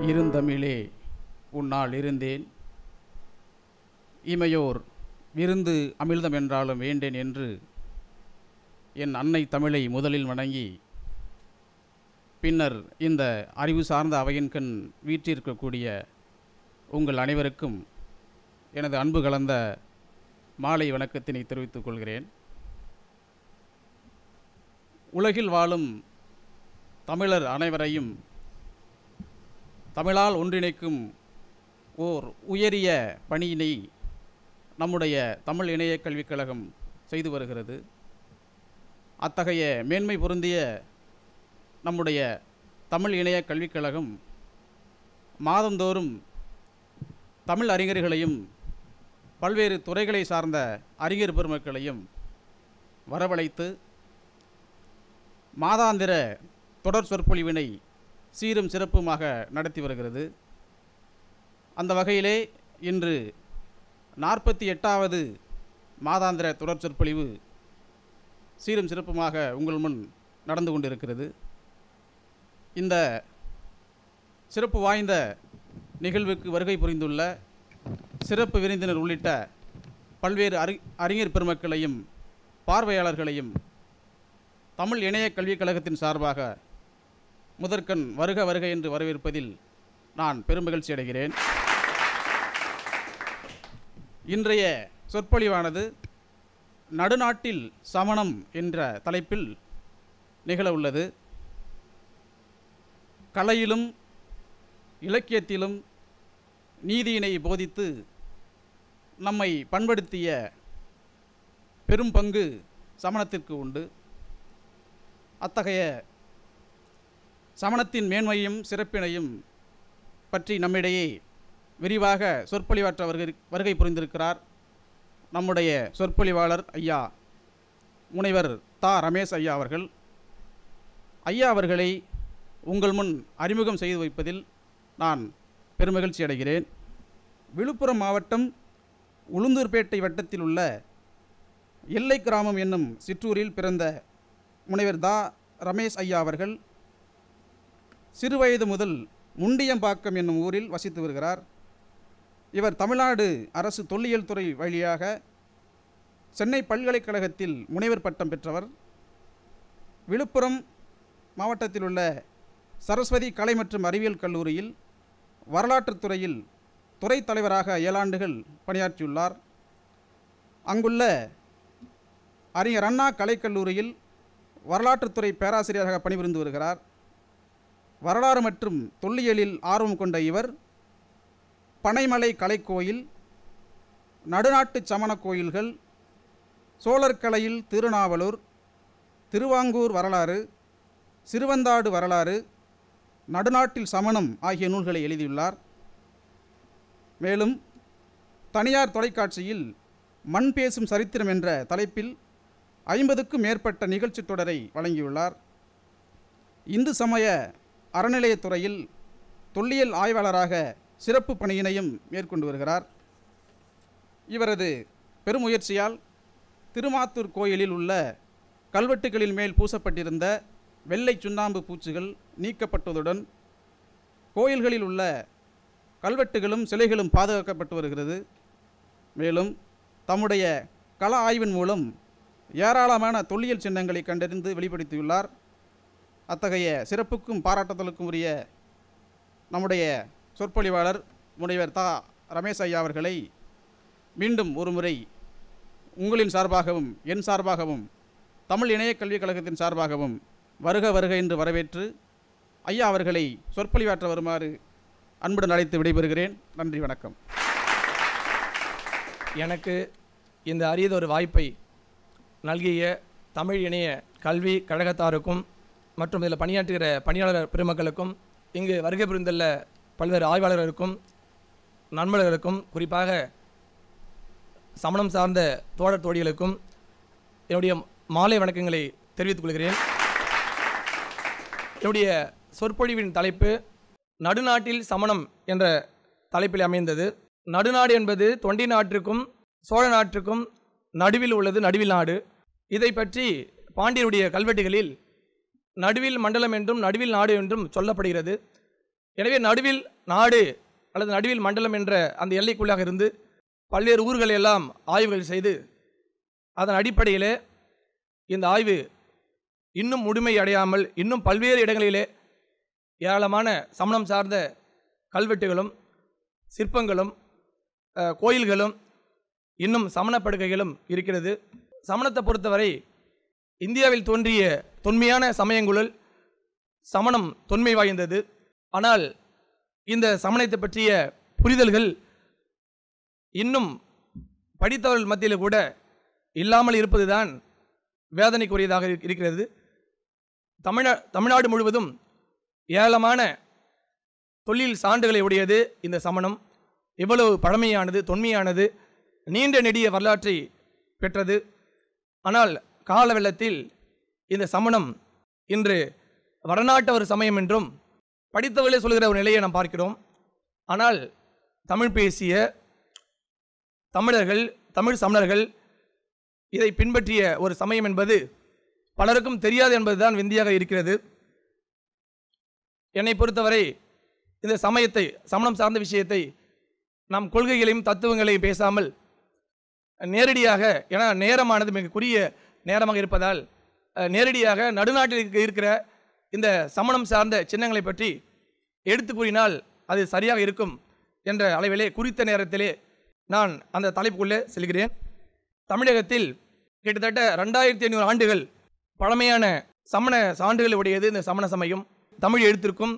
இருந்தமிழே உன்னால் இருந்தேன் இமையோர் விருந்து அமிழ்தம் என்றாலும் வேண்டேன் என்று என் அன்னை தமிழை முதலில் வணங்கி பின்னர் இந்த அறிவு சார்ந்த அவையின் கண் வீற்றிருக்கக்கூடிய உங்கள் அனைவருக்கும் எனது அன்பு கலந்த மாலை வணக்கத்தினை தெரிவித்துக் கொள்கிறேன் உலகில் வாழும் தமிழர் அனைவரையும் தமிழால் ஒன்றிணைக்கும் ஓர் உயரிய பணியினை நம்முடைய தமிழ் இணைய கல்விக் கழகம் செய்து வருகிறது அத்தகைய மேன்மை பொருந்திய நம்முடைய தமிழ் இணைய கல்விக் கழகம் மாதந்தோறும் தமிழ் அறிஞர்களையும் பல்வேறு துறைகளை சார்ந்த அறிஞர் பெருமக்களையும் வரவழைத்து மாதாந்திர தொடர் சொற்பொழிவினை சீரும் சிறப்புமாக நடத்தி வருகிறது அந்த வகையிலே இன்று நாற்பத்தி எட்டாவது மாதாந்திர தொடர் சொற்பொழிவு சீரும் சிறப்புமாக உங்கள் முன் நடந்து கொண்டிருக்கிறது இந்த சிறப்பு வாய்ந்த நிகழ்வுக்கு வருகை புரிந்துள்ள சிறப்பு விருந்தினர் உள்ளிட்ட பல்வேறு அறி அறிஞர் பெருமக்களையும் பார்வையாளர்களையும் தமிழ் இணைய கல்விக் கழகத்தின் சார்பாக முதற்கண் வருக வருக என்று வரவேற்பதில் நான் பெருமகிழ்ச்சி அடைகிறேன் இன்றைய சொற்பொழிவானது நடுநாட்டில் சமணம் என்ற தலைப்பில் நிகழ உள்ளது கலையிலும் இலக்கியத்திலும் நீதியினை போதித்து நம்மை பண்படுத்திய பெரும் பங்கு சமணத்திற்கு உண்டு அத்தகைய சமணத்தின் மேன்மையும் சிறப்பினையும் பற்றி நம்மிடையே விரிவாக சொற்பொழிவாற்ற வருகை வருகை புரிந்திருக்கிறார் நம்முடைய சொற்பொழிவாளர் ஐயா முனைவர் தா ரமேஷ் ஐயா அவர்கள் ஐயா அவர்களை உங்கள் முன் அறிமுகம் செய்து வைப்பதில் நான் பெருமகிழ்ச்சி அடைகிறேன் விழுப்புரம் மாவட்டம் உளுந்தூர்பேட்டை வட்டத்தில் உள்ள எல்லை கிராமம் என்னும் சிற்றூரில் பிறந்த முனைவர் தா ரமேஷ் ஐயா அவர்கள் சிறுவயது முதல் முண்டியம்பாக்கம் என்னும் ஊரில் வசித்து வருகிறார் இவர் தமிழ்நாடு அரசு தொல்லியல் துறை வழியாக சென்னை பல்கலைக்கழகத்தில் முனைவர் பட்டம் பெற்றவர் விழுப்புரம் மாவட்டத்தில் உள்ள சரஸ்வதி கலை மற்றும் அறிவியல் கல்லூரியில் வரலாற்றுத் துறையில் துறை தலைவராக ஏழாண்டுகள் பணியாற்றியுள்ளார் அங்குள்ள அறிஞர் அண்ணா கலைக்கல்லூரியில் வரலாற்றுத்துறை பேராசிரியராக பணிபுரிந்து வருகிறார் வரலாறு மற்றும் தொல்லியலில் ஆர்வம் கொண்ட இவர் பனைமலை கலைக்கோயில் நடுநாட்டு சமண கோயில்கள் சோழர் கலையில் திருநாவலூர் திருவாங்கூர் வரலாறு சிறுவந்தாடு வரலாறு நடுநாட்டில் சமணம் ஆகிய நூல்களை எழுதியுள்ளார் மேலும் தனியார் தொலைக்காட்சியில் மண் பேசும் சரித்திரம் என்ற தலைப்பில் ஐம்பதுக்கும் மேற்பட்ட நிகழ்ச்சி தொடரை வழங்கியுள்ளார் இந்து சமய அறநிலையத்துறையில் தொல்லியல் ஆய்வாளராக சிறப்பு பணியினையும் மேற்கொண்டு வருகிறார் இவரது பெருமுயற்சியால் திருமாத்தூர் கோயிலில் உள்ள கல்வெட்டுகளின் மேல் பூசப்பட்டிருந்த வெள்ளை சுண்ணாம்பு பூச்சுகள் நீக்கப்பட்டதுடன் கோயில்களில் உள்ள கல்வெட்டுகளும் சிலைகளும் பாதுகாக்கப்பட்டு வருகிறது மேலும் தம்முடைய கள ஆய்வின் மூலம் ஏராளமான தொல்லியல் சின்னங்களை கண்டறிந்து வெளிப்படுத்தியுள்ளார் அத்தகைய சிறப்புக்கும் பாராட்டுதலுக்கும் உரிய நம்முடைய சொற்பொழிவாளர் முனைவர் தா ரமேஷ் ஐயா அவர்களை மீண்டும் ஒரு முறை உங்களின் சார்பாகவும் என் சார்பாகவும் தமிழ் இணைய கல்விக் கழகத்தின் சார்பாகவும் வருக வருக என்று வரவேற்று ஐயா அவர்களை சொற்பொழிவாற்ற வருமாறு அன்புடன் அழைத்து விடைபெறுகிறேன் நன்றி வணக்கம் எனக்கு இந்த அரியதொரு வாய்ப்பை நல்கிய தமிழ் இணைய கல்வி கழகத்தாருக்கும் மற்றும் இதில் பணியாற்றுகிற பணியாளர் பெருமக்களுக்கும் இங்கு வருகை புரிந்துள்ள பல்வேறு ஆய்வாளர்களுக்கும் நண்பர்களுக்கும் குறிப்பாக சமணம் சார்ந்த தோழர் தோழிகளுக்கும் என்னுடைய மாலை வணக்கங்களை தெரிவித்துக் கொள்கிறேன் என்னுடைய சொற்பொழிவின் தலைப்பு நடுநாட்டில் சமணம் என்ற தலைப்பில் அமைந்தது நடுநாடு என்பது தொண்டி நாட்டிற்கும் சோழ நாட்டிற்கும் நடுவில் உள்ளது நடுவில் நாடு இதை பற்றி பாண்டியருடைய கல்வெட்டுகளில் நடுவில் மண்டலம் என்றும் நடுவில் நாடு என்றும் சொல்லப்படுகிறது எனவே நடுவில் நாடு அல்லது நடுவில் மண்டலம் என்ற அந்த எல்லைக்குள்ளாக இருந்து பல்வேறு ஊர்களை எல்லாம் ஆய்வுகள் செய்து அதன் அடிப்படையிலே இந்த ஆய்வு இன்னும் முழுமை அடையாமல் இன்னும் பல்வேறு இடங்களிலே ஏராளமான சமணம் சார்ந்த கல்வெட்டுகளும் சிற்பங்களும் அஹ், கோயில்களும் இன்னும் சமண படுகைகளும் இருக்கிறது சமணத்தை பொறுத்தவரை இந்தியாவில் தோன்றிய தொன்மையான சமயங்களுள் சமணம் தொன்மை வாய்ந்தது ஆனால் இந்த சமணத்தை பற்றிய புரிதல்கள் இன்னும் படித்தவர்கள் மத்தியில் கூட இல்லாமல் இருப்பதுதான் வேதனைக்குரியதாக இருக்- இருக்கிறது தமிழ தமிழ்நாடு முழுவதும் ஏராளமான தொழில் சான்றுகளை உடையது இந்த சமணம் இவ்வளவு பழமையானது தொன்மையானது நீண்ட நெடிய வரலாற்றை பெற்றது ஆனால் கால வெள்ளத்தில் இந்த சமணம் இன்று வடநாட்டு ஒரு சமயம் என்றும் படித்தவர்களே சொல்கிற ஒரு நிலையை நாம் பார்க்கிறோம் ஆனால் தமிழ் பேசிய தமிழர்கள் தமிழ் சமணர்கள் இதை பின்பற்றிய ஒரு சமயம் என்பது பலருக்கும் தெரியாது என்பதுதான் விந்தியாக இருக்கிறது என்னை பொறுத்தவரை இந்த சமயத்தை சமணம் சார்ந்த விஷயத்தை நாம் கொள்கைகளையும் தத்துவங்களையும் பேசாமல் நேரடியாக ஏன்னா நேரமானது மிக குறுகிய நேரமாக இருப்பதால் அஹ், நேரடியாக நடுநாட்டில் இருக்க- இருக்கிற இந்த சமணம் சார்ந்த சின்னங்களை பற்றி எடுத்து கூறினால் அது சரியாக இருக்கும் என்ற அளவிலே குறித்த நேரத்திலே நான் அந்த தலைப்புக்குள்ளே செல்கிறேன் தமிழகத்தில் கிட்டத்தட்ட ரெண்டாயிரத்தி ஐநூறு ஆண்டுகள் பழமையான சமண சான்றுகள் உடையது இந்த சமண சமயம் தமிழ் எழுத்திற்கும்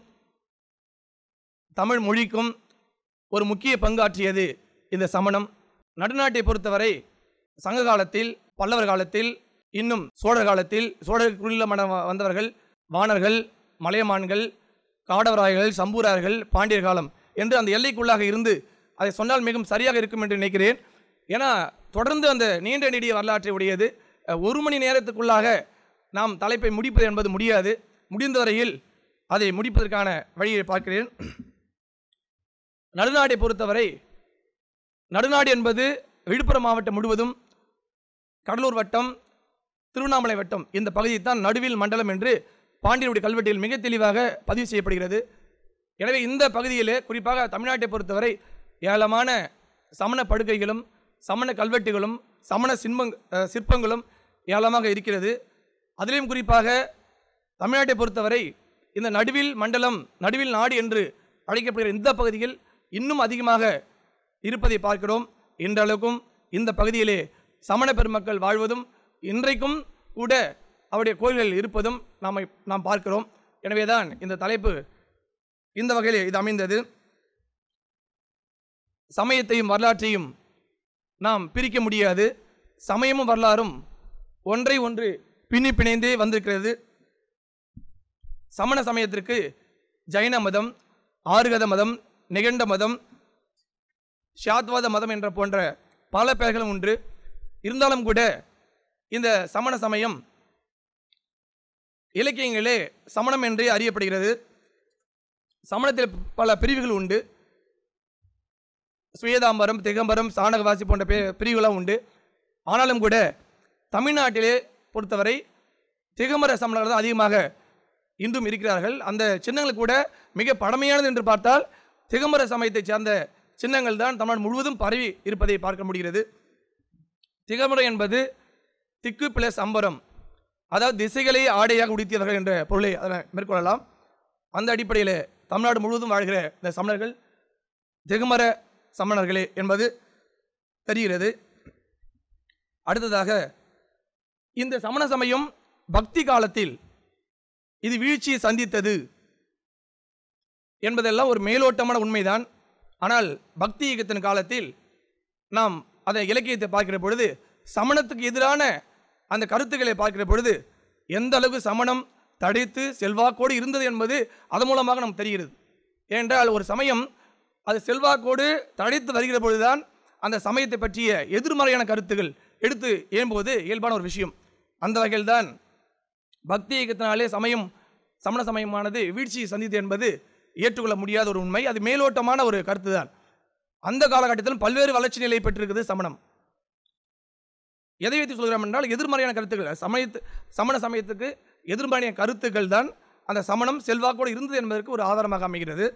தமிழ் மொழிக்கும் ஒரு முக்கிய பங்காற்றியது இந்த சமணம் நடுநாட்டை பொறுத்தவரை சங்க காலத்தில் பல்லவர் காலத்தில் இன்னும் சோழர் காலத்தில் சோழருக்குள்ள மன வந்தவர்கள் வாணர்கள் மலையமான்கள் காடவராயர்கள் சம்பூரார்கள் பாண்டியர் காலம் என்று அந்த எல்லைக்குள்ளாக இருந்து அதை சொன்னால் மிகவும் சரியாக இருக்கும் என்று நினைக்கிறேன் ஏன்னா தொடர்ந்து அந்த நீண்ட நெடிய வரலாற்றை உடையது அஹ், ஒரு மணி நேரத்துக்குள்ளாக நாம் தலைப்பை முடிப்பது என்பது முடியாது முடிந்தவரையில் அதை முடிப்பதற்கான வழியை பார்க்கிறேன் நடுநாட்டை பொறுத்தவரை நடுநாடு என்பது விழுப்புரம் மாவட்டம் முழுவதும் கடலூர் வட்டம் திருவண்ணாமலை வட்டம் இந்த பகுதியை தான் நடுவில் மண்டலம் என்று பாண்டியனுடைய கல்வெட்டில் மிக தெளிவாக பதிவு செய்யப்படுகிறது எனவே இந்த பகுதியிலே குறிப்பாக தமிழ்நாட்டை பொறுத்தவரை ஏராளமான சமண படுகைகளும் சமண கல்வெட்டுகளும் சமண சின்பங் அஹ், சிற்பங்களும் ஏராளமாக இருக்கிறது அதிலும் குறிப்பாக தமிழ்நாட்டை பொறுத்தவரை இந்த நடுவில் மண்டலம் நடுவில் நாடு என்று அழைக்கப்படுகிற இந்த பகுதியில் இன்னும் அதிகமாக இருப்பதை பார்க்கிறோம் இன்றளவுக்கும் இந்த பகுதியிலே சமண பெருமக்கள் வாழ்வதும் இன்றைக்கும் கூட அவருடைய கோயில்கள் இருப்பதும் நாம் நாம் பார்க்கிறோம் எனவேதான் இந்த தலைப்பு இந்த வகையில் இது அமைந்தது சமயத்தையும் வரலாற்றையும் நாம் பிரிக்க முடியாது சமயமும் வரலாறும் ஒன்றை ஒன்று பின்னி பிணைந்தே வந்திருக்கிறது சமண சமயத்திற்கு ஜைன மதம் ஆறுகத மதம் நிகண்ட மதம் ஷாத்வாத மதம் என்ற போன்ற பல பெயர்களும் உண்டு இருந்தாலும் கூட இந்த சமண சமயம் இலக்கியங்களே சமணம் என்றே அறியப்படுகிறது சமணத்தில் பல பிரிவுகள் உண்டு சுவேதாம்பரம் திகம்பரம் சாணகவாசி போன்ற பே- பிரிவுகளும் உண்டு ஆனாலும் கூட தமிழ்நாட்டிலே பொறுத்தவரை திகம்பர சமணர்கள் தான் அதிகமாக இன்றும் இருக்கிறார்கள் அந்த சின்னங்கள் கூட மிக பழமையானது என்று பார்த்தால் திகம்பர சமயத்தைச் சேர்ந்த சின்னங்கள் தான் தமிழ்நாடு முழுவதும் பரவி இருப்பதை பார்க்க முடிகிறது திகம்பரம் என்பது திக்கு பிளஸ் அம்பரம் அதாவது திசைகளை ஆடையாக உடுத்தியவர்கள் என்ற பொருளை அதனை மேற்கொள்ளலாம் அந்த அடிப்படையில் தமிழ்நாடு முழுவதும் வாழ்கிற இந்த சமணர்கள் திகமர சமணர்களே என்பது தெரிகிறது அடுத்ததாக இந்த சமண சமயம் பக்தி காலத்தில் இது வீழ்ச்சியை சந்தித்தது என்பதெல்லாம் ஒரு மேலோட்டமான உண்மைதான் ஆனால் பக்தி இயக்கத்தின் காலத்தில் நாம் அதை இலக்கியத்தை பார்க்கிற பொழுது சமணத்துக்கு எதிரான அந்த கருத்துக்களை பார்க்கிற பொழுது எந்த அளவுக்கு சமணம் தடைத்து செல்வாக்கோடு இருந்தது என்பது அதன் மூலமாக நமக்கு தெரிகிறது ஏனென்றால் ஒரு சமயம் அது செல்வாக்கோடு தடைத்து வருகிற பொழுதுதான் அந்த சமயத்தை பற்றிய எதிர்மறையான கருத்துக்கள் எடுத்து ஏம்போது இயல்பான ஒரு விஷயம் அந்த வகையில்தான் பக்தி இயக்கத்தினாலே சமயம் சமண சமயமானது வீழ்ச்சியை சந்தித்தது என்பது ஏற்றுக்கொள்ள முடியாத ஒரு உண்மை அது மேலோட்டமான ஒரு கருத்து தான் அந்த காலகட்டத்திலும் பல்வேறு வளர்ச்சி நிலை பெற்றிருக்கிறது சமணம் எதை வைத்து சொல்கிறோம் என்றால் எதிர்மறையான கருத்துக்கள் சமயத்து சமண சமயத்துக்கு எதிர்மறையான கருத்துக்கள் தான் அந்த சமணம் செல்வாக்கோடு இருந்தது என்பதற்கு ஒரு ஆதாரமாக அமைகிறது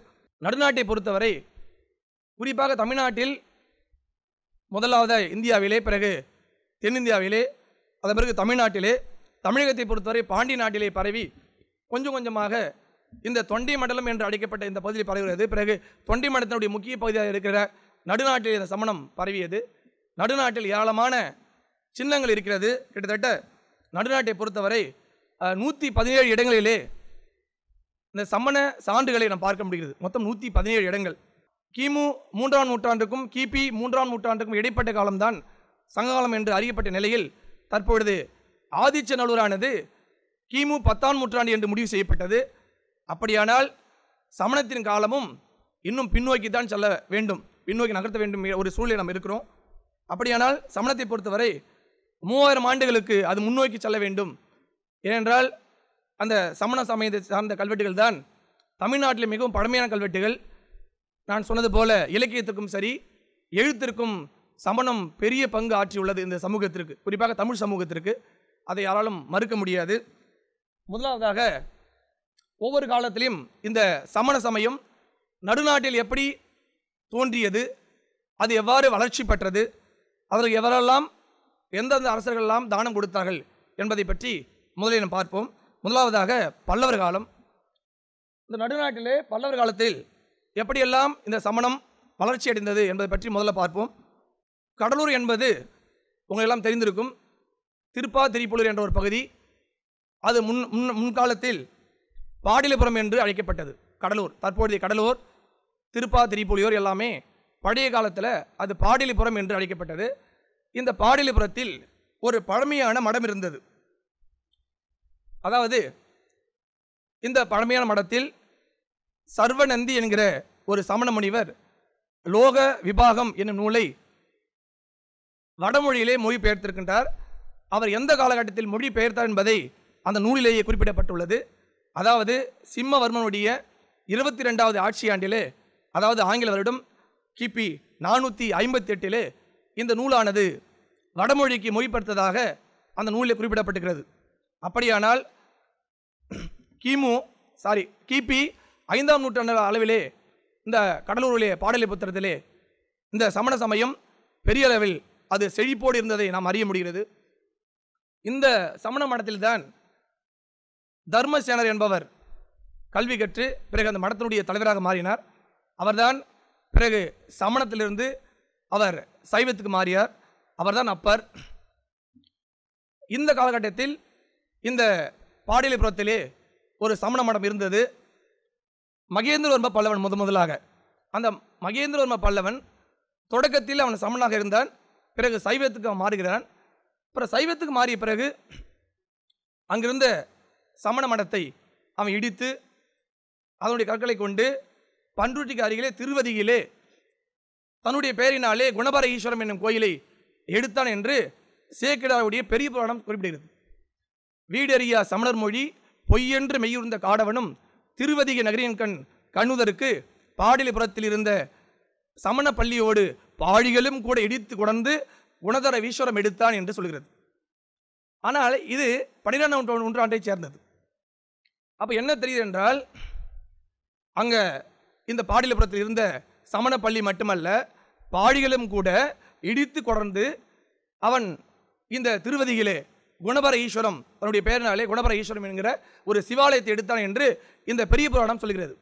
நடுநாட்டை பொறுத்தவரை குறிப்பாக தமிழ்நாட்டில் முதலாவது இந்தியாவிலே பிறகு தென்னிந்தியாவிலே அதன் பிறகு தமிழ்நாட்டிலே தமிழகத்தை பொறுத்தவரை பாண்டி நாட்டிலே பரவி கொஞ்சம் கொஞ்சமாக இந்த தொண்டை மண்டலம் என்று அழைக்கப்பட்ட இந்த பகுதியில் பரவுகிறது பிறகு தொண்டை மண்டலத்தினுடைய முக்கிய பகுதியாக இருக்கிற நடுநாட்டில் இந்த சமணம் பரவியது நடுநாட்டில் ஏராளமான சின்னங்கள் இருக்கிறது கிட்டத்தட்ட நடுநாட்டை பொறுத்தவரை நூற்றி பதினேழு இடங்களிலே இந்த சமண சான்றுகளை நாம் பார்க்க முடிகிறது மொத்தம் நூற்றி பதினேழு இடங்கள் கிமு மூன்றாம் நூற்றாண்டுக்கும் கிபி மூன்றாம் நூற்றாண்டுக்கும் இடைப்பட்ட காலம்தான் சங்ககாலம் என்று அறியப்பட்ட நிலையில் தற்பொழுது ஆதிச்சநல்லூரானது கிமு பத்தாம் நூற்றாண்டு என்று முடிவு செய்யப்பட்டது அப்படியானால் சமணத்தின் காலமும் இன்னும் பின்னோக்கி தான் செல்ல வேண்டும் பின்னோக்கி நகர்த்த வேண்டும் ஒரு சூழ்நிலை நாம் இருக்கிறோம் அப்படியானால் சமணத்தை பொறுத்தவரை மூவாயிரம் ஆண்டுகளுக்கு அது முன்னோக்கி செல்ல வேண்டும் ஏனென்றால் அந்த சமண சமயத்தை சார்ந்த கல்வெட்டுகள் தான் தமிழ்நாட்டில் மிகவும் பழமையான கல்வெட்டுகள் நான் சொன்னது போல இலக்கியத்திற்கும் சரி எழுத்திற்கும் சமணம் பெரிய பங்கு ஆற்றியுள்ளது இந்த சமூகத்திற்கு குறிப்பாக தமிழ் சமூகத்திற்கு அதை யாராலும் மறுக்க முடியாது முதலாவதாக ஒவ்வொரு காலத்திலும் இந்த சமண சமயம் நடுநாட்டில் எப்படி தோன்றியது அது எவ்வாறு வளர்ச்சி பெற்றது அதற்கு எவரெல்லாம் எந்தெந்த அரசர்களெல்லாம் தானம் கொடுத்தார்கள் என்பதை பற்றி முதலில் நாம் பார்ப்போம் முதலாவதாக பல்லவர் காலம் இந்த நடுநாட்டிலே பல்லவர் காலத்தில் எப்படியெல்லாம் இந்த சமணம் வளர்ச்சி அடைந்தது என்பதை பற்றி முதல்ல பார்ப்போம் கடலூர் என்பது உங்களெல்லாம் தெரிந்திருக்கும் திருப்பா திரிப்புலூர் என்ற ஒரு பகுதி அது முன் முன் முன்காலத்தில் பாடிலிபுரம் என்று அழைக்கப்பட்டது கடலூர் தற்போதைய கடலூர் திருப்பா திரிப்புலியூர் எல்லாமே பழைய காலத்தில் அது பாடிலிபுரம் என்று அழைக்கப்பட்டது இந்த பாடிலிபுரத்தில் ஒரு பழமையான மடம் இருந்தது அதாவது இந்த பழமையான மடத்தில் சர்வநந்தி என்கிற ஒரு சமண முனிவர் லோக விபாகம் என்னும் நூலை வடமொழியிலே மொழிபெயர்த்திருக்கின்றார் அவர் எந்த காலகட்டத்தில் மொழிபெயர்த்தார் என்பதை அந்த நூலிலேயே குறிப்பிடப்பட்டுள்ளது அதாவது சிம்மவர்மனுடைய இருபத்தி ரெண்டாவது ஆட்சி ஆண்டிலே அதாவது ஆங்கில வருடம் கிபி நானூற்றி ஐம்பத்தி எட்டிலே இந்த நூலானது வடமொழிக்கு மொழிபெயர்த்ததாக அந்த நூலில் குறிப்பிடப்பட்டிருக்கிறது அப்படியானால் கிமு சாரி கிபி ஐந்தாம் நூற்றாண்டு அளவிலே இந்த கடலூரிலே பாடலிபுத்திரத்திலே இந்த சமண சமயம் பெரிய அளவில் அது செழிப்போடு இருந்ததை நாம் அறிய முடிகிறது இந்த சமண மடத்தில்தான் தர்மசேனர் என்பவர் கல்வி கற்று பிறகு அந்த மடத்தினுடைய தலைவராக மாறினார் அவர்தான் பிறகு சமணத்திலிருந்து அவர் சைவத்துக்கு மாறியார் அவர்தான் அப்பர் இந்த காலகட்டத்தில் இந்த பாடலிபுரத்திலே ஒரு சமண மடம் இருந்தது மகேந்திரவர்ம பல்லவன் முத முதலாக அந்த மகேந்திரவர்ம பல்லவன் தொடக்கத்தில் அவன் சமணனாக இருந்தான் பிறகு சைவத்துக்கு அவன் மாறுகிறான் அப்புறம் சைவத்துக்கு மாறிய பிறகு அங்கிருந்த சமண மடத்தை அவன் இடித்து அதனுடைய கற்களை கொண்டு பன்ருட்டிக்கு அருகிலே திருவதியிலே தன்னுடைய பெயரினாலே குணபர ஈஸ்வரம் என்னும் கோயிலை எடுத்தான் என்று சேக்கிடாவுடைய பெரிய புராணம் குறிப்பிடுகிறது வீடறியா சமணர் மொழி பொய்யென்று மெய்யுர்ந்த காடவனும் திருவதிக நகரின் கண் கண்ணுதருக்கு பாடலிபுரத்தில் இருந்த சமண பள்ளியோடு பாழிகளும் கூட இடித்து கொடர்ந்து குணதர ஈஸ்வரம் எடுத்தான் என்று சொல்கிறது ஆனால் இது பன்னிரெண்டாம் நூற்றாண்டு நூற்றாண்டைச் சேர்ந்தது அப்போ என்ன தெரியுது என்றால் அங்கே இந்த பாடிலபுரத்தில் இருந்த சமண பள்ளி மட்டுமல்ல பாடிகளும் கூட இடித்து கொடர்ந்து அவன் இந்த திருவதியிலே குணபர ஈஸ்வரம் தன்னுடைய பெயரினாலே குணபர ஈஸ்வரம் என்கிற ஒரு சிவாலயத்தை எடுத்தான் என்று இந்த பெரிய புராணம் சொல்கிறது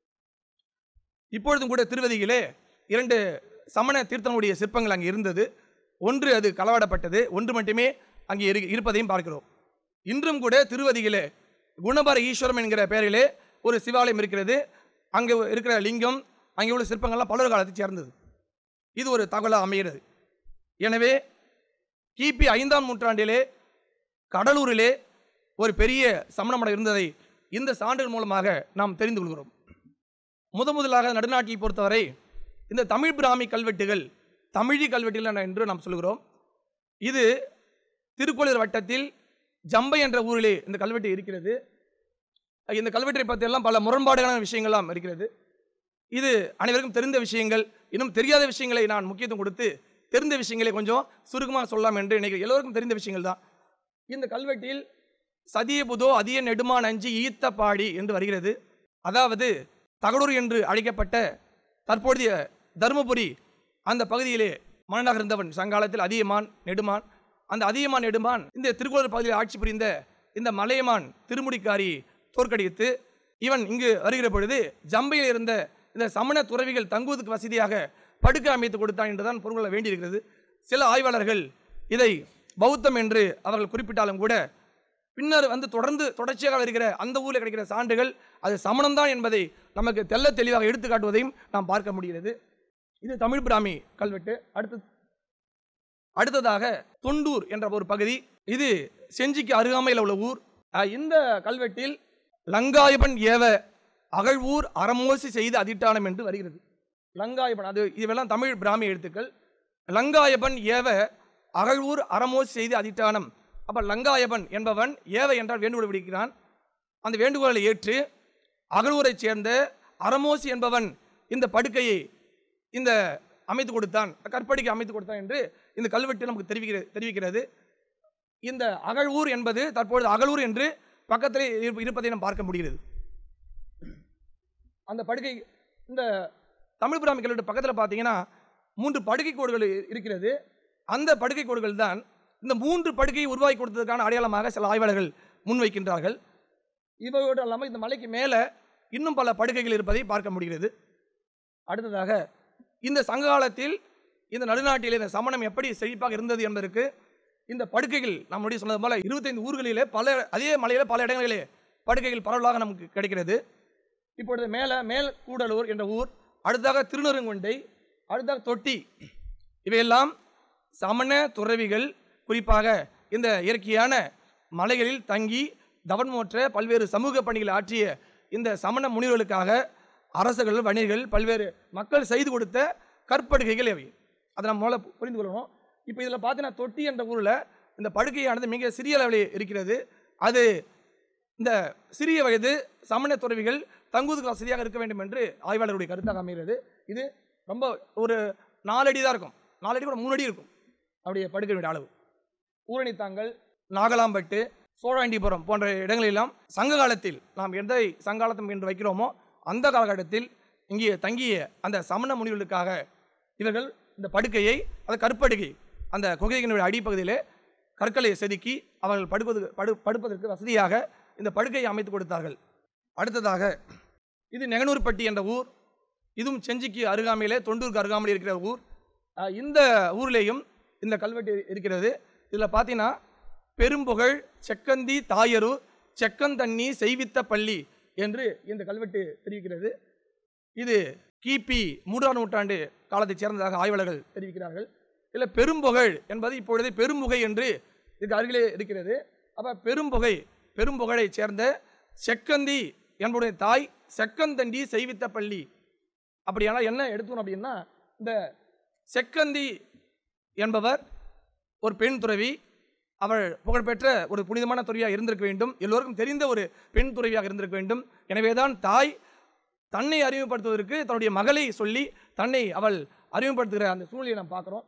இப்பொழுதும் கூட திருவதியிலே இரண்டு சமண தீர்த்தனுடைய சிற்பங்கள் அங்கே இருந்தது ஒன்று அது களவாடப்பட்டது ஒன்று மட்டுமே அங்கே இரு இருப்பதையும் பார்க்கிறோம் இன்றும் கூட திருவதியிலே குணபர ஈஸ்வரம் என்கிற பெயரிலே ஒரு சிவாலயம் இருக்கிறது அங்கே இருக்கிற லிங்கம் அங்கே உள்ள சிற்பங்கள்லாம் பல்லவர் காலத்தை சேர்ந்தது இது ஒரு தகவலாக அமைகிறது எனவே கிபி ஐந்தாம் நூற்றாண்டிலே கடலூரிலே ஒரு பெரிய சமண மடம் இருந்ததை இந்த சான்றுகள் மூலமாக நாம் தெரிந்து கொள்கிறோம் முத முதலாக நடுநாட்டில் பொறுத்தவரை இந்த தமிழ் பிராமி கல்வெட்டுகள் தமிழி கல்வெட்டுகள் என்று நாம் சொல்கிறோம் இது திருக்கோளூர் வட்டத்தில் ஜம்பை என்ற ஊரிலே இந்த கல்வெட்டு இருக்கிறது இந்த கல்வெட்டை பற்றி எல்லாம் பல முரண்பாடுகளான விஷயங்கள்லாம் இருக்கிறது இது அனைவருக்கும் தெரிந்த விஷயங்கள் இன்னும் தெரியாத விஷயங்களை நான் முக்கியத்துவம் கொடுத்து தெரிந்த விஷயங்களை கொஞ்சம் சுருக்கமாக சொல்லலாம் என்று நினைக்கிறேன் எல்லோருக்கும் தெரிந்த விஷயங்கள் தான் இந்த கல்வெட்டில் சதிய புதோ அதிய நெடுமான் அஞ்சு ஈத்த பாடி என்று வருகிறது அதாவது தகடூர் என்று அழைக்கப்பட்ட தற்போதைய தருமபுரி அந்த பகுதியிலே மன்னனாக இருந்தவன் சங்காலத்தில் அதியமான் நெடுமான் அந்த அதியமான் நெடுமான் இந்த திருக்குறள் பகுதியில் ஆட்சி புரிந்த இந்த மலையமான் திருமுடிக்காரி தோற்கடித்து இவன் இங்கு வருகிற பொழுது ஜம்பையில் இருந்த இந்த சமண துறவிகள் தங்குவதற்கு வசதியாக படுக்கை அமைத்து கொடுத்தான் என்றுதான் பொருள் கொள்ள வேண்டியிருக்கிறது சில ஆய்வாளர்கள் இதை பௌத்தம் என்று அவர்கள் குறிப்பிட்டாலும் கூட பின்னர் வந்து தொடர்ந்து தொடர்ச்சியாக வருகிற அந்த ஊரில் கிடைக்கிற சான்றுகள் அது சமணம்தான் என்பதை நமக்கு தெள்ள தெளிவாக எடுத்து காட்டுவதையும் நாம் பார்க்க முடிகிறது இது தமிழ் பிராமி கல்வெட்டு அடுத்து அடுத்ததாக தொண்டூர் என்ற ஒரு பகுதி இது செஞ்சிக்கு அருகாமையில் உள்ள ஊர் அஹ், இந்த கல்வெட்டில் லங்காயபன் ஏவ அகழ்வூர் அறமோசி செய்து அதிட்டானம் என்று வருகிறது லங்காயபன் அது இதுவெல்லாம் தமிழ் பிராமி எழுத்துக்கள் லங்காயபன் ஏவ அகழ்வூர் அறமோசி செய்து அதிட்டானம் அப்ப லங்காயபன் என்பவன் ஏவ என்றால் வேண்டுகோள் விடுக்கிறான் அந்த வேண்டுகோளை ஏற்று அகழ்வூரைச் சேர்ந்த அறமோசி என்பவன் இந்த படுக்கையை இந்த அமைத்து கொடுத்தான் கற்படிக்கை அமைத்து கொடுத்தான் என்று இந்த கல்வெட்டு நமக்கு தெரிவிக்கிறது தெரிவிக்கிறது இந்த அகழ்வூர் என்பது தற்பொழுது அகலூர் என்று பக்கத்திலே இருப்ப- இருப்பதை நாம் பார்க்க முடிகிறது அந்த படுக்கை இந்த தமிழ் பிராமி கல்வெட்டு பக்கத்தில் பார்த்தீங்கன்னா மூன்று படுக்கை கோடுகள் இ- இருக்கிறது அந்த படுக்கை கோடுகள் தான் இந்த மூன்று படுக்கையை உருவாக்கி கொடுத்ததற்கான அடையாளமாக சில ஆய்வாளர்கள் முன்வைக்கின்றார்கள் இவையோடு இல்லாமல் இந்த மலைக்கு மேலே இன்னும் பல படுக்கைகள் இருப்பதை பார்க்க முடிகிறது அடுத்ததாக இந்த சங்ககாலத்தில் இந்த நடுநாட்டில் இந்த சமணம் எப்படி செழிப்பாக இருந்தது என்பதற்கு இந்த படுக்கைகள் நம்முடைய சொன்னது போல இருபத்தைந்து ஊர்களிலே பல அதே மலையில பல இடங்களிலே படுக்கைகள் பரவலாக நமக்கு கிடைக்கிறது இப்பொழுது மேலே மேல் கூடலூர் என்ற ஊர் அடுத்ததாக திருநெருங்கொண்டை அடுத்ததாக தொட்டி இவையெல்லாம் சமண துறவிகள் குறிப்பாக இந்த இயற்கையான மலைகளில் தங்கி தவன்மோற்ற பல்வேறு சமூக பணிகளை ஆற்றிய இந்த சமண முனிவர்களுக்காக அரசர்கள் வணிகர்கள் பல்வேறு மக்கள் செய்து கொடுத்த கற்படுகைகள் இவை அதை நம்ம முதல்ல பு- புரிந்து கொள்ளணும் இப்போ இதில் பார்த்தீங்கன்னா தொட்டி என்ற ஊரில் இந்த படுக்கையானது மிக சிறிய அளவில் இருக்கிறது அது இந்த சிறிய வயது சமண துறவிகள் தங்குவதற்கு வசதியாக இருக்க வேண்டும் என்று ஆய்வாளருடைய கருத்தாக அமைகிறது இது ரொம்ப ஒரு நாலடி தான் இருக்கும் நாலடி கூட மூணு அடி இருக்கும் அப்படியே படுக்கையுடைய அளவு ஊரணித்தாங்கல் நாகலாம்பட்டு சோழாண்டிபுரம் போன்ற இடங்களெல்லாம் சங்க காலத்தில் நாம் எதை சங்காலத்தம் என்று வைக்கிறோமோ அந்த காலகட்டத்தில் இங்கே தங்கிய அந்த சமண முனிவர்களுக்காக இவர்கள் இந்த படுக்கையை அந்த கற்படுக்கை அந்த குகையினுடைய அடிப்பகுதியிலே கற்களை செதுக்கி அவர்கள் படுப்பது படு படுப்பதற்கு வசதியாக இந்த படுக்கையை அமைத்து கொடுத்தார்கள் அடுத்ததாக இது நெகனூர்பட்டி என்ற ஊர் இதுவும் செஞ்சிக்கு அருகாமையிலே தொண்டூருக்கு அருகாமையில் இருக்கிற ஊர் அஹ் இந்த ஊர்லேயும் இந்த கல்வெட்டு இருக்கிறது இதில் பார்த்தீங்கன்னா பெரும்புகழ் செக்கந்தி தாயரு செக்கந்தண்ணி செய்வித்த பள்ளி என்று இந்த கல்வெட்டு தெரிவிக்கிறது இது கிபி மூன்றாம் நூற்றாண்டு காலத்தைச் சேர்ந்ததாக ஆய்வாளர்கள் தெரிவிக்கிறார்கள் இதில் பெரும்புகழ் என்பது இப்பொழுது பெரும்புகை என்று இதுக்கு அருகிலே இருக்கிறது அப்போ பெரும்புகை பெரும்புகழைச் சேர்ந்த செக்கந்தி என்புடைய தாய் செக்கந்தண்டி செய்வித்த பள்ளி அப்படியானால் என்ன எடுத்துக்கணும் அப்படின்னா இந்த செக்கந்தி என்பவர் ஒரு பெண் துறவி அவள் புகழ்பெற்ற ஒரு புனிதமான துறவியாக இருந்திருக்க வேண்டும் எல்லோருக்கும் தெரிந்த ஒரு பெண் துறவியாக இருந்திருக்க வேண்டும் எனவேதான் தாய் தன்னை அறிமுகப்படுத்துவதற்கு தன்னுடைய மகளை சொல்லி தன்னை அவள் அறிமுகப்படுத்துகிற அந்த சூழ்நிலையை நாம் பார்க்குறோம்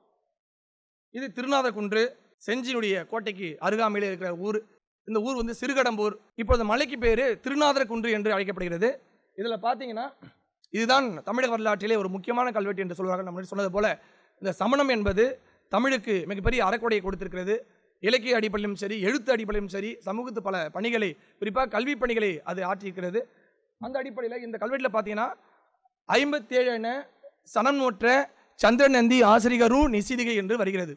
இது திருநாதக்குன்று செஞ்சியினுடைய கோட்டைக்கு அருகாமையிலே இருக்கிற ஊர் இந்த ஊர் வந்து சிறுகடம்பூர் இப்பொழுது மலைக்கு பேர் திருநாதரக்குன்று என்று அழைக்கப்படுகிறது இதில் பார்த்தீங்கன்னா இதுதான் தமிழக வரலாற்றிலே ஒரு முக்கியமான கல்வெட்டு என்று சொல்வார்கள் நம்ம சொன்னது போல இந்த சமணம் என்பது தமிழுக்கு மிகப்பெரிய அறக்கொடையை கொடுத்திருக்கிறது இலக்கிய அடிப்படையிலும் சரி எழுத்து அடிப்படையிலும் சரி சமூகத்து பல பணிகளை குறிப்பாக கல்வி பணிகளை அது ஆற்றியிருக்கிறது அந்த அடிப்படையில் இந்த கல்வெட்டில் பார்த்தீங்கன்னா ஐம்பத்தேழு என சனம் நோற்ற சந்திரநந்தி ஆசிரியரு நிசிதிகை என்று வருகிறது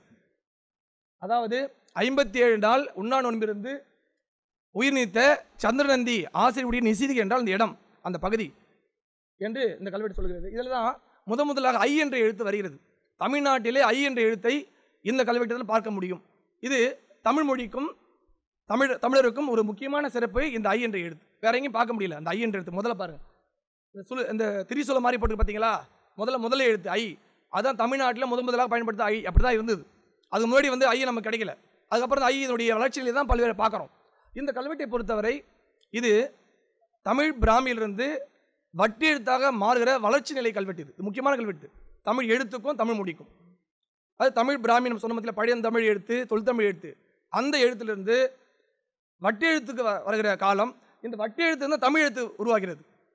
அதாவது ஐம்பத்தி ஏழு நாள் உண்ணா நோன்பிருந்து உயிர் நீத்த சந்திரநந்தி ஆசிரியருடைய நிசிதிகை என்றால் இந்த இடம் அந்த பகுதி என்று இந்த கல்வெட்டு சொல்கிறது இதில் தான் முத முதலாக ஐ என்ற எழுத்து வருகிறது தமிழ்நாட்டிலே ஐ என்ற எழுத்தை இந்த கல்வெட்டில் பார்க்க முடியும் இது தமிழ் மொழிக்கும் தமிழ் தமிழருக்கும் ஒரு முக்கியமான சிறப்பு இந்த ஐ என்ற எழுத்து வேற எங்கேயும் பார்க்க முடியல அந்த ஐ என்ற எழுத்து முதல்ல பாருங்க இந்த சுழு இந்த திரிசூல மாதிரி போட்டு பார்த்தீங்களா முதல்ல முதல்ல எழுத்து ஐ அதான் தமிழ்நாட்டில் முதன் முதலாக பயன்படுத்த ஐ அப்படி தான் இருந்தது அது முன்னாடி வந்து ஐ நமக்கு கிடைக்கல அதுக்கப்புறம் இந்த ஐயினுடைய வளர்ச்சிகளை தான் பல்வேறு பார்க்குறோம் இந்த கல்வெட்டை பொறுத்தவரை இது தமிழ் பிராமியிலிருந்து வட்டி எழுத்தாக மாறுகிற வளர்ச்சி நிலை கல்வெட்டு இது இது முக்கியமான கல்வெட்டு தமிழ் எழுத்துக்கும் தமிழ் மொழிக்கும் அது தமிழ் பிராமி நம்ம சொன்ன மத்தியில் பழையந்தமிழ் எழுத்து தொல்தமிழ் எழுத்து அந்த எழுத்திலிருந்து வட்டி எழுத்துக்கு வ- வருகிற காலம் இந்த வட்டி எழுத்து வந்து தமிழ் எழுத்து உருவாகிறது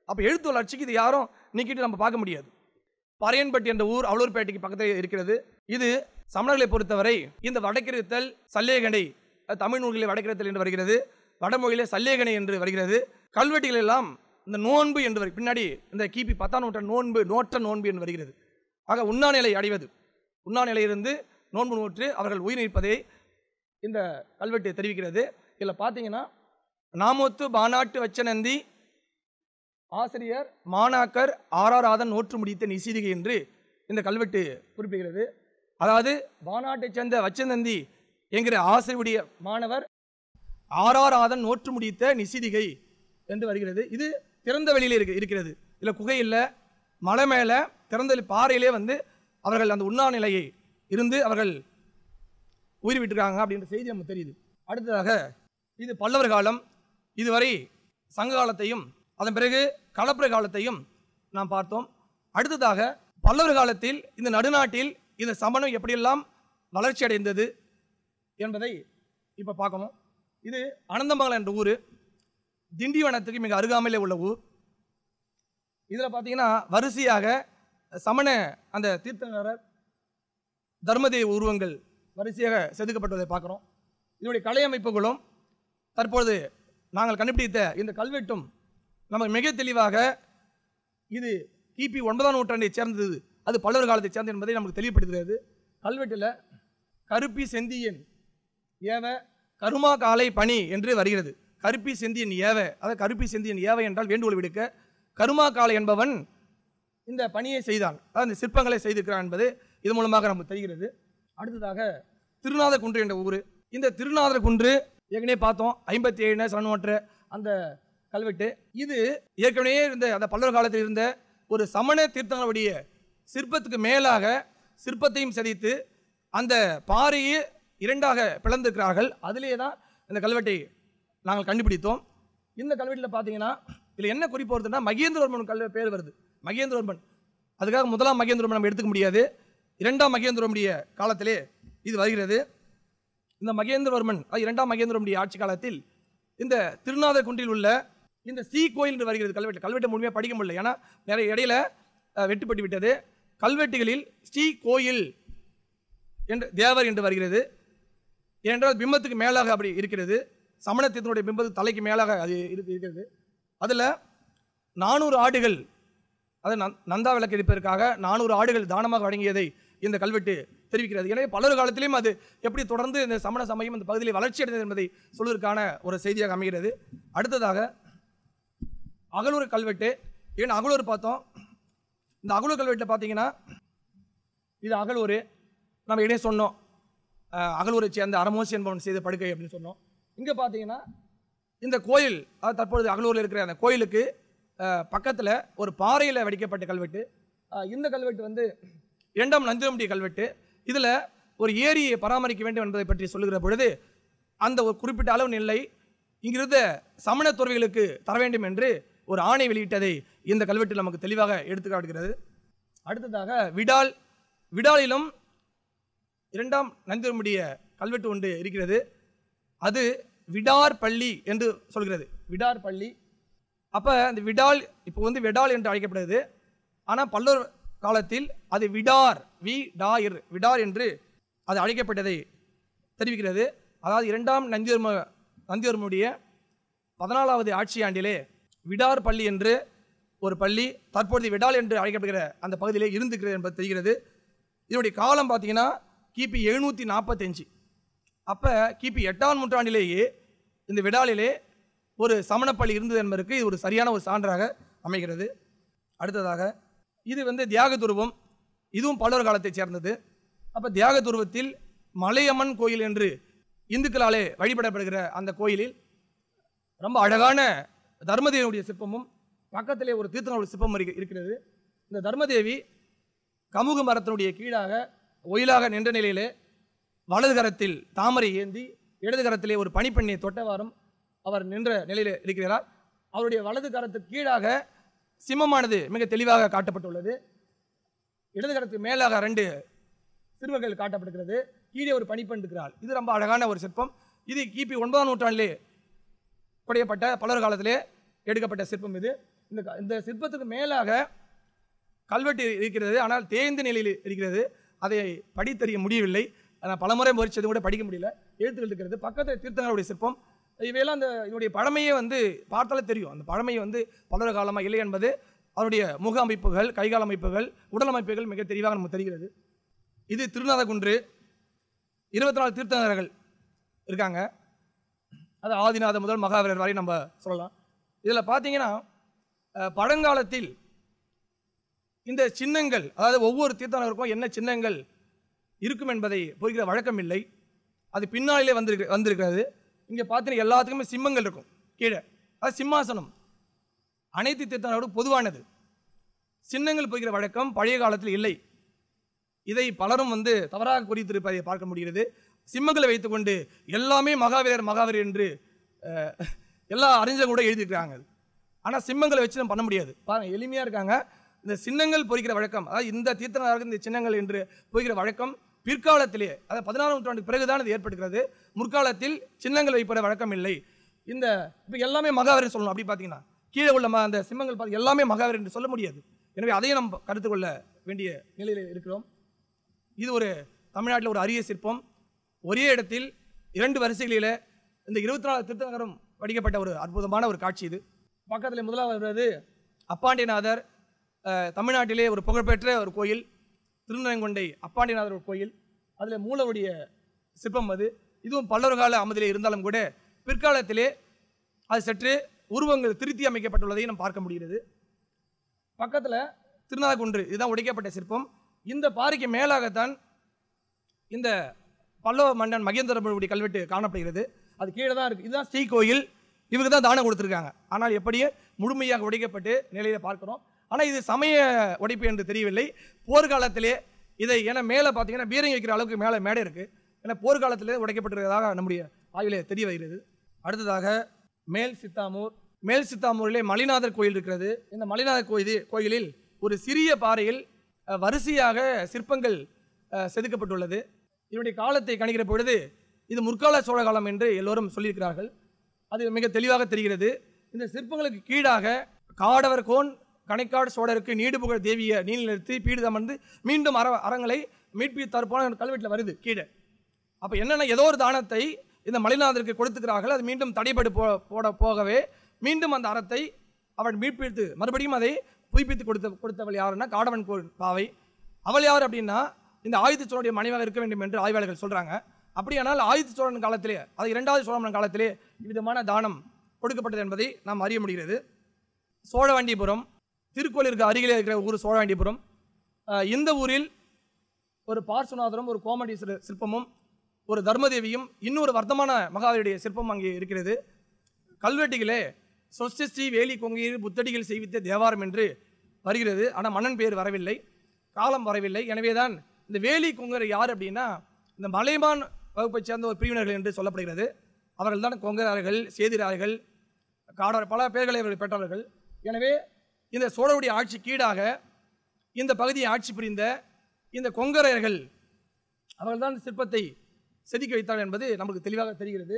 அப்போ எழுத்து வளர்ச்சிக்கு இது யாரும் நீக்கிட்டு நம்ம பார்க்க முடியாது பறையன்பட்டி என்ற ஊர் அவலூர்பேட்டைக்கு பக்கத்தில் இருக்கிறது இது சமணர்களை பொறுத்தவரை இந்த வடக்கிருத்தல் சல்லேகனை அஹ், தமிழ் நூல்களில் வடக்கிருத்தல் என்று வருகிறது வடமொழியிலே சல்லேகனை என்று வருகிறது கல்வெட்டுகள் எல்லாம் இந்த நோன்பு என்று வரு- பின்னாடி இந்த கிபி பத்தாம் நூற்றாண்டு நோன்பு நோற்ற நோன்பு என்று வருகிறது ஆக உண்ணாநிலை அடைவது உண்ணாநிலையிலிருந்து நோன்பு நோற்று அவர்கள் உயிர் நீர்ப்பதை இந்த கல்வெட்டு தெரிவிக்கிறது இதில் பார்த்தீங்கன்னா நாமொத்து பானாட்டு வச்சநந்தி ஆசிரியர் மாணாக்கர் ஆறாராதன் நோற்று முடித்த நிசீதிகை என்று இந்த கல்வெட்டு குறிப்பிடுகிறது அதாவது பானாட்டைச் சேர்ந்த வச்சநந்தி என்கிற ஆசிரியருடைய மாணவர் ஆறாராதன் நோற்று முடித்த நிசீதிகை என்று வருகிறது இது திறந்த வெளியில் இருக்கு இருக்கிறது இதில் குகை இல்லை மலை மேலே திறந்த வெளி- பாறையிலே வந்து அவர்கள் அந்த உண்ணா நிலையை இருந்து அவர்கள் உயிர் விட்டுருக்காங்க அப்படின்ற செய்தி நமக்கு தெரியுது அடுத்ததாக இது பல்லவர் காலம் இதுவரை சங்க காலத்தையும் அதன் பிறகு களப்பிர காலத்தையும் நாம் பார்த்தோம் அடுத்ததாக பல்லவர் காலத்தில் இந்த நடுநாட்டில் இந்த சமணம் எப்படியெல்லாம் வளர்ச்சி அடைந்தது என்பதை இப்போ பார்க்கணும் இது அனந்தமங்கலம் என்ற ஊர் திண்டிவனத்துக்கு மிக அருகாமையிலே உள்ள ஊர் இதில் பார்த்தீங்கன்னா வரிசையாக சமண அந்த தீர்த்தங்கரர் தர்மதேவ உருவங்கள் வரிசையாக செதுக்கப்பட்டதை பார்க்குறோம் இதனுடைய கலை அமைப்புகளும் தற்பொழுது நாங்கள் கண்டுபிடித்த இந்த கல்வெட்டும் நமக்கு மிக தெளிவாக இது கிபி ஒன்பதாம் நூற்றாண்டை சேர்ந்தது அது பல்லவர் காலத்தைச் சேர்ந்தது என்பதை நமக்கு தெளிவுபடுத்துகிறது கல்வெட்டில் கருப்பி செந்தியன் ஏவ கருமா காலை பணி என்று வருகிறது கருப்பி செந்தியன் ஏவ அதாவது கருப்பி செந்தியன் ஏவ என்றால் வேண்டுகோள் விடுக்க கருமா காலை என்பவன் இந்த பணியை செய்தான் அதாவது இந்த சிற்பங்களை செய்திருக்கிறான் என்பது இது மூலமாக நமக்கு தெரிகிறது அடுத்ததாக திருநாத குன்று என்ற ஊர் இந்த திருநாதர் குன்று ஏற்கனவே பார்த்தோம் ஐம்பத்தி ஏழு சனமற்ற அந்த கல்வெட்டு இது ஏற்கனவே இருந்த அந்த பல்லவர் காலத்தில் இருந்த ஒரு சமண தீர்த்தங்களுடைய சிற்பத்துக்கு மேலாக சிற்பத்தையும் செதித்து அந்த பாறையை இரண்டாக பிளந்திருக்கிறார்கள் அதிலே தான் இந்த கல்வெட்டை நாங்கள் கண்டுபிடித்தோம் இந்த கல்வெட்டில் பார்த்தீங்கன்னா இதில் என்ன குறிப்பு வருதுன்னா மகேந்திரவர்மன் கல்வெ பேர் வருது மகேந்திரவர்மன் அதுக்காக முதலாம் மகேந்திரவர்மன் நம்ம எடுத்துக்க முடியாது இரண்டாம் மகேந்திரவர்மனுடைய காலத்திலே இது வருகிறது இந்த மகேந்திரவர்மன் அது இரண்டாம் மகேந்திரவர்மனுடைய ஆட்சி காலத்தில் இந்த திருநாத குன்றில் உள்ள இந்த ஸ்ரீ கோயில் என்று வருகிறது கல்வெட்டு கல்வெட்டை முழுமையாக படிக்க முடியல ஏன்னா நிறைய இடையில அஹ், வெட்டுப்பட்டு விட்டது கல்வெட்டுகளில் ஸ்ரீ கோயில் என்று தேவர் என்று வருகிறது ஏனென்றால் பிம்பத்துக்கு மேலாக அப்படி இருக்கிறது சமணத்தினுடைய பிம்பத்துக்கு தலைக்கு மேலாக அது இருக்கு- இருக்கிறது அதில் நானூறு ஆடுகள் அது நந்- நந்தா விளக்கு எடுப்பதற்காக நானூறு ஆடுகள் தானமாக வழங்கியதை இந்த கல்வெட்டு தெரிவிக்கிறது எனவே பலர் காலத்திலையும் அது எப்படி தொடர்ந்து இந்த சமண சமயம் இந்த பகுதியில் வளர்ச்சி அடைந்தது என்பதை சொல்வதற்கான ஒரு செய்தியாக அமைகிறது அடுத்ததாக அகலூர் கல்வெட்டு ஏன்னா அகலூர் பார்த்தோம் இந்த அகலூர் கல்வெட்டில் பார்த்தீங்கன்னா இது அகலூர் நம்ம இடையே சொன்னோம் அஹ், அகலூரை சேர்ந்த அரமோசி என்பவன் செய்த படுக்கை அப்படின்னு சொன்னோம் இங்கே பார்த்தீங்கன்னா இந்த கோயில் அதாவது தற்பொழுது அகலூரில் இருக்கிற அந்த கோயிலுக்கு பக்கத்தில் ஒரு பாறையில் வடிக்கப்பட்ட கல்வெட்டு அஹ், இந்த கல்வெட்டு வந்து இரண்டாம் நந்திரமுடி கல்வெட்டு இதில் ஒரு ஏரியை பராமரிக்க வேண்டும் என்பதை பற்றி சொல்லுகிற பொழுது அந்த ஒரு குறிப்பிட்ட அளவு நெல்லை இங்கிருந்த சமண துறவிகளுக்கு தர வேண்டும் என்று ஒரு ஆணை வெளியிட்டதை இந்த கல்வெட்டு நமக்கு தெளிவாக எடுத்து காட்டுகிறது அடுத்ததாக விடால் விடாலிலும் இரண்டாம் நந்திரமுடிய கல்வெட்டு ஒன்று இருக்கிறது அது விடார் பள்ளி என்று சொல்கிறது விடார் பள்ளி அப்போ அந்த விடால் இப்போ வந்து விடால் என்று அழைக்கப்படுது ஆனால் பல்லவர் காலத்தில் அது விடார் வி டாயிர் விடார் என்று அது அழைக்கப்பட்டதை தெரிவிக்கிறது அதாவது இரண்டாம் நந்திவர்ம நந்திவர்மனுடைய பதினாலாவது ஆட்சி ஆண்டிலே விடார் பள்ளி என்று ஒரு பள்ளி தற்பொழுது விடால் என்று அழைக்கப்படுகிற அந்த பகுதியிலே இருந்திருக்கிறது என்பது தெரிகிறது இதனுடைய காலம் பார்த்தீங்கன்னா கிபி எழுநூற்றி நாற்பத்தஞ்சு அப்போ கிபி எட்டாம் நூற்றாண்டிலேயே இந்த விடாலிலே ஒரு சமணப்பள்ளி இருந்தது என்பதற்கு இது ஒரு சரியான ஒரு சான்றாக அமைகிறது அடுத்ததாக இது வந்து தியாக துருவம் இதுவும் பல்லவர் காலத்தைச் சேர்ந்தது அப்போ தியாக துருவத்தில் மலையம்மன் கோயில் என்று இந்துக்களாலே வழிபடப்படுகிற அந்த கோயிலில் ரொம்ப அழகான தர்மதேவியுடைய சிற்பமும் பக்கத்திலே ஒரு தீர்த்தங்களுடைய சிற்பம் இருக்கு- இருக்கிறது இந்த தர்மதேவி கமுக மரத்தினுடைய கீழாக ஒயிலாக நின்ற நிலையிலே வலது கரத்தில் தாமரை ஏந்தி இடது கரத்திலே ஒரு பனிப்பெண்ணை தொட்டவாறும் அவர் நின்ற நிலையில் இருக்கிறார் அவருடைய வலது கரத்துக்கு கீழாக சிம்மமானது மிக தெளிவாக காட்டப்பட்டுள்ளது இடது கரத்துக்கு மேலாக ரெண்டு சிறுவர்கள் காட்டப்படுகிறது கீழே ஒரு பனிப்பெண் இருக்கிறாள் இது ரொம்ப அழகான ஒரு சிற்பம் இது கிபி ஒன்பதாம் நூற்றாண்டிலே குடையப்பட்ட பலர் காலத்திலே எடுக்கப்பட்ட சிற்பம் இது இந்த க- இந்த சிற்பத்துக்கு மேலாக கல்வெட்டு இருக்கிறது ஆனால் தேய்ந்த நிலையில் இருக்கிறது அதை படித்தறிய முடியவில்லை நான் பலமுறை முயற்சியது கூட படிக்க முடியல எழுத்துக்கள் இருக்கிறது பக்கத்தில் தீர்த்தங்களுடைய சிற்பம் இவையெல்லாம் அந்த இதனுடைய பழமையே வந்து பார்த்தாலே தெரியும் அந்த பழமை வந்து பலர காலமாக இல்லை என்பது அதனுடைய முக அமைப்புகள் கைகால் அமைப்புகள் உடல் அமைப்புகள் மிக தெளிவாக நமக்கு தெரிகிறது இது திருநாதகுன்று இருபத்தி நாலு தீர்த்தங்கர்கள் இருக்காங்க அது ஆதிநாத முதல் மகாவீரர் வரை நம்ம சொல்லலாம் இதில் பார்த்தீங்கன்னா அஹ், பழங்காலத்தில் இந்த சின்னங்கள் அதாவது ஒவ்வொரு தீர்த்தனருக்கும் என்ன சின்னங்கள் இருக்கும் என்பதை பொறிக்கிற வழக்கம் இல்லை அது பின்னாலே வந்திருக்கு வந்திருக்கிறது இங்கே பார்த்தீங்கன்னா எல்லாத்துக்குமே சிம்மங்கள் இருக்கும் கீழே அது சிம்மாசனம் அனைத்து தீர்த்தனரும் பொதுவானது சின்னங்கள் பொறிக்கிற வழக்கம் பழைய காலத்தில் இல்லை இதை பலரும் வந்து தவறாக குறித்திருப்பதை பார்க்க முடிகிறது சிம்மங்களை வைத்துக்கொண்டு எல்லாமே மகாவீரர் மகாவீரர் என்று அஹ், எல்லா அறிஞர்களும் கூட எழுதியிருக்கிறாங்க ஆனால் சிம்மங்களை வச்சு நம்ம பண்ண முடியாது பாருங்க எளிமையாக இருக்காங்க இந்த சின்னங்கள் பொறிக்கிற வழக்கம் அதாவது இந்த தீர்த்தனருக்கு இந்த சின்னங்கள் என்று பொறிக்கிற வழக்கம் பிற்காலத்திலே அதாவது பதினாறாம் நூற்றாண்டுக்கு பிறகுதான் இது ஏற்படுகிறது முற்காலத்தில் சின்னங்கள் வைப்பத வழக்கம் இல்லை இந்த இப்போ எல்லாமே மகாவீரர் சொல்லணும் அப்படி பார்த்தீங்கன்னா கீழே உள்ள ம- அந்த சிம்மங்கள் பார்த்து எல்லாமே மகாவீரர் என்று சொல்ல முடியாது எனவே அதையும் நம்ம கருத்து கொள்ள வேண்டிய நிலையில் இருக்கிறோம் இது ஒரு தமிழ்நாட்டில் ஒரு அரிய சிற்பம் ஒரே இடத்தில் இரண்டு வரிசைகளில் இந்த இருபத்தி நாலு திருத்தநகரம் வடிக்கப்பட்ட ஒரு அற்புதமான ஒரு காட்சி இது பக்கத்தில் முதலாவது வருவது அப்பாண்டிநாதர் அஹ், தமிழ்நாட்டிலே ஒரு புகழ்பெற்ற ஒரு கோயில் திருநங்கொண்டை அப்பாண்டிநாதர் ஒரு கோயில் அதில் மூலவுடைய சிற்பம் அது இதுவும் பல்லவர் கால அமைதியிலே இருந்தாலும் கூட பிற்காலத்திலே அது சற்று உருவங்கள் திருத்தி அமைக்கப்பட்டுள்ளதை நாம் பார்க்க முடிகிறது பக்கத்தில் திருநாகுன்று இதுதான் உடைக்கப்பட்ட சிற்பம் இந்த பாறைக்கு மேலாகத்தான் இந்த பல்லவ மன்னன் மகேந்திரபுரிய கல்வெட்டு காணப்படுகிறது அது கீழே தான் இருக்குது இதுதான் ஸ்ரீ கோயில் இவருக்கு தான் தானம் கொடுத்துருக்காங்க ஆனால் எப்படியே முழுமையாக உடைக்கப்பட்டு நிலையில் பார்க்கிறோம் ஆனால் இது சமய உடைப்பு என்று தெரியவில்லை போர்க்காலத்திலே இதை ஏன்னா மேலே பார்த்தீங்கன்னா பீரங்கி வைக்கிற அளவுக்கு மேலே மேடை இருக்குது ஏன்னா போர்க்காலத்திலே உடைக்கப்பட்டிருக்கிறதாக நம்முடைய ஆய்விலே தெரிய வருகிறது அடுத்ததாக மேல் சித்தாமூர் மேல் சித்தாமூரிலே மலிநாதர் கோயில் இருக்கிறது இந்த மலிநாதர் கோயில் கோயிலில் ஒரு சிறிய பாறையில் அஹ், வரிசையாக சிற்பங்கள் அஹ், செதுக்கப்பட்டுள்ளது இதனுடைய காலத்தை கணிக்கிற பொழுது இது முற்கால சோழ காலம் என்று எல்லோரும் சொல்லியிருக்கிறார்கள் அது மிக தெளிவாக தெரிகிறது இந்த சிற்பங்களுக்கு கீழாக காடவர் கோன் கணைக்காடு சோழருக்கு நீடு புகழ் தேவிய நீல் நிறுத்தி பீடுதமர்ந்து மீண்டும் அற அறங்களை மீட்பித்தார் போன கல்வெட்டில் வருது கீழே அப்போ என்னென்ன ஏதோ ஒரு தானத்தை இந்த மலைநாதருக்கு கொடுத்துக்கிறார்கள் அது மீண்டும் தடைபடு போ போட போகவே மீண்டும் அந்த அறத்தை அவன் மீட்பித்து மறுபடியும் அதை புதுப்பித்து கொடுத்த கொடுத்தவள் யாருன்னா காடவன் கோ பாவை அவள் யார் அப்படின்னா இந்த ஆயுத சோழனுடைய மனைவாக இருக்க வேண்டும் என்று ஆய்வாளர்கள் சொல்கிறாங்க அப்படியானால் ஆயுத சோழன் காலத்திலே அது இரண்டாவது சோழமன் காலத்திலே விதமான தானம் கொடுக்கப்பட்டது என்பதை நாம் அறிய முடிகிறது சோழவண்டிபுரம் திருக்கோயிலிற்கு அருகிலே இருக்கிற ஊர் சோழவண்டிபுரம் அஹ், இந்த ஊரில் ஒரு பார்சுநாதரும் ஒரு கோமடி சிறு- சிற்பமும் ஒரு தர்மதேவியும் இன்னொரு வர்த்தமான மகாவீருடைய சிற்பம் அங்கே இருக்கிறது கல்வெட்டிகளே சொஸ்டி வேலி கொங்கையில் புத்தடிகள் செய்வித்த தேவாரம் என்று வருகிறது ஆனால் மன்னன் பேர் வரவில்லை காலம் வரவில்லை எனவேதான் இந்த வேலி கொங்கர் யார் அப்படின்னா இந்த மலைமான் வகுப்பைச் சேர்ந்த ஒரு பிரிவினர்கள் என்று சொல்லப்படுகிறது அவர்கள் தான் கொங்கரார்கள் சேதிரார்கள் காடர் பல பெயர்களை அவர்கள் பெற்றவர்கள் எனவே இந்த சோழருடைய ஆட்சி கீழாக இந்த பகுதியை ஆட்சி புரிந்த இந்த கொங்கரையர்கள் அவர்கள்தான் சிற்பத்தை செதுக்கி வைத்தார்கள் என்பது நமக்கு தெளிவாக தெரிகிறது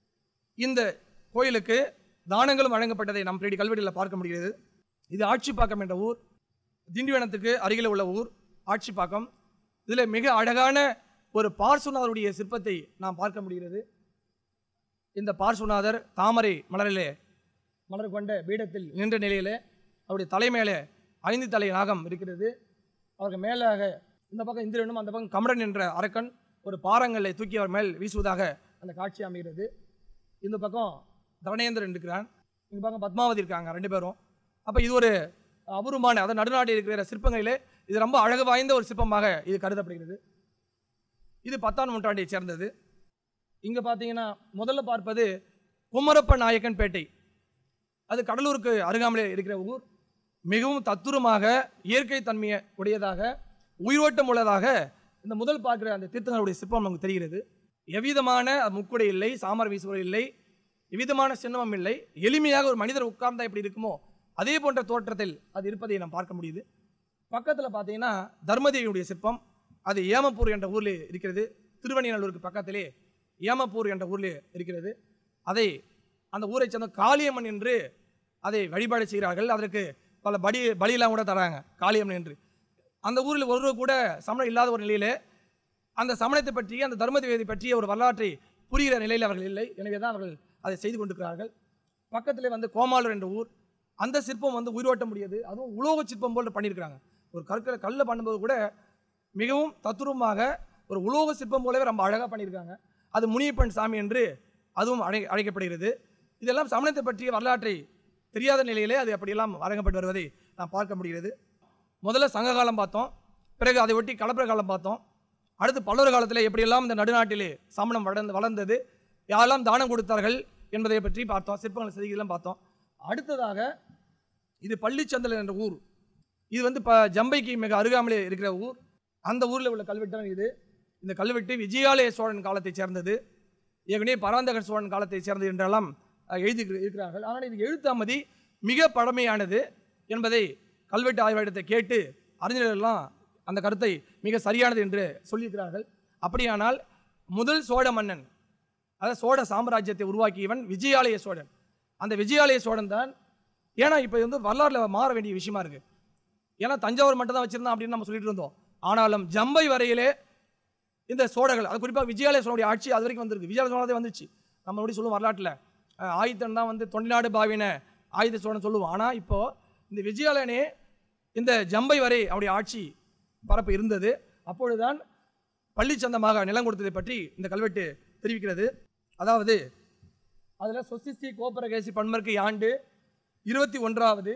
இந்த கோயிலுக்கு தானங்களும் வழங்கப்பட்டதை நாம் தேடி கல்வெட்டில் பார்க்க முடிகிறது இது ஆட்சிப்பாக்கம் என்ற ஊர் திண்டிவனத்துக்கு அருகில் உள்ள ஊர் ஆட்சிப்பாக்கம் இதில் மிக அழகான ஒரு பார்சுநாதருடைய சிற்பத்தை நாம் பார்க்க முடிகிறது இந்த பார்சுநாதர் தாமரை மலரிலே மலர் கொண்ட பீடத்தில் நின்ற நிலையிலே அவருடைய தலைமையிலே ஐந்து தலை நாகம் இருக்கிறது அவருக்கு மேலாக இந்த பக்கம் இந்திரனும் அந்த பக்கம் கமரன் என்ற அரக்கன் ஒரு பாறங்களை தூக்கி அவர் மேல் வீசுவதாக அந்த காட்சி அமைகிறது இந்த பக்கம் தவனேந்திரன் இருக்கிறான் இந்த பக்கம் பத்மாவதி இருக்காங்க ரெண்டு பேரும் அப்போ இது ஒரு அபூர்வமான அதாவது நடுநாட்டில் இருக்கிற சிற்பங்களிலே இது ரொம்ப அழகு வாய்ந்த ஒரு சிற்பமாக இது கருதப்படுகிறது இது பத்தாம் நூற்றாண்டைச் சேர்ந்தது இங்கே பார்த்தீங்கன்னா முதல்ல பார்ப்பது குமரப்ப நாயக்கன் பேட்டை அது கடலூருக்கு அருகாமலே இருக்கிற ஊர் மிகவும் தத்துரமாக இயற்கை தன்மையை உடையதாக உயிரோட்டம் உள்ளதாக இந்த முதல் பார்க்குற அந்த தீர்த்தங்களுடைய சிற்பம் நமக்கு தெரிகிறது எவ்விதமான முக்குடை இல்லை சாமர் வீசுவரை இல்லை எவ்விதமான சின்னமும் இல்லை எளிமையாக ஒரு மனிதர் உட்கார்ந்தா எப்படி இருக்குமோ அதே போன்ற தோற்றத்தில் அது இருப்பதை நாம் பார்க்க முடியுது பக்கத்தில் பார்த்தீங்கன்னா தர்மதேவியுடைய சிற்பம் அது ஏமப்பூர் என்ற ஊரில் இருக்கிறது திருவண்ணிநல்லூருக்கு பக்கத்திலே ஏமப்பூர் என்ற ஊரில் இருக்கிறது அதை அந்த ஊரைச் சேர்ந்த காளியம்மன் என்று அதை வழிபாடு செய்கிறார்கள் அதற்கு பல படி பலியெல்லாம் கூட தராங்க காளியம்மன் என்று அந்த ஊரில் ஒருவர் கூட சமணம் இல்லாத ஒரு நிலையிலே அந்த சமணத்தை பற்றி அந்த தர்மதேவதை பற்றிய ஒரு வரலாற்றை புரிகிற நிலையில் அவர்கள் இல்லை எனவே தான் அவர்கள் அதை செய்து கொண்டிருக்கிறார்கள் பக்கத்திலே வந்து கோமாளூர் என்ற ஊர் அந்த சிற்பம் வந்து உயிரோட்ட முடியாது அதுவும் உலோக சிற்பம் போல பண்ணியிருக்கிறாங்க ஒரு கற்களை கல்லை பண்ணும்போது கூட மிகவும் தத்துரூபமாக ஒரு உலோக சிற்பம் போலவே ரொம்ப அழகாக பண்ணியிருக்காங்க அது முனியப்பன் சாமி என்று அதுவும் அழை அழைக்கப்படுகிறது இதெல்லாம் சமணத்தை பற்றிய வரலாற்றை தெரியாத நிலையிலே அது அப்படியெல்லாம் வழங்கப்பட்டு வருவதை நாம் பார்க்க முடிகிறது முதல்ல சங்க காலம் பார்த்தோம் பிறகு அதை ஒட்டி கலப்பர காலம் பார்த்தோம் அடுத்து பல்லவர் காலத்தில் எப்படியெல்லாம் இந்த நடுநாட்டிலே சமணம் வளர்ந்து வளர்ந்தது யாரெல்லாம் தானம் கொடுத்தார்கள் என்பதை பற்றி பார்த்தோம் சிற்பங்கள் செய்திகள்லாம் பார்த்தோம் அடுத்ததாக இது பள்ளிச்சந்தல் என்ற ஊர் இது வந்து இப்போ ஜம்பைக்கு மிக அருகாமலே இருக்கிற ஊர் அந்த ஊரில் உள்ள கல்வெட்டு தான் இது இந்த கல்வெட்டு விஜயாலய சோழன் காலத்தைச் சேர்ந்தது ஏற்கனவே பராந்தகர் சோழன் காலத்தைச் சேர்ந்தது என்றெல்லாம் அஹ், எழுதி இருக்கிறார்கள் ஆனால் இது எழுத்தாமதி மிக பழமையானது என்பதை கல்வெட்டு ஆய்வாளத்தை கேட்டு அறிஞர்கள்லாம் அந்த கருத்தை மிக சரியானது என்று சொல்லியிருக்கிறார்கள் அப்படியானால் முதல் சோழ மன்னன் அதாவது சோழ சாம்ராஜ்யத்தை உருவாக்கியவன் விஜயாலய சோழன் அந்த விஜயாலய சோழன் தான் ஏன்னா இப்போ வந்து வரலாறுல மாற வேண்டிய விஷயமா இருக்கு ஏன்னா தஞ்சாவூர் மட்டும் தான் வச்சிருந்தான் அப்படின்னு நம்ம சொல்லிட்டு இருந்தோம் ஆனாலும் ஜம்பை வரையிலே இந்த சோழர்கள் அது குறிப்பாக விஜயாலய சோழனுடைய ஆட்சி அது வரைக்கும் வந்திருக்கு விஜயாலய சோழனே வந்துச்சு நம்ம எப்படி சொல்லுவோம் வரலாற்றில் அஹ், ஆயுதன் தான் வந்து தொண்டிநாடு பாவின ஆயுத சோழன் சொல்லுவோம் ஆனால் இப்போ இந்த விஜயாலயனே இந்த ஜம்பை வரை அவருடைய ஆட்சி பரப்பு இருந்தது அப்பொழுதுதான் பள்ளிச்சந்தமாக நிலம் கொடுத்ததை பற்றி இந்த கல்வெட்டு தெரிவிக்கிறது அதாவது அதில் சொசிஸ்டி கோப்பரகேசி பன்மர்க்கு ஆண்டு இருபத்தி ஒன்றாவது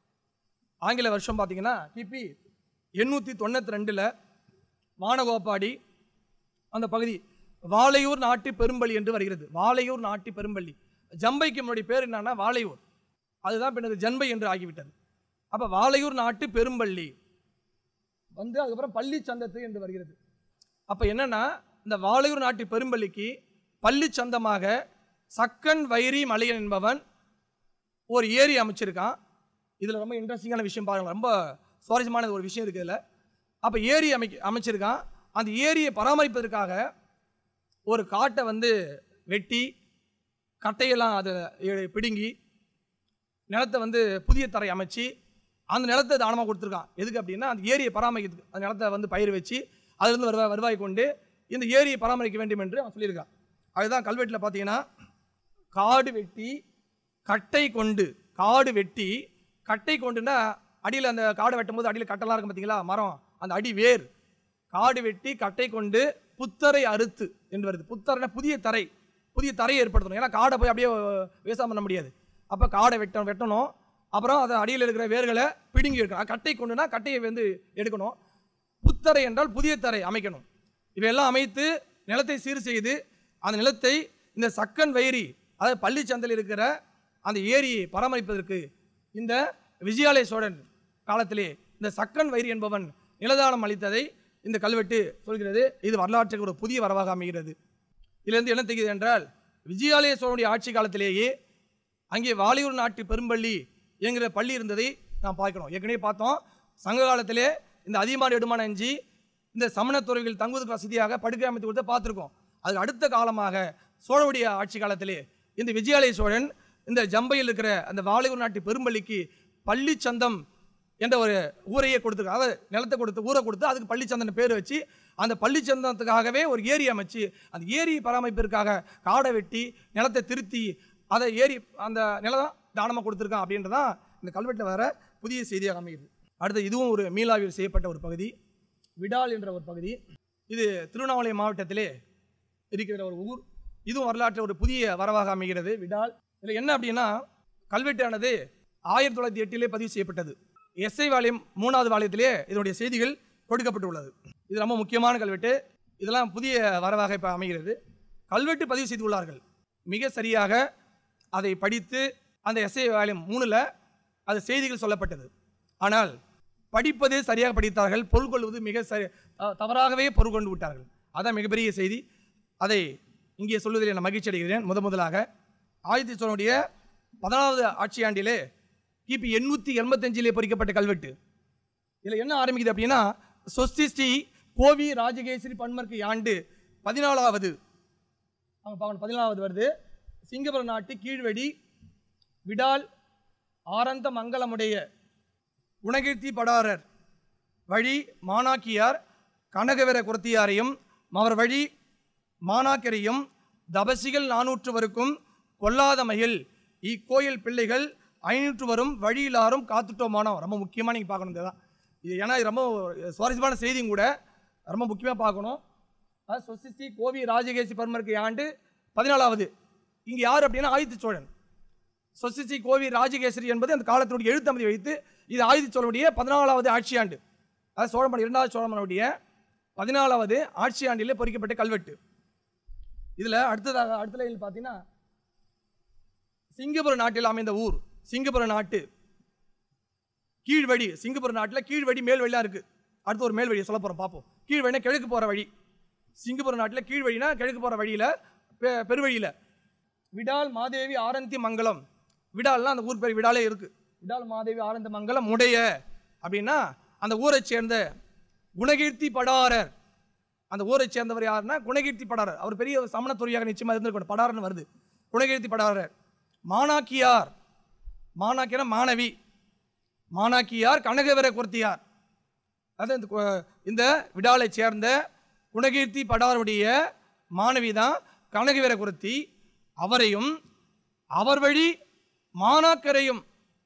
ஆங்கில வருஷம் பார்த்தீங்கன்னா கிபி எண்ணூற்றி தொண்ணூற்றி ரெண்டில் வானகோப்பாடி அந்த பகுதி வாளையூர் நாட்டு பெரும்பள்ளி என்று வருகிறது வாளையூர் நாட்டு பெரும்பள்ளி ஜம்பைக்கு முன்னாடி பேர் என்னன்னா வாளையூர் அதுதான் பின்னர் ஜன்பை என்று ஆகிவிட்டது அப்போ வாளையூர் நாட்டு பெரும்பள்ளி வந்து அதுக்கப்புறம் பள்ளி சந்தத்து என்று வருகிறது அப்போ என்னன்னா இந்த வாளையூர் நாட்டு பெரும்பள்ளிக்கு பள்ளி சந்தமாக சக்கன் வைரி மலையன் என்பவன் ஒரு ஏரி அமைச்சிருக்கான் இதில் ரொம்ப இன்ட்ரெஸ்டிங்கான விஷயம் பாருங்கள் ரொம்ப சுவாரஸ்யமான ஒரு விஷயம் இருக்குது இதில் அப்போ ஏரி அமைக்க அமைச்சிருக்கான் அந்த ஏரியை பராமரிப்பதற்காக ஒரு காட்டை வந்து வெட்டி கட்டையெல்லாம் அதை எ- பிடுங்கி நிலத்தை வந்து புதிய தரை அமைச்சு அந்த நிலத்தை தானமாக கொடுத்துருக்கான் எதுக்கு அப்படின்னா அந்த ஏரியை பராமரிக்கிறதுக்கு அந்த நிலத்தை வந்து பயிர் வச்சு அதிலிருந்து வருவாய் வருவாய் கொண்டு இந்த ஏரியை பராமரிக்க வேண்டும் என்று அவன் சொல்லியிருக்கான் அதுதான் கல்வெட்டில் பார்த்தீங்கன்னா காடு வெட்டி கட்டை கொண்டு காடு வெட்டி கட்டை கொண்டுனா அடியில் அந்த காடை வெட்டும்போது அடியில் கட்டெல்லாம் இருக்கும் பார்த்தீங்களா மரம் அந்த அடி வேர் காடு வெட்டி கட்டை கொண்டு புத்தரை அறுத்து என்று வருது புத்தரைனா புதிய தரை புதிய தரையை ஏற்படுத்தணும் ஏன்னா காடை போய் அப்படியே விவசாயம் பண்ண முடியாது அப்போ காடை வெட்ட வெட்டணும் அப்புறம் அதை அடியில் இருக்கிற வேர்களை பிடுங்கி எடுக்கணும் கட்டை கொண்டுனா கட்டையை வந்து எடுக்கணும் புத்தரை என்றால் புதிய தரை அமைக்கணும் இவையெல்லாம் அமைத்து நிலத்தை சீர் செய்து அந்த நிலத்தை இந்த சக்கன் வைரி அதாவது பள்ளிச்சந்தையில் இருக்கிற அந்த ஏரியை பராமரிப்பதற்கு இந்த விஜயாலய சோழன் காலத்திலே இந்த சக்கன் வைரி என்பவன் நிலதானம் அளித்ததை இந்த கல்வெட்டு சொல்கிறது இது வரலாற்றுக்கு ஒரு புதிய வரவாக அமைகிறது இதிலிருந்து என்ன தெரிகிறது என்றால் விஜயாலய சோழனுடைய ஆட்சி காலத்திலேயே அங்கே வாலியூர் நாட்டு பெரும்பள்ளி என்கிற பள்ளி இருந்ததை நாம் பார்க்கிறோம் ஏற்கனவே பார்த்தோம் சங்க காலத்திலே இந்த அதிகமான எடுமான அஞ்சி இந்த சமணத்துறவிகள் தங்குவதற்கு வசதியாக படுக்கை அமைத்து கொடுத்து பார்த்துருக்கோம் அதுக்கு அடுத்த காலமாக சோழனுடைய ஆட்சி காலத்திலே இந்த விஜயாலய சோழன் இந்த ஜம்பையில் இருக்கிற அந்த வாலியூர் நாட்டு பெரும்பள்ளிக்கு பள்ளிச்சந்தம் என்ற ஒரு ஊரையே கொடுத்துருக்காங்க அதாவது நிலத்தை கொடுத்து ஊரை கொடுத்து அதுக்கு பள்ளிச்சந்தன் பேர் வச்சு அந்த பள்ளிச்சந்தத்துக்காகவே ஒரு ஏரி அமைச்சு அந்த ஏரி பராமரிப்பிற்காக காடை வெட்டி நிலத்தை திருத்தி அதை ஏரி அந்த நிலம் தானமாக கொடுத்துருக்கான் அப்படின்றதான் இந்த கல்வெட்டில் வர புதிய செய்தியாக அமைகிறது அடுத்து இதுவும் ஒரு மீளாவில் செய்யப்பட்ட ஒரு பகுதி விடால் என்ற ஒரு பகுதி இது திருவண்ணாமலை மாவட்டத்திலே இருக்கிற ஒரு ஊர் இதுவும் வரலாற்றில் ஒரு புதிய வரவாக அமைகிறது விடால் இதில் என்ன அப்படின்னா கல்வெட்டானது ஆயிரத்தி தொள்ளாயிரத்தி எட்டிலே பதிவு செய்யப்பட்டது எஸ்ஐ வாலியம் மூணாவது வாலியத்திலே இதனுடைய செய்திகள் கொடுக்கப்பட்டுள்ளது இது ரொம்ப முக்கியமான கல்வெட்டு இதெல்லாம் புதிய வரவாக இப்போ அமைகிறது கல்வெட்டு பதிவு செய்துள்ளார்கள் மிக சரியாக அதை படித்து அந்த எஸ்ஐ வாலியம் மூணில் அது செய்திகள் சொல்லப்பட்டது ஆனால் படிப்பது சரியாக படித்தார்கள் பொருள் கொள்வது மிக சரி த- தவறாகவே பொருள் கொண்டு விட்டார்கள் அதான் மிகப்பெரிய செய்தி அதை இங்கே சொல்வதில் நான் மகிழ்ச்சி அடைகிறேன் முத முதலாக ஆயிரத்தி சோழனுடைய பதினாவது ஆட்சி ஆண்டிலே கிபி எண்ணூற்றி எண்பத்தஞ்சிலே பொறிக்கப்பட்ட கல்வெட்டு இதில் என்ன ஆரம்பிக்குது அப்படின்னா சொஸ்திஸ்ரீ கோவி ராஜகேசரி பன்மர்க்கு ஆண்டு பதினாலாவது அவங்க பார்க்கணும் பதினாலாவது வருது சிங்கப்பூர் நாட்டு கீழ்வெடி விடால் ஆரந்த மங்கலமுடைய குணகீர்த்தி படாரர் வழி மானாக்கியார் கனகவர குரத்தியாரையும் அவர் வழி மானாக்கரையும் தபசிகள் நானூற்றுவருக்கும் கொல்லாத மகிழ் இக்கோயில் பிள்ளைகள் ஐநூற்று வரும் வழியிலாரும் காத்துட்டோமானோம் ரொம்ப முக்கியமாக நீங்கள் பார்க்கணும் இதுதான் இது ஏன்னா இது ரொம்ப சுவாரஸ்யமான செய்தியும் கூட ரொம்ப முக்கியமாக பார்க்கணும் அது சொசிஸ்டி கோவி ராஜகேசி பர்மருக்கு ஆண்டு பதினாலாவது இங்கே யார் அப்படின்னா ஆதித்த சோழன் சொசிஸ்டி கோவி ராஜகேசரி என்பது அந்த காலத்தினுடைய எழுத்தமதி வைத்து இது ஆயுத சோழனுடைய பதினாலாவது ஆட்சியாண்டு அதாவது சோழமன் இரண்டாவது சோழமனுடைய பதினாலாவது ஆட்சியாண்டிலே பொறிக்கப்பட்ட கல்வெட்டு இதில் அடுத்ததாக அடுத்த லைனில் பார்த்தீங்கன்னா சிங்கப்பூர் நாட்டில் அமைந்த ஊர் சிங்கப்பூர் நாட்டு கீழ்வழி சிங்கப்பூர் நாட்டில் கீழ்வழி மேல்வழிலாம் இருக்குது அடுத்து ஒரு மேல்வழியை சொல்ல போகிறோம் பார்ப்போம் கீழ்வழினா கிழக்கு போகிற வழி சிங்கப்பூர் நாட்டில் கீழ்வழினா கிழக்கு போகிற வழியில் பெ பெருவழியில் விடால் மாதேவி ஆரந்தி மங்கலம் விடால்னா அந்த ஊர் பேர் விடாலே இருக்குது விடால் மாதேவி ஆரந்தி மங்கலம் உடைய அப்படின்னா அந்த ஊரைச் சேர்ந்த குணகீர்த்தி படாரர் அந்த ஊரைச் சேர்ந்தவர் யாருன்னா குணகீர்த்தி படாரர் அவர் பெரிய சமண துறையாக நிச்சயமாக இருந்திருக்கணும் படாரன்னு வருது குணகீர்த்தி படாரர் மானாக்கியார் மானாக்கியனா மாணவி மானாக்கியார் கனகவர குர்த்தியார் அது இந்த கு- இந்த விடாலைச் சேர்ந்த குணகீர்த்தி படாருடைய மாணவி தான் கனகவீர குருத்தி அவரையும் அவர் வழி மாணாக்கரையும்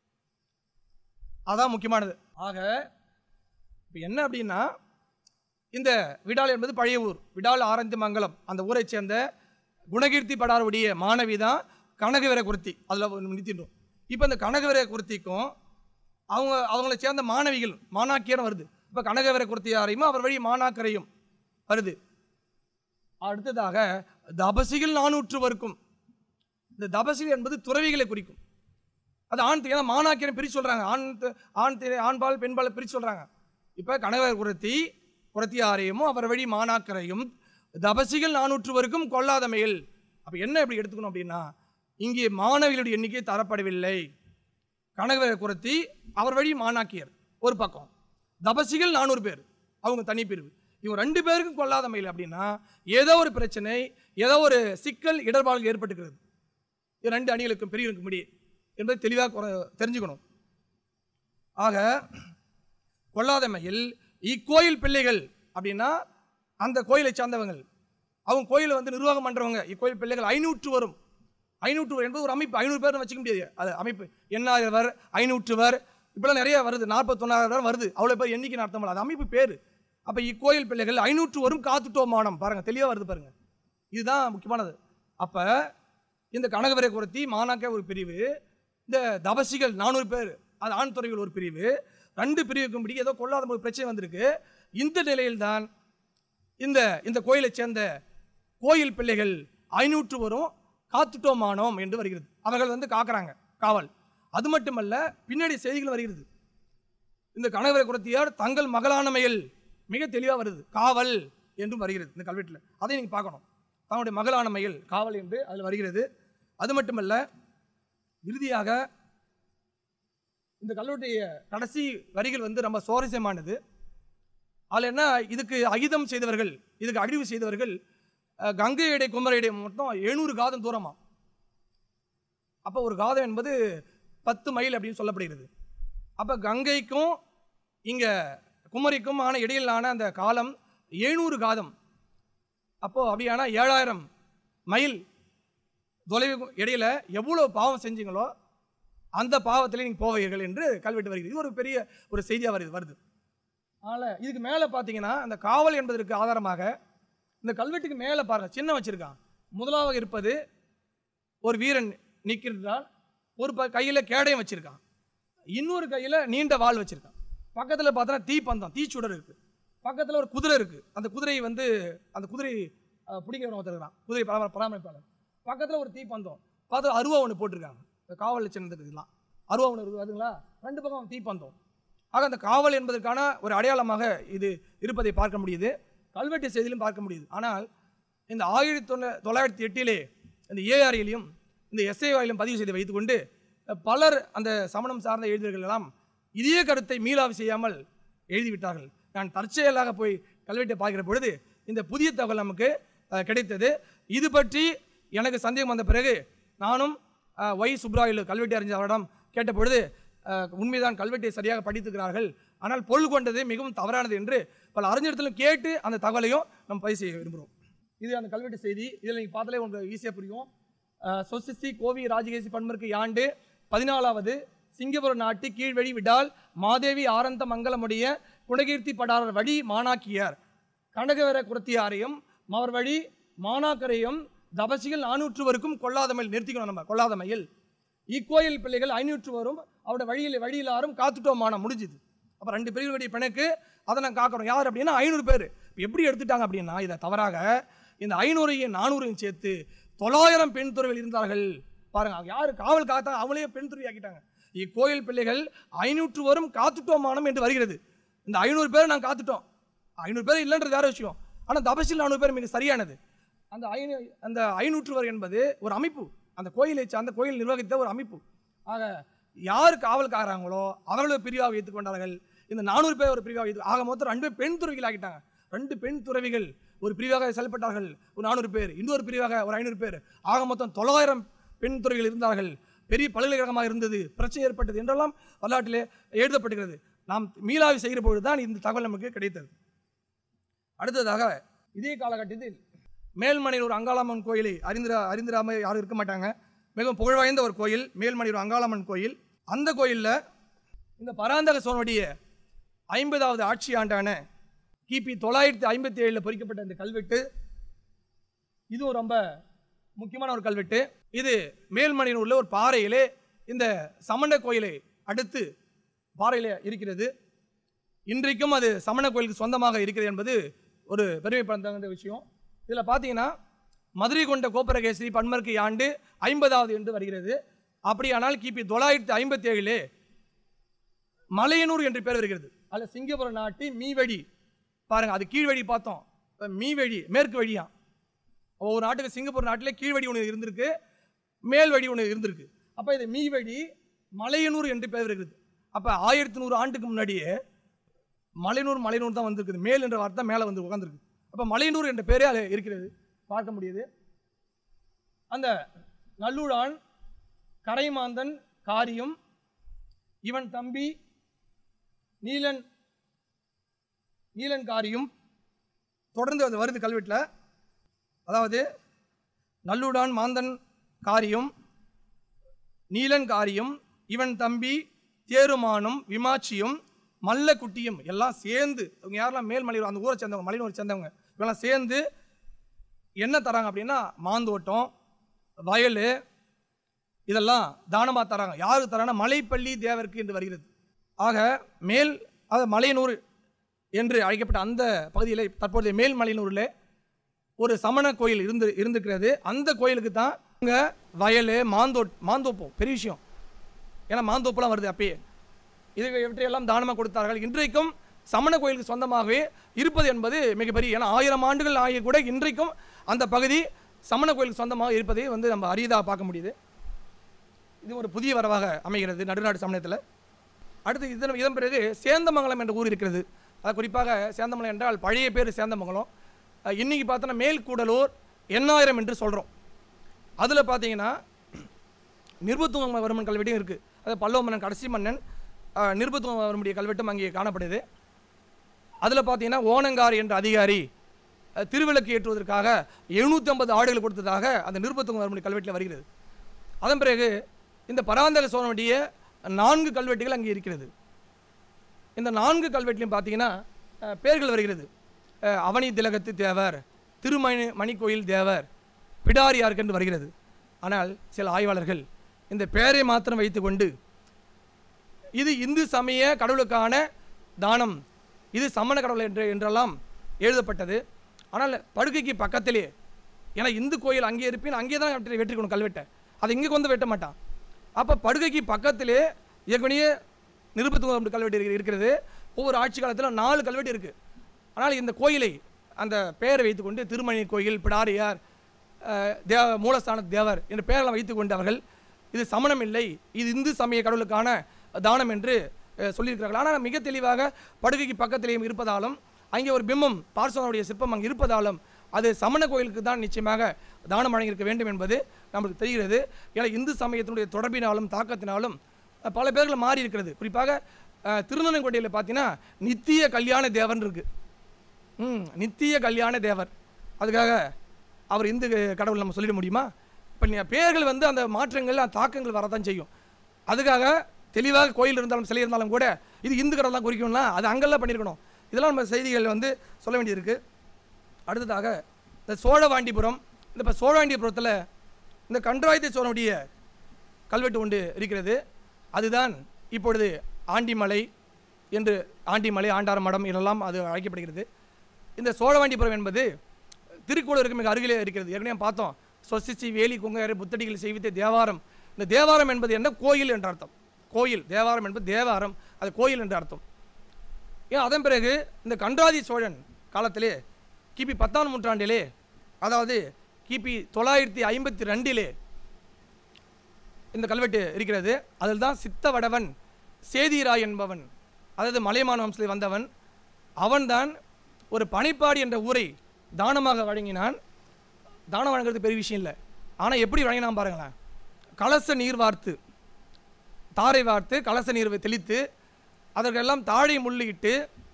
அதான் முக்கியமானது ஆக இப்போ என்ன அப்படின்னா இந்த விடால் என்பது பழைய ஊர் விடால் ஆரந்தி மங்கலம் அந்த ஊரைச் சேர்ந்த குணகீர்த்தி படாருடைய மாணவி தான் கனகவீர குருத்தி அதில் நிறுத்திட்டோம் இப்போ இந்த கனகவீர குருத்திக்கும் அவங்க அவங்கள சேர்ந்த மாணவிகள் மாணாக்கியரும் வருது இப்போ கனகவீர குருத்தியாரையும் அவர் வழி மாணாக்கரையும் வருது அடுத்ததாக தபசிகள் நானூற்றுவருக்கும் இந்த தபசிகள் என்பது துறவிகளை குறிக்கும் அது ஆண் ஏன்னா மாணாக்கியரை பிரித்து சொல்கிறாங்க ஆண் த- ஆண் தி- ஆண்பால் பெண்பால் பிரித்து சொல்கிறாங்க இப்போ கணவர் குரத்தி குரத்தியாரையும் அவர் வழி மாணாக்கரையும் தபசிகள் நானூற்றுவருக்கும் கொல்லாதமையில் அப்போ என்ன எப்படி எடுத்துக்கணும் அப்படின்னா இங்கே மாணவிகளுடைய எண்ணிக்கை தரப்படவில்லை கனகவர் குரத்தி அவர் வழி மாணாக்கியர் ஒரு பக்கம் தபசிகள் நானூறு பேர் அவங்க தனி பிரிவு இவங்க ரெண்டு பேருக்கும் கொல்லாதமையில் அப்படின்னா ஏதோ ஒரு பிரச்சனை ஏதோ ஒரு சிக்கல் இடர்பாடுகள் ஏற்பட்டுக்கிறது இது ரெண்டு அணிகளுக்கும் பிரிவுக்கும் இடையே என்பதை தெளிவாக தெரிஞ்சுக்கணும் ஆக கொல்லாதமையில் இக்கோயில் பிள்ளைகள் அப்படின்னா அந்த கோயிலை சார்ந்தவங்கள் அவங்க கோயிலை வந்து நிர்வாகம் பண்ணுறவங்க இக்கோயில் பிள்ளைகள் ஐநூற்று வரும் ஐநூற்று என்பது ஒரு அமைப்பு ஐநூறு பேர்னு வச்சுக்க முடியாது அது அமைப்பு எண்ணாயிரவர் ஐநூற்றுவர் இப்படிலாம் நிறைய வருது நாற்பத்தொன்னாயிரம் வருது அவ்வளோ பேர் எண்ணிக்கை நடத்தமில்ல அது அமைப்பு பேர் அப்போ இக்கோயில் பிள்ளைகள் ஐநூற்று வரும் காத்துட்டோமானம் பாருங்கள் தெளிவாக வருது பாருங்கள் இதுதான் முக்கியமானது அப்போ இந்த கனகவரை குரத்தி மாணாக்க ஒரு பிரிவு இந்த தபசிகள் நானூறு பேர் அது ஆண் துறைகள் ஒரு பிரிவு ரெண்டு பிரிவுக்கும்படி ஏதோ கொள்ளாத ஒரு பிரச்சனை வந்திருக்கு இந்த நிலையில்தான் இந்த இந்த கோயிலைச் சேர்ந்த கோயில் பிள்ளைகள் ஐநூற்று வரும் காத்துட்டோமானோம் என்று வருகிறது அவர்கள் வந்து காக்குறாங்க காவல் அது மட்டுமல்ல பின்னாடி செய்திகள் வருகிறது இந்த கணவரை குரத்தியார் தங்கள் மகளானமையில் மிக தெளிவாக வருது காவல் என்றும் வருகிறது இந்த கல்வெட்டில் அதை நீங்கள் பார்க்கணும் தன்னுடைய மகளானமையில் காவல் என்று அதில் வருகிறது அது மட்டுமல்ல இறுதியாக இந்த கல்வெட்டுடைய கடைசி வரிகள் வந்து ரொம்ப சுவாரஸ்யமானது அதில் என்ன இதுக்கு அகிதம் செய்தவர்கள் இதுக்கு அழிவு செய்தவர்கள் அஹ், கங்கையடை குமரையடை மொத்தம் எழுநூறு காதம் தூரமா அப்போ ஒரு காதம் என்பது பத்து மைல் அப்படின்னு சொல்லப்படுகிறது அப்போ கங்கைக்கும் இங்கே குமரிக்கும் ஆன இடையிலான அந்த காலம் எழுநூறு காதம் அப்போது அப்படியானா ஏழாயிரம் மைல் தொலைவு இடையில எவ்வளோ பாவம் செஞ்சீங்களோ அந்த பாவத்திலே நீங்கள் போவீர்கள் என்று கல்வெட்டு வருகிறது இது ஒரு பெரிய ஒரு செய்தியாக வருது வருது அதனால் இதுக்கு மேலே பார்த்தீங்கன்னா அந்த காவல் என்பதற்கு ஆதாரமாக இந்த கல்வெட்டுக்கு மேலே பாருங்கள் சின்ன வச்சுருக்கான் முதலாவது இருப்பது ஒரு வீரன் நிற்கிறான் ஒரு ப கையில் கேடயம் வச்சுருக்கான் இன்னொரு கையில் நீண்ட வாள் வச்சுருக்கான் பக்கத்தில் பார்த்தோன்னா தீப்பந்தம் தீச்சுடர் இருக்குது பக்கத்தில் ஒரு குதிரை இருக்குது அந்த குதிரை வந்து அந்த குதிரை அஹ், பிடிக்கிறவன் ஒருத்தர் இருக்கிறான் குதிரை பராமரி பராமரிப்பாளர் பக்கத்தில் ஒரு தீப்பந்தம் பார்த்தா அருவா ஒன்று போட்டிருக்காங்க இந்த காவல் சின்னத்துக்கு இதெல்லாம் அருவா ஒன்று இருக்குது அதுங்களா ரெண்டு பக்கம் தீப்பந்தம் ஆக அந்த காவல் என்பதற்கான ஒரு அடையாளமாக இது இருப்பதை பார்க்க முடியுது கல்வெட்டு செய்தியிலும் பார்க்க முடியுது ஆனால் இந்த ஆயிரத்தி தொள்ள தொள்ளாயிரத்தி எட்டிலே இந்த ஏஆர்ஐயிலையும் இந்த எஸ்ஏவாயிலும் பதிவு செய்து வைத்துக்கொண்டு பலர் அந்த சமணம் சார்ந்த எழுதியவர்கள் எல்லாம் இதே கருத்தை மீளாவு செய்யாமல் எழுதிவிட்டார்கள் நான் தற்செயலாக போய் கல்வெட்டை பார்க்கிற பொழுது இந்த புதிய தகவல் நமக்கு அஹ், கிடைத்தது இது பற்றி எனக்கு சந்தேகம் வந்த பிறகு நானும் அஹ், ஒய் சுப்ராயில் கல்வெட்டு அறிஞர் அவரிடம் கேட்ட பொழுது அஹ், உண்மைதான் கல்வெட்டை சரியாக படித்திருக்கிறார்கள் ஆனால் பொருள் கொண்டது மிகவும் தவறானது என்று பல அறிஞர்களும் கேட்டு அந்த தகவலையும் நம்ம பதிவு செய்ய விரும்புகிறோம் இது அந்த கல்வெட்டு செய்தி இதில் நீங்கள் பார்த்தாலே உங்களுக்கு ஈஸியாக புரியும் அஹ், சொசிசி கோவி ராஜகேசி பன்மருக்கு ஆண்டு பதினாலாவது சிங்கப்பூர் நாட்டு கீழ்வழி விடால் மாதேவி ஆரந்த மங்கலமுடைய குணகீர்த்தி படாரர் வழி மாணாக்கியார் கனகவர குரத்தியாரையும் அவர் வழி மாணாக்கரையும் தபசிகள் நானூற்றுவருக்கும் கொள்ளாதமையில் நிறுத்திக்கணும் நம்ம கொள்ளாதமையில் இக்கோயில் பிள்ளைகள் ஐநூற்று வரும் அவரோட வழியில் வழியிலாரும் காத்துட்டோமான முடிஞ்சுது அப்போ ரெண்டு பிரிவுடைய பிணக்கு அதை நான் காக்கிறோம் யார் அப்படின்னா ஐநூறு பேர் இப்போ எப்படி எடுத்துட்டாங்க அப்படின்னா இதை தவறாக இந்த ஐநூறையும் நானூறையும் சேர்த்து தொள்ளாயிரம் பெண் துறவில் இருந்தார்கள் பாருங்க அவங்க யார் காவல் காத்தாங்க அவங்களே பெண் துறவி ஆக்கிட்டாங்க இக்கோயில் பிள்ளைகள் ஐநூற்று வரும் காத்துட்டோமானம் என்று வருகிறது இந்த ஐநூறு பேர் நான் காத்துட்டோம் ஐநூறு பேர் இல்லைன்றது வேற விஷயம் ஆனால் தபசில் நானூறு பேர் மிக சரியானது அந்த ஐநூ அந்த ஐநூற்றுவர் என்பது ஒரு அமைப்பு அந்த கோயிலை சார்ந்த கோயில் நிர்வகித்த ஒரு அமைப்பு ஆக யார் காவல்காரங்களோ அவர்கள் ஒரு பிரிவாக வைத்துக் கொண்டார்கள் இந்த நானூறு பேர் ஒரு பிரிவாக வைத்து ஆக மொத்தம் ரெண்டு பெண் துறவிகள் ஆகிட்டாங்க ரெண்டு பெண் துறவிகள் ஒரு பிரிவாக செயல்பட்டார்கள் ஒரு நானூறு பேர் இன்னொரு பிரிவாக ஒரு ஐநூறு பேர் ஆக மொத்தம் தொள்ளாயிரம் பெண் துறவிகள் இருந்தார்கள் பெரிய பல்கலைக்கழகமாக இருந்தது பிரச்சனை ஏற்பட்டது என்றெல்லாம் வரலாற்றிலே எழுதப்படுகிறது நாம் மீளாவி செய்கிற பொழுது தான் இந்த தகவல் நமக்கு கிடைத்தது அடுத்ததாக இதே காலகட்டத்தில் மேல்மணியூர் அங்காளம்மன் கோயிலை அறிந்திரா அறிந்திராம யாரும் இருக்க மாட்டாங்க மிகவும் புகழ்வாய்ந்த ஒரு கோயில் மேல்மணியூர் அங்காளம்மன் கோயில் அந்த கோயிலில் இந்த பராந்தக சோழனுடைய ஐம்பதாவது ஆட்சி ஆண்டான கிபி தொள்ளாயிரத்தி ஐம்பத்தி ஏழில் பொறிக்கப்பட்ட இந்த கல்வெட்டு இதுவும் ரொம்ப முக்கியமான ஒரு கல்வெட்டு இது மேல்மணியில் உள்ள ஒரு பாறையிலே இந்த சமண கோயிலை அடுத்து பாறையில் இருக்கிறது இன்றைக்கும் அது சமண கோயிலுக்கு சொந்தமாக இருக்கிறது என்பது ஒரு பெருமைப்படுத்த விஷயம் இதில் பார்த்தீங்கன்னா மதுரை கொண்ட கோபுரகேசரி பன்மர்க்கு ஆண்டு ஐம்பதாவது என்று வருகிறது அப்படியானால் கிபி தொள்ளாயிரத்தி ஐம்பத்தி ஏழிலே மலையனூர் என்று பேர் வருகிறது அல்ல சிங்கப்பூர் நாட்டு மீவழி பாருங்க அது கீழ்வழி பார்த்தோம் இப்ப மீவழி மேற்கு வழியா ஒவ்வொரு நாட்டுக்கு சிங்கப்பூர் நாட்டிலே கீழ்வழி ஒன்று இருந்திருக்கு மேல் வழி ஒன்று இருந்திருக்கு அப்போ இது மீவழி மலையனூர் என்று பேர் வருகிறது அப்போ ஆயிரத்தி நூறு ஆண்டுக்கு முன்னாடியே மலையனூர் மலையனூர் தான் வந்திருக்குது மேல் என்ற வார்த்தை மேலே வந்து உட்காந்துருக்கு அப்போ மலையனூர் என்ற பேரே அதில் இருக்கிறது பார்க்க முடியுது அந்த நல்லூழான் கரைமாந்தன் காரியம் இவன் தம்பி நீலன் நீலன் காரியம் தொடர்ந்து அது வருது கல்வெட்டில் அதாவது நல்லுடான் மாந்தன் காரியம் நீலன் காரியம் இவன் தம்பி தேருமானும் விமாச்சியும் மல்லக்குட்டியும் எல்லாம் சேர்ந்து இவங்க யாரெல்லாம் மேல்மலையூர் அந்த ஊரை சேர்ந்தவங்க மலையூரை சேர்ந்தவங்க இவங்கெல்லாம் சேர்ந்து என்ன தராங்க அப்படின்னா மாந்தோட்டம் வயல் இதெல்லாம் தானமாக தராங்க யாருக்கு தராங்கன்னா மலைப்பள்ளி தேவருக்கு என்று வருகிறது ஆக மேல் அது மலையனூர் என்று அழைக்கப்பட்ட அந்த பகுதியில் தற்போதைய மேல்மலையனூரில் ஒரு சமண கோயில் இருந்து இருந்திருக்கிறது அந்த கோயிலுக்கு தான் இங்கே வயல் மாந்தோ மாந்தோப்பம் பெரிய விஷயம் ஏன்னா மாந்தோப்புலாம் வருது அப்பயே இது இவற்றையெல்லாம் தானமாக கொடுத்தார்கள் இன்றைக்கும் சமண கோயிலுக்கு சொந்தமாகவே இருப்பது என்பது மிகப்பெரிய ஏன்னா ஆயிரம் ஆண்டுகள் ஆகிய கூட இன்றைக்கும் அந்த பகுதி சமண கோயிலுக்கு சொந்தமாக இருப்பதை வந்து நம்ம அரியதாக பார்க்க முடியுது இது ஒரு புதிய வரவாக அமைகிறது நடுநாடு சமயத்தில் அடுத்து இதன் இதன் பிறகு சேந்தமங்கலம் என்ற ஊர் இருக்கிறது அது குறிப்பாக சேந்தமங்கலம் என்றால் பழைய பேர் சேந்தமங்கலம் அஹ் இன்னைக்கு பார்த்தோன்னா மேல்கூடலூர் எண்ணாயிரம் என்று சொல்கிறோம் அதில் பார்த்தீங்கன்னா நிருபத்துவர்மன் கல்வெட்டும் இருக்குது அது பல்லவ மன்னன் கடைசி மன்னன் அஹ், நிருபத்துவர்மனுடைய கல்வெட்டும் அங்கே காணப்படுது அதில் பார்த்தீங்கன்னா ஓனங்கார் என்ற அதிகாரி அஹ், திருவிளக்கு ஏற்றுவதற்காக எழுநூற்றி ஐம்பது ஆடுகள் கொடுத்ததாக அந்த நிருபத்துவர்மனுடைய கல்வெட்டில் வருகிறது அதன் பிறகு இந்த பராந்தக சோழனுடைய நான்கு கல்வெட்டுகள் அங்கே இருக்கிறது இந்த நான்கு கல்வெட்டிலையும் பார்த்தீங்கன்னா அஹ், பேர்கள் வருகிறது அஹ், அவனி திலகத்து தேவர் திருமணி மணிக்கோயில் தேவர் பிடாரியாருக்கு என்று வருகிறது ஆனால் சில ஆய்வாளர்கள் இந்த பெயரை மாத்திரம் வைத்துக்கொண்டு இது இந்து சமய கடவுளுக்கான தானம் இது சமண கடவுள் என்று என்றெல்லாம் எழுதப்பட்டது ஆனால் படுக்கைக்கு பக்கத்திலே ஏன்னா இந்து கோயில் அங்கே இருப்பின் அங்கே தான் வெற்றி வெற்றிக்கணும் கல்வெட்டை அதை இங்கே கொண்டு வெட்ட மாட்டான் அப்போ படுக்கைக்கு பக்கத்திலே ஏற்கனவே நிருபத்துவம் கல்வெட்டு இருக்கு- இருக்கிறது ஒவ்வொரு ஆட்சி காலத்தில் நாலு கல்வெட்டு இருக்குது ஆனால் இந்த கோயிலை அந்த பெயரை வைத்துக்கொண்டு திருமணி கோயில் பிடாரியார் அஹ், தேவ மூலஸ்தான தேவர் என்ற பெயரெல்லாம் வைத்துக்கொண்டு அவர்கள் இது சமணம் இல்லை இது இந்து சமய கடவுளுக்கான தானம் என்று அஹ், சொல்லியிருக்கிறார்கள் ஆனால் மிக தெளிவாக படுகைக்கு பக்கத்திலேயும் இருப்பதாலும் அங்கே ஒரு பிம்பம் பார்சவனுடைய சிற்பம் அங்கே இருப்பதாலும் அது சமண கோயிலுக்கு தான் நிச்சயமாக தானம் வழங்கியிருக்க வேண்டும் என்பது நமக்கு தெரிகிறது ஏன்னா இந்து சமயத்தினுடைய தொடர்பினாலும் தாக்கத்தினாலும் அஹ், பல பேர்கள் மாறி இருக்கிறது குறிப்பாக அஹ், திருநெல்வேலியில் பார்த்தீங்கன்னா நித்திய கல்யாண தேவன் இருக்கு ம் நித்திய கல்யாண தேவர் அதுக்காக அவர் இந்து கடவுள் நம்ம சொல்லிட முடியுமா இப்போ பேர்கள் வந்து அந்த மாற்றங்கள் அந்த தாக்கங்கள் வரதான் செய்யும் அதுக்காக தெளிவாக கோயில் இருந்தாலும் சிலை இருந்தாலும் கூட இது இந்து கடவுள் தான் குறிக்கும்னா அது அங்கெல்லாம் பண்ணியிருக்கணும் இதெல்லாம் நம்ம செய்திகள் வந்து சொல்ல வேண்டியிருக்கு அடுத்ததாக இந்த சோழவாண்டிபுரம் இந்த இப்போ சோழவாண்டிபுரத்தில் இந்த கன்றாயத்தை சோழனுடைய கல்வெட்டு ஒன்று இருக்கிறது அதுதான் இப்பொழுது ஆண்டிமலை என்று ஆண்டிமலை ஆண்டார மடம் என்றெல்லாம் அது அழைக்கப்படுகிறது இந்த சோழவாண்டிபுரம் என்பது திருக்கூடருக்கு மிக அருகிலே இருக்கிறது ஏற்கனவே பார்த்தோம் சொசிச்சி வேலி குங்கையர் புத்தடிகள் செய்வித்த தேவாரம் இந்த தேவாரம் என்பது என்ன கோயில் என்ற அர்த்தம் கோயில் தேவாரம் என்பது தேவாரம் அது கோயில் என்ற அர்த்தம் ஏன் அதன் பிறகு இந்த கன்றாதி சோழன் காலத்திலே கிபி பத்தாம் நூற்றாண்டிலே அதாவது கிபி தொள்ளாயிரத்தி ஐம்பத்தி ரெண்டிலே இந்த கல்வெட்டு இருக்கிறது அதில் தான் சித்தவடவன் சேதிராய் என்பவன் அதாவது மலையமான வம்சத்தில் வந்தவன் அவன்தான் ஒரு பனைப்பாடி என்ற ஊரை தானமாக வழங்கினான் தானம் வழங்குறது பெரிய விஷயம் இல்லை ஆனால் எப்படி வழங்கினான் பாருங்களேன் கலச நீர் வார்த்து தாரை வார்த்து கலச நீர் தெளித்து அதற்கெல்லாம் தாழை முள்ளிட்டு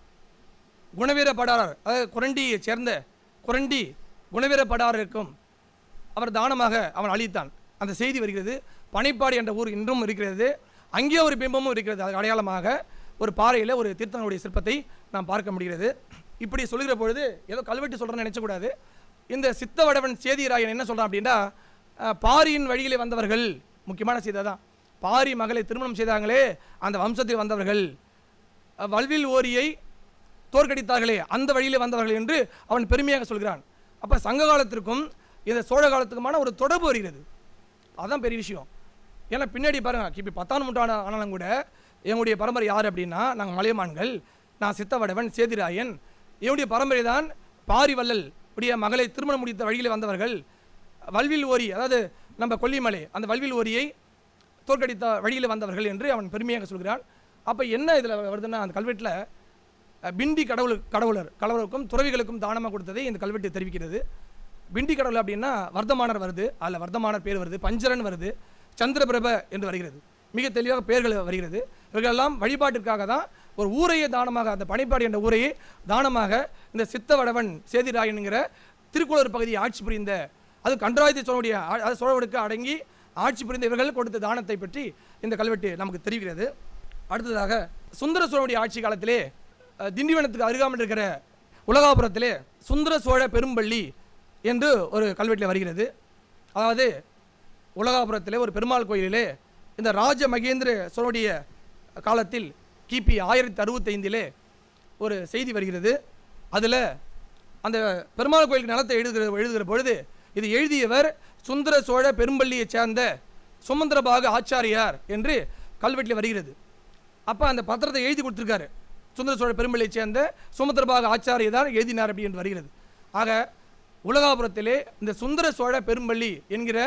குணவீர படாரர் அதாவது குரண்டியை சேர்ந்த குரண்டி குணவீர படாரருக்கும் அவர் தானமாக அவன் அளித்தான் அந்த செய்தி வருகிறது பனைப்பாடி என்ற ஊர் இன்றும் இருக்கிறது அங்கே ஒரு பிம்பமும் இருக்கிறது அது அடையாளமாக ஒரு பாறையில் ஒரு தீர்த்தனுடைய சிற்பத்தை நாம் பார்க்க முடிகிறது இப்படி சொல்லுகிற பொழுது ஏதோ கல்வெட்டு சொல்கிறேன்னு நினச்சக்கூடாது இந்த சித்தவடவன் சேதிராயன் என்ன சொல்கிறான் அப்படின்னா அஹ், பாரியின் வழியிலே வந்தவர்கள் முக்கியமான செய்தி தான் பாரி மகளை திருமணம் செய்தாங்களே அந்த வம்சத்தில் வந்தவர்கள் அஹ், வல்வில் ஓரியை தோற்கடித்தார்களே அந்த வழியிலே வந்தவர்கள் என்று அவன் பெருமையாக சொல்கிறான் அப்போ சங்க காலத்திற்கும் இந்த சோழ காலத்துக்குமான ஒரு தொடர்பு வருகிறது அதான் பெரிய விஷயம் ஏன்னா பின்னாடி பாருங்க கிபி பத்தாம் நூற்றாண்டு ஆனாலும் கூட எங்களுடைய பரம்பரை யார் அப்படின்னா நாங்கள் மலையமான்கள் நான் சித்தவடவன் சேதிராயன் என்னுடைய பரம்பரை தான் பாரிவள்ளல் உடைய மகளை திருமணம் முடித்த வழியில் வந்தவர்கள் வல்வில் ஓரி அதாவது நம்ம கொல்லிமலை அந்த வல்வில் ஓரியை தோற்கடித்த வழியில் வந்தவர்கள் என்று அவன் பெருமையாக சொல்கிறான் அப்போ என்ன இதில் வருதுன்னா அந்த கல்வெட்டில் அஹ், பிண்டி கடவுள் கடவுளர் கடவுளுக்கும் துறவிகளுக்கும் தானமாக கொடுத்ததை இந்த கல்வெட்டு தெரிவிக்கிறது பிண்டி கடவுள் அப்படின்னா வர்த்தமானர் வருது அதில் வர்த்தமானர் பேர் வருது பஞ்சரன் வருது சந்திரபிரப என்று வருகிறது மிக தெளிவாக பெயர்கள் வருகிறது இவர்களெல்லாம் வழிபாட்டிற்காக தான் ஒரு ஊரையே தானமாக அந்த பனைப்பாடி என்ற ஊரையே தானமாக இந்த சித்தவடவன் சேதிராயனுங்கிற திருக்குளூர் பகுதியை ஆட்சி புரிந்த அது கன்றாயத்தை சோழனுடைய ஆ- அது சோழனுக்கு அடங்கி ஆட்சி புரிந்த இவர்கள் கொடுத்த தானத்தை பற்றி இந்த கல்வெட்டு நமக்கு தெரிவிக்கிறது அடுத்ததாக சுந்தர சோழனுடைய ஆட்சி காலத்திலே அஹ், திண்டிவனத்துக்கு அருகாமல் இருக்கிற உலகாபுரத்திலே சுந்தர சோழ பெரும்பள்ளி என்று ஒரு கல்வெட்டில் வருகிறது அதாவது உலகாபுரத்திலே ஒரு பெருமாள் கோயிலிலே இந்த ராஜ மகேந்திர சோழனுடைய காலத்தில் கிபி ஆயிரத்தி அறுபத்தைந்திலே ஒரு செய்தி வருகிறது அதில் அந்த பெருமாள் கோயிலுக்கு நிலத்தை எழுதுகிற எழுதுகிற பொழுது இது எழுதியவர் சுந்தர சோழ பெரும்பள்ளியைச் சேர்ந்த சுமந்திரபாகு ஆச்சாரியார் என்று கல்வெட்டில் வருகிறது அப்போ அந்த பத்திரத்தை எழுதி கொடுத்துருக்காரு சுந்தர சோழ பெரும்பள்ளியைச் சேர்ந்த சுமந்திரபாகு ஆச்சாரியர் தான் எழுதினார் அப்படி என்று வருகிறது ஆக உலகாபுரத்திலே இந்த சுந்தர சோழ பெரும்பள்ளி என்கிற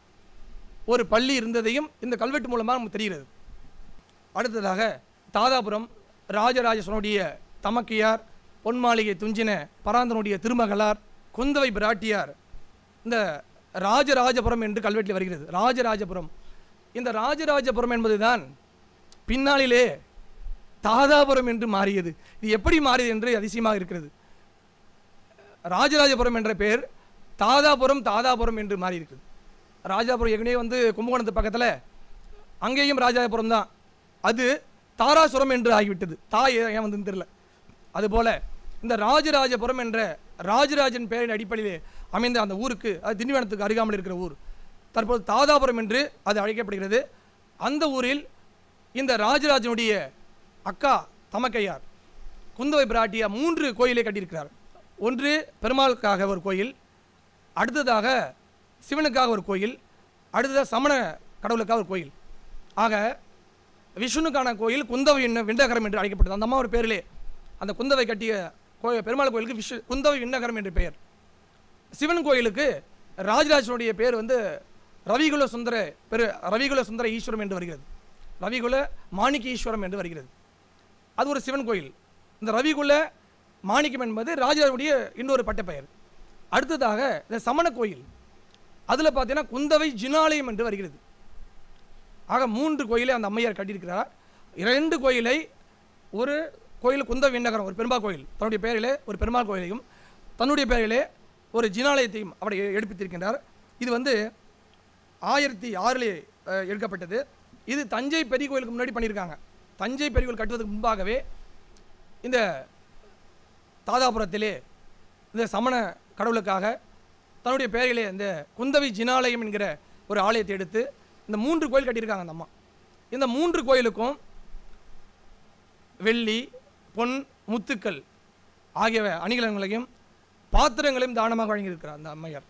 ஒரு பள்ளி இருந்ததையும் இந்த கல்வெட்டு மூலமாக நமக்கு தெரிகிறது அடுத்ததாக தாதாபுரம் ராஜராஜ சோழனுடைய தமக்கையார் பொன்மாளிகை துஞ்சின பராந்தனுடைய திருமகளார் குந்தவை பிராட்டியார் இந்த ராஜராஜபுரம் என்று கல்வெட்டில் வருகிறது ராஜராஜபுரம் இந்த ராஜராஜபுரம் என்பதுதான் பின்னாளிலே தாதாபுரம் என்று மாறியது இது எப்படி மாறியது என்று அதிசயமாக இருக்கிறது ராஜராஜபுரம் என்ற பெயர் தாதாபுரம் தாதாபுரம் என்று மாறி இருக்குது ராஜாபுரம் ஏற்கனவே வந்து கும்பகோணத்து பக்கத்தில் அங்கேயும் ராஜாபுரம் தான் அது தாராசுரம் என்று ஆகிவிட்டது தாய் ஏன் வந்துன்னு தெரியல அதுபோல இந்த ராஜராஜபுரம் என்ற ராஜராஜன் பெயரின் அடிப்படையிலே அமைந்த அந்த ஊருக்கு அது திண்டிவனத்துக்கு அருகாமல் இருக்கிற ஊர் தற்போது தாதாபுரம் என்று அது அழைக்கப்படுகிறது அந்த ஊரில் இந்த ராஜராஜனுடைய அக்கா தமக்கையார் குந்தவை பிராட்டியா மூன்று கோயிலை கட்டியிருக்கிறார் ஒன்று பெருமாளுக்காக ஒரு கோயில் அடுத்ததாக சிவனுக்காக ஒரு கோயில் அடுத்ததாக சமண கடவுளுக்காக ஒரு கோயில் ஆக விஷ்ணுக்கான கோயில் குந்தவை விண்ண விண்ணகரம் என்று அழைக்கப்பட்டது அந்த அம்மா ஒரு பேரிலே அந்த குந்தவை கட்டிய கோயில் பெருமாள் கோயிலுக்கு விஷ்ணு குந்தவை விண்ணகரம் என்று பெயர் சிவன் கோயிலுக்கு ராஜராஜனுடைய பேர் வந்து ரவிகுல சுந்தர பெரு ரவிகுல சுந்தர ஈஸ்வரம் என்று வருகிறது ரவிகுல மாணிக்க ஈஸ்வரம் என்று வருகிறது அது ஒரு சிவன் கோயில் இந்த ரவிகுல மாணிக்கம் என்பது ராஜாவுடைய இன்னொரு பட்டப்பெயர் அடுத்ததாக இந்த சமண கோயில் அதில் பார்த்தீங்கன்னா குந்தவை ஜினாலயம் என்று வருகிறது ஆக மூன்று கோயிலை அந்த அம்மையார் கட்டியிருக்கிறார் இரண்டு கோயிலை ஒரு கோயில் குந்த விண்ணகரம் ஒரு பெருமாள் கோயில் தன்னுடைய பெயரிலே ஒரு பெருமாள் கோயிலையும் தன்னுடைய பெயரிலே ஒரு ஜினாலயத்தையும் அப்படி எடுப்பித்திருக்கின்றார் இது வந்து ஆயிரத்தி ஆறில் எடுக்கப்பட்டது இது தஞ்சை பெரிய கோயிலுக்கு முன்னாடி பண்ணியிருக்காங்க தஞ்சை பெரிய கோயில் கட்டுவதற்கு முன்பாகவே இந்த தாதாபுரத்திலே இந்த சமண கடவுளுக்காக தன்னுடைய பெயரிலே இந்த குந்தவி ஜினாலயம் என்கிற ஒரு ஆலயத்தை எடுத்து இந்த மூன்று கோயில் கட்டியிருக்காங்க அந்த அம்மா இந்த மூன்று கோயிலுக்கும் வெள்ளி பொன் முத்துக்கள் ஆகிய அணிகலன்களையும் பாத்திரங்களையும் தானமாக வழங்கியிருக்கிறார் அந்த அம்மையார்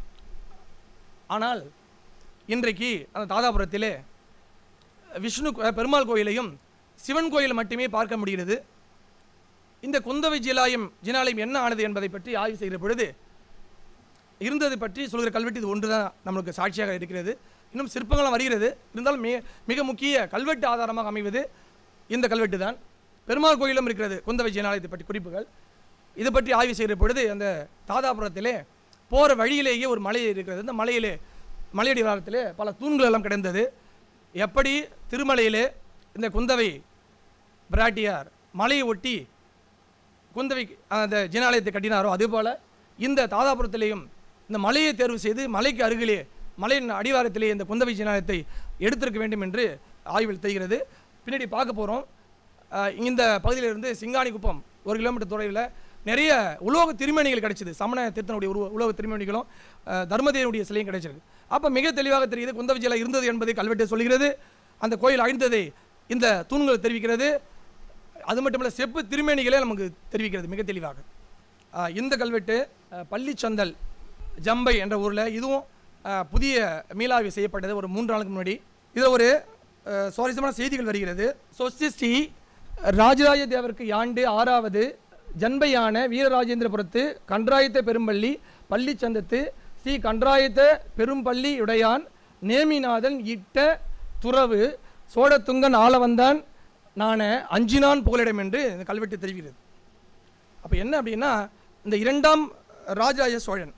ஆனால் இன்றைக்கு அந்த தாதாபுரத்திலே விஷ்ணு கோ- பெருமாள் கோயிலையும் சிவன் கோயில் மட்டுமே பார்க்க முடிகிறது இந்த குந்தவை ஜிலாயம் ஜினாலயம் என்ன ஆனது என்பதை பற்றி ஆய்வு செய்கிற பொழுது இருந்தது பற்றி சொல்கிற கல்வெட்டு இது ஒன்று தான் நம்மளுக்கு சாட்சியாக இருக்கிறது இன்னும் சிற்பங்கள்லாம் வருகிறது இருந்தாலும் மிக மிக முக்கிய கல்வெட்டு ஆதாரமாக அமைவது இந்த கல்வெட்டு தான் பெருமாள் கோயிலும் இருக்கிறது குந்தவை ஜினாலயத்தை பற்றி குறிப்புகள் இதை பற்றி ஆய்வு செய்கிற பொழுது அந்த தாதாபுரத்திலே போகிற வழியிலேயே ஒரு மலை இருக்கிறது அந்த மலையிலே மலையடி வாரத்திலே பல தூண்கள் எல்லாம் கிடந்தது எப்படி திருமலையிலே இந்த குந்தவை பிராட்டியார் மலையை ஒட்டி குந்தவை அந்த ஜினாலயத்தை கட்டினாரோ அதுபோல் இந்த தாதாபுரத்திலேயும் இந்த மலையை தேர்வு செய்து மலைக்கு அருகிலே மலையின் அடிவாரத்திலே இந்த குந்தவை ஜினாலயத்தை எடுத்திருக்க வேண்டும் என்று ஆய்வில் தெரிகிறது பின்னாடி பார்க்க போகிறோம் இந்த பகுதியிலிருந்து சிங்காணி குப்பம் ஒரு கிலோமீட்டர் தொலைவில் நிறைய உலோக திருமணிகள் கிடைச்சிது சமண திருத்தனுடைய உருவ உலோக திருமணிகளும் அஹ், தர்மதேவனுடைய சிலையும் கிடைச்சிருக்கு அப்போ மிக தெளிவாக தெரியுது குந்தவை ஜிலா இருந்தது என்பதை கல்வெட்டு சொல்கிறது அந்த கோயில் அழிந்ததை இந்த தூண்கள் தெரிவிக்கிறது அது மட்டுமல்ல செப்பு திருமேனிகளே நமக்கு தெரிவிக்கிறது மிக தெளிவாக ஆஹ் இந்த கல்வெட்டு ஆஹ் பள்ளிச்சந்தல் ஜம்பை என்ற ஊரில் இதுவும் ஆஹ் புதிய மீளாய்வு செய்யப்பட்டது ஒரு மூன்று நாளுக்கு முன்னாடி இதில் ஒரு ஆஹ் சுவாரஸ்யமான செய்திகள் வருகிறது சொஸ்தி ராஜராஜ தேவருக்கு யாண்டு ஆறாவது ஜன்பையான வீரராஜேந்திரபுரத்து கன்றாயத்த பெரும்பள்ளி பள்ளிச்சந்தத்து ஸ்ரீ கன்றாயத்த பெரும்பள்ளி உடையான் நேமிநாதன் இட்ட துறவு சோழத்துங்கன் ஆளவந்தான் நான அஞ்சினான் புகலிடம் என்று இந்த கல்வெட்டு தெரிவிக்கிறது அப்போ என்ன அப்படின்னா இந்த இரண்டாம் ராஜராஜ சோழன்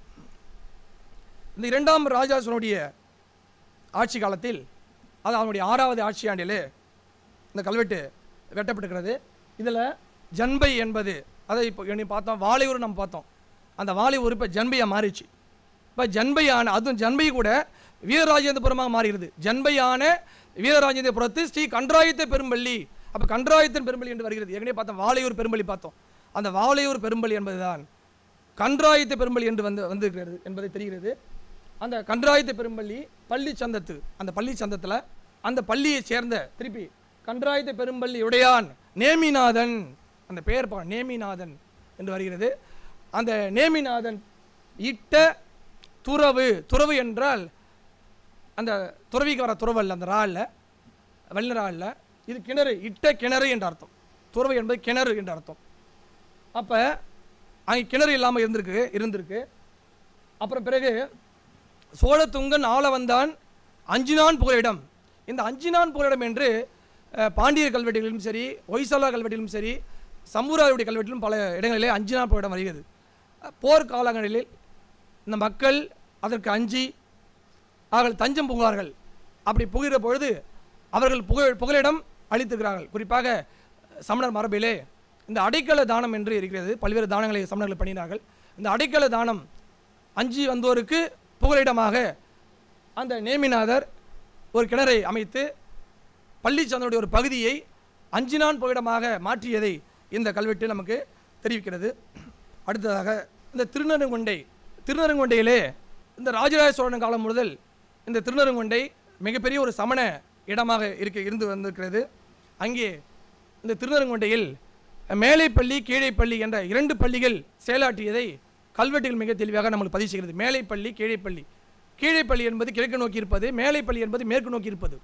இந்த இரண்டாம் ராஜராஜ சோழனுடைய ஆட்சி காலத்தில் அது அவனுடைய ஆறாவது ஆட்சி ஆண்டிலே இந்த கல்வெட்டு வெட்டப்பட்டிருக்கிறது இதில் ஜன்பை என்பது அதை இப்போ இனி பார்த்தோம் வாழையூர் நம்ம பார்த்தோம் அந்த வாழையூர் இப்போ ஜன்பையாக மாறிச்சு இப்போ ஜன்பையான அதுவும் ஜன்பை கூட வீரராஜேந்திரபுரமாக மாறுகிறது ஜன்பையான வீரராஜேந்திரபுரத்து ஸ்ரீ கன்றாயத்த பெரும்பள்ளி அப்போ கன்றாயத்தன் பெரும்பள்ளி என்று வருகிறது ஏற்கனவே பார்த்தோம் வாழையூர் பெரும்பள்ளி பார்த்தோம் அந்த வாழையூர் பெரும்பள்ளி என்பதுதான் கன்றாயத்த பெரும்பள்ளி என்று வந்து வந்திருக்கிறது என்பதை தெரிகிறது அந்த கன்றாயத்த பெரும்பள்ளி பள்ளி சந்தத்து அந்த பள்ளி சந்தத்தில் அந்த பள்ளியை சேர்ந்த திருப்பி கன்றாயத்த பெரும்பள்ளி உடையான் நேமிநாதன் அந்த பெயர் பா நேமிநாதன் என்று வருகிறது அந்த நேமிநாதன் இட்ட துறவு துறவு என்றால் அந்த துறவிக்கு வர துறவு அல்ல அந்த ரா இல்ல வல்லின இல்ல இது கிணறு இட்ட கிணறு என்ற அர்த்தம் துறவு என்பது கிணறு என்ற அர்த்தம் அப்போ அங்கே கிணறு இல்லாமல் இருந்திருக்கு இருந்திருக்கு அப்புறம் பிறகு சோழத்துங்கன் ஆள வந்தான் அஞ்சினான் புகலிடம் இந்த அஞ்சினான் புகலிடம் என்று அஹ், பாண்டியர் கல்வெட்டுகளிலும் சரி ஒய்சலா கல்வெட்டிலும் சரி சம்பூராருடைய கல்வெட்டிலும் பல இடங்களிலே அஞ்சினான் புகலிடம் வருகிறது அஹ், போர் காலங்களில் இந்த மக்கள் அதற்கு அஞ்சி அவர்கள் தஞ்சம் புகுவார்கள் அப்படி புகிற பொழுது அவர்கள் புகழ் புகலிடம் அளித்திருக்கிறார்கள் குறிப்பாக சமணர் மரபிலே இந்த அடைக்கல தானம் என்று இருக்கிறது பல்வேறு தானங்களை சமணர்கள் பண்ணினார்கள் இந்த அடைக்கல தானம் அஞ்சி வந்தோருக்கு புகலிடமாக அந்த நேமிநாதர் ஒரு கிணறை அமைத்து பள்ளிச்சந்தனுடைய ஒரு பகுதியை அஞ்சினான் புகலிடமாக மாற்றியதை இந்த கல்வெட்டு நமக்கு தெரிவிக்கிறது அடுத்ததாக இந்த திருநருங்கொண்டை திருநருங்கொண்டையிலே இந்த ராஜராஜ சோழன் காலம் முதல் இந்த திருநருங்கொண்டை மிகப்பெரிய ஒரு சமண இடமாக இருக்க இருந்து வந்திருக்கிறது அங்கே இந்த திருநருங்கொண்டையில் மேலைப்பள்ளி கீழைப்பள்ளி என்ற இரண்டு பள்ளிகள் செயலாற்றியதை கல்வெட்டுகள் மிக தெளிவாக நம்மளுக்கு பதிவு செய்கிறது மேலைப்பள்ளி கீழைப்பள்ளி கீழைப்பள்ளி என்பது கிழக்கு நோக்கி இருப்பது மேலைப்பள்ளி என்பது மேற்கு நோக்கி இருப்பது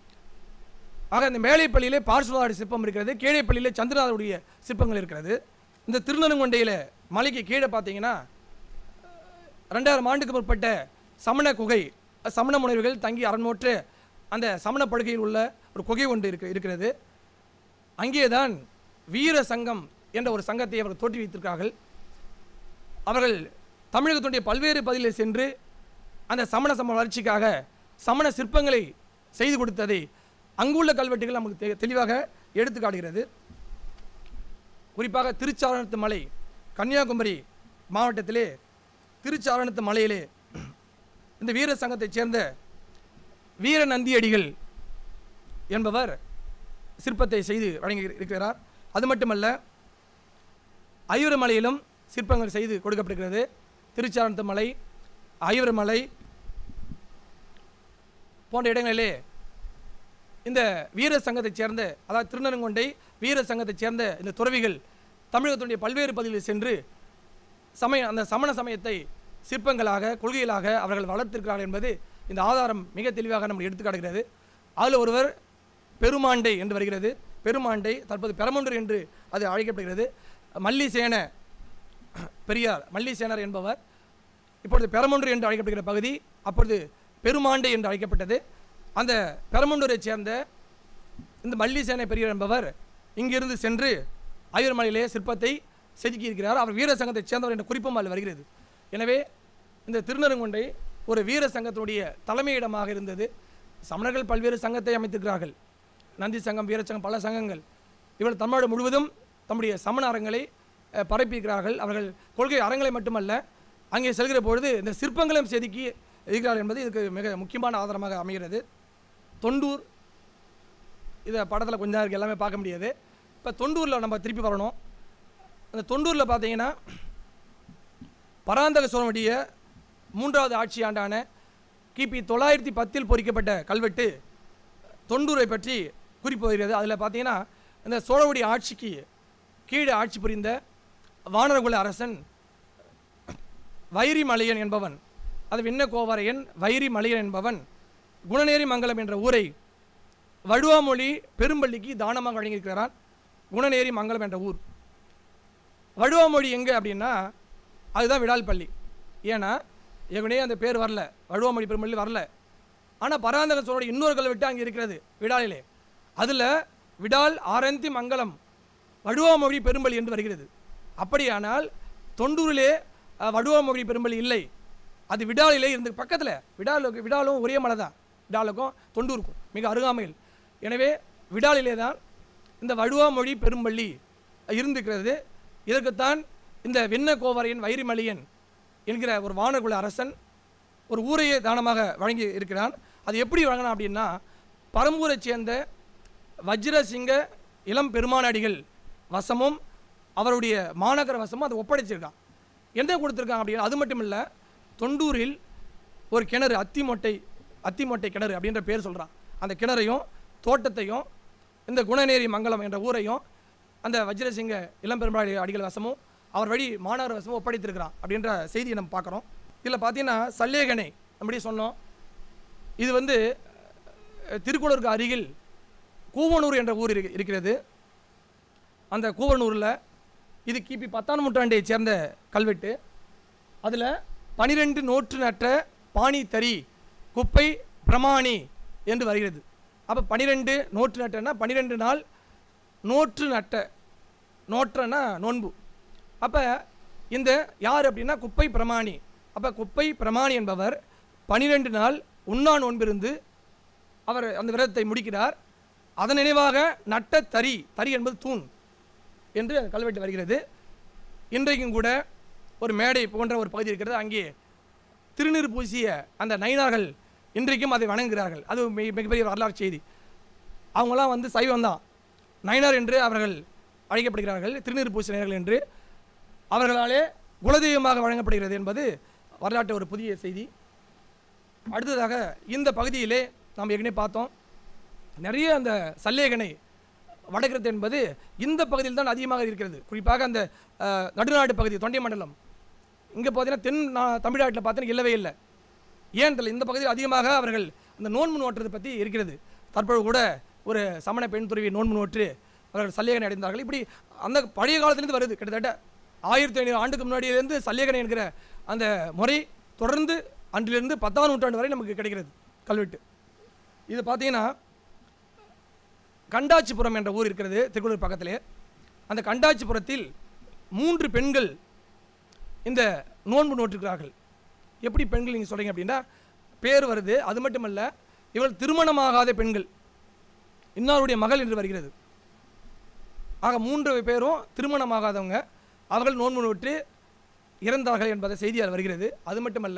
ஆக இந்த மேலைப்பள்ளியிலே பார்சுவதாடி சிற்பம் இருக்கிறது கீழைப்பள்ளியிலே சந்திரநாதருடைய சிற்பங்கள் இருக்கிறது இந்த திருநருங்கொண்டையில் மலைக்கு கீழே பார்த்தீங்கன்னா ரெண்டாயிரம் ஆண்டுக்கு முற்பட்ட சமண குகை சமண முனிவர்கள் தங்கி அரண்மோற்று அந்த சமண படுகையில் உள்ள ஒரு குகை ஒன்று இருக்கு இருக்கிறது அங்கேதான் வீர சங்கம் என்ற ஒரு சங்கத்தை அவர்கள் தோற்றி வைத்திருக்கிறார்கள் அவர்கள் தமிழகத்துடைய பல்வேறு பகுதிகளில் சென்று அந்த சமண சம வளர்ச்சிக்காக சமண சிற்பங்களை செய்து கொடுத்ததை அங்குள்ள கல்வெட்டுகள் நமக்கு தெ- தெளிவாக எடுத்து காட்டுகிறது குறிப்பாக திருச்சாரணத்து மலை கன்னியாகுமரி மாவட்டத்திலே திருச்சாரணத்து மலையிலே இந்த வீர சங்கத்தைச் சேர்ந்த வீர நந்தியடிகள் என்பவர் சிற்பத்தை செய்து வழங்கி இருக்கிறார் அது மட்டுமல்ல ஐவரமலையிலும் சிற்பங்கள் செய்து கொடுக்கப்பட்டிருக்கிறது திருச்சாரணத்து மலை ஐவரமலை போன்ற இடங்களிலே இந்த வீர சங்கத்தைச் சேர்ந்த அதாவது திருநருங்கொண்டை வீர சங்கத்தைச் சேர்ந்த இந்த துறவிகள் தமிழகத்தினுடைய பல்வேறு பகுதிகளில் சென்று சமய அந்த சமண சமயத்தை சிற்பங்களாக கொள்கைகளாக அவர்கள் வளர்த்திருக்கிறார்கள் என்பது இந்த ஆதாரம் மிக தெளிவாக நமக்கு எடுத்துக்காட்டுகிறது அதில் ஒருவர் பெருமாண்டை என்று வருகிறது பெருமாண்டை தற்போது பெரமுண்டர் என்று அது அழைக்கப்படுகிறது மல்லிசேன பெரியார் மல்லிசேனர் என்பவர் இப்பொழுது பெரமுண்டர் என்று அழைக்கப்படுகிற பகுதி அப்பொழுது பெருமாண்டை என்று அழைக்கப்பட்டது அந்த பெரமுண்டூரைச் சேர்ந்த இந்த மல்லிசேனை பெரியார் என்பவர் இங்கிருந்து சென்று ஐயர்மலையிலே சிற்பத்தை செதுக்கியிருக்கிறார் அவர் வீர சங்கத்தைச் சேர்ந்தவர் என்ற குறிப்பும் அதில் வருகிறது எனவே இந்த திருநருங்கொண்டை ஒரு வீர சங்கத்தினுடைய தலைமையிடமாக இருந்தது சமணர்கள் பல்வேறு சங்கத்தை அமைத்திருக்கிறார்கள் நந்தி சங்கம் வீரசங்கம் பல சங்கங்கள் இவர்கள் தமிழ்நாடு முழுவதும் தம்முடைய சமண அறங்களை அஹ், பரப்பியிருக்கிறார்கள் அவர்கள் கொள்கை அறங்களை மட்டுமல்ல அங்கே செல்கிற பொழுது இந்த சிற்பங்களையும் செதுக்கி இருக்கிறார்கள் என்பது இதுக்கு மிக முக்கியமான ஆதாரமாக அமைகிறது தொண்டூர் இதை படத்தில் கொஞ்ச நேரம் எல்லாமே பார்க்க முடியாது இப்போ தொண்டூரில் நம்ம திருப்பி வரணும் அந்த தொண்டூரில் பார்த்தீங்கன்னா பராந்தக சோழனுடைய மூன்றாவது ஆட்சி ஆண்டான கிபி தொள்ளாயிரத்தி பத்தில் பொறிக்கப்பட்ட கல்வெட்டு தொண்டூரை பற்றி குறிப்பு வருகிறது அதில் பார்த்தீங்கன்னா இந்த சோழவுடைய ஆட்சிக்கு கீழே ஆட்சி புரிந்த வானரகுல அரசன் வைரி மலையன் என்பவன் அது விண்ண கோவரையன் வைரி மலையன் என்பவன் குணநேரி மங்கலம் என்ற ஊரை வடுவாமொழி பெரும்பள்ளிக்கு தானமாக வழங்கியிருக்கிறான் குணநேரி மங்கலம் என்ற ஊர் வடுவாமொழி எங்கே அப்படின்னா அதுதான் விடால்பள்ளி ஏன்னா ஏற்கனவே அந்த பேர் வரல வடுவாமொழி பெரும்பள்ளி வரல ஆனால் பராந்தக சோழோட இன்னொரு கல்வெட்டு அங்கே இருக்கிறது விடாலிலே அதில் விடால் ஆரந்தி மங்கலம் வடுவாமொழி பெரும்பள்ளி என்று வருகிறது அப்படியானால் தொண்டூரிலே அஹ், வடுவாமொழி பெரும்பள்ளி இல்லை அது விடாலிலே இருந்து பக்கத்தில் விடாலுக்கு விடாலும் ஒரே மலை தான் விடாலுக்கும் தொண்டூருக்கும் மிக அருகாமையில் எனவே விடாலிலே தான் இந்த வடுவாமொழி பெரும்பள்ளி இருந்திருக்கிறது இதற்குத்தான் இந்த வெண்ண கோவரையன் வைரிமலியன் என்கிற ஒரு வானகுல அரசன் ஒரு ஊரையே தானமாக வழங்கி இருக்கிறான் அது எப்படி வழங்கினான் அப்படின்னா பரம்பூரைச் சேர்ந்த வஜ்ரசிங்க இளம் பெருமானடிகள் வசமும் அவருடைய மாநகர வசமும் அதை ஒப்படைச்சிருக்கான் என்ன கொடுத்துருக்காங்க அப்படின்னா அது மட்டும் இல்லை தொண்டூரில் ஒரு கிணறு அத்திமொட்டை அத்திமொட்டை கிணறு அப்படின்ற பேர் சொல்கிறான் அந்த கிணறையும் தோட்டத்தையும் இந்த குணநேரி மங்கலம் என்ற ஊரையும் அந்த வஜ்ரசிங்க இளம்பெருமாள் அடிகள் வசமும் அவர் வழி மாநகர வசமும் ஒப்படைத்திருக்கிறான் அப்படின்ற செய்தியை நம்ம பார்க்குறோம் இதில் பார்த்தீங்கன்னா சல்லேகனை அப்படி சொன்னோம் இது வந்து அஹ், திருக்குளருக்கு அருகில் கூவனூர் என்ற ஊர் இருக்கு- இருக்கிறது அந்த கூவனூரில் இது கிபி பத்தாம் நூற்றாண்டைச் சேர்ந்த கல்வெட்டு அதில் பனிரெண்டு நோற்று நட்ட பாணி தறி குப்பை பிரமாணி என்று வருகிறது அப்போ பனிரெண்டு நோற்று நட்டன்னா பன்னிரெண்டு நாள் நோற்று நட்ட நோற்றன்னா நோன்பு அப்போ இந்த யார் அப்படின்னா குப்பை பிரமாணி அப்போ குப்பை பிரமாணி என்பவர் பனிரெண்டு நாள் உண்ணா நோன்பிருந்து அவர் அந்த விரதத்தை முடிக்கிறார் அதன் நினைவாக நட்ட தறி தறி என்பது தூண் என்று அந்த கல்வெட்டு வருகிறது இன்றைக்கும் கூட ஒரு மேடை போன்ற ஒரு பகுதி இருக்கிறது அங்கே திருநீர் பூசிய அந்த நயினார்கள் இன்றைக்கும் அதை வணங்குகிறார்கள் அது மிக மிகப்பெரிய வரலாறு செய்தி அவங்களாம் வந்து சைவம் தான் நயினார் என்று அவர்கள் அழைக்கப்படுகிறார்கள் திருநீர் பூசினர்கள் என்று அவர்களாலே குலதெய்வமாக வழங்கப்படுகிறது என்பது வரலாற்று ஒரு புதிய செய்தி அடுத்ததாக இந்த பகுதியிலே நாம் ஏற்கனவே பார்த்தோம் நிறைய அந்த சல்லேகனை வடக்கிரத்து என்பது இந்த பகுதியில் தான் அதிகமாக இருக்கிறது குறிப்பாக அந்த அஹ், நடுநாடு பகுதி தொண்டை மண்டலம் இங்கே பார்த்தீங்கன்னா தென் நா- தமிழ்நாட்டில் பார்த்தீங்கன்னா இல்லவே இல்லை ஏன் தெரியல இந்த பகுதியில் அதிகமாக அவர்கள் அந்த நோன்பு நோட்டுறதை பற்றி இருக்கிறது தற்பொழுது கூட ஒரு சமண பெண் துறவி நோன்பு நோற்று அவர்கள் சல்லேகனை அடைந்தார்கள் இப்படி அந்த பழைய காலத்திலிருந்து வருது கிட்டத்தட்ட ஆயிரத்தி ஐநூறு ஆண்டுக்கு முன்னாடியிலிருந்து சல்லேகனை என்கிற அந்த முறை தொடர்ந்து அன்றிலிருந்து பத்தாம் நூற்றாண்டு வரை நமக்கு கிடைக்கிறது கல்வெட்டு இது பார்த்தீங்கன்னா கண்டாச்சிபுரம் என்ற ஊர் இருக்கிறது திருக்குள்ளூர் பக்கத்திலே அந்த கண்டாச்சிபுரத்தில் மூன்று பெண்கள் இந்த நோன்பு நோட்டிருக்கிறார்கள் எப்படி பெண்கள் நீங்கள் சொல்கிறீங்க அப்படின்னா பேர் வருது அது மட்டுமல்ல இவள் திருமணமாகாத பெண்கள் இன்னாருடைய மகள் என்று வருகிறது ஆக மூன்று பேரும் திருமணமாகாதவங்க அவர்கள் நோன்பு நோற்று இறந்தார்கள் என்பதை செய்தியால் வருகிறது அது மட்டுமல்ல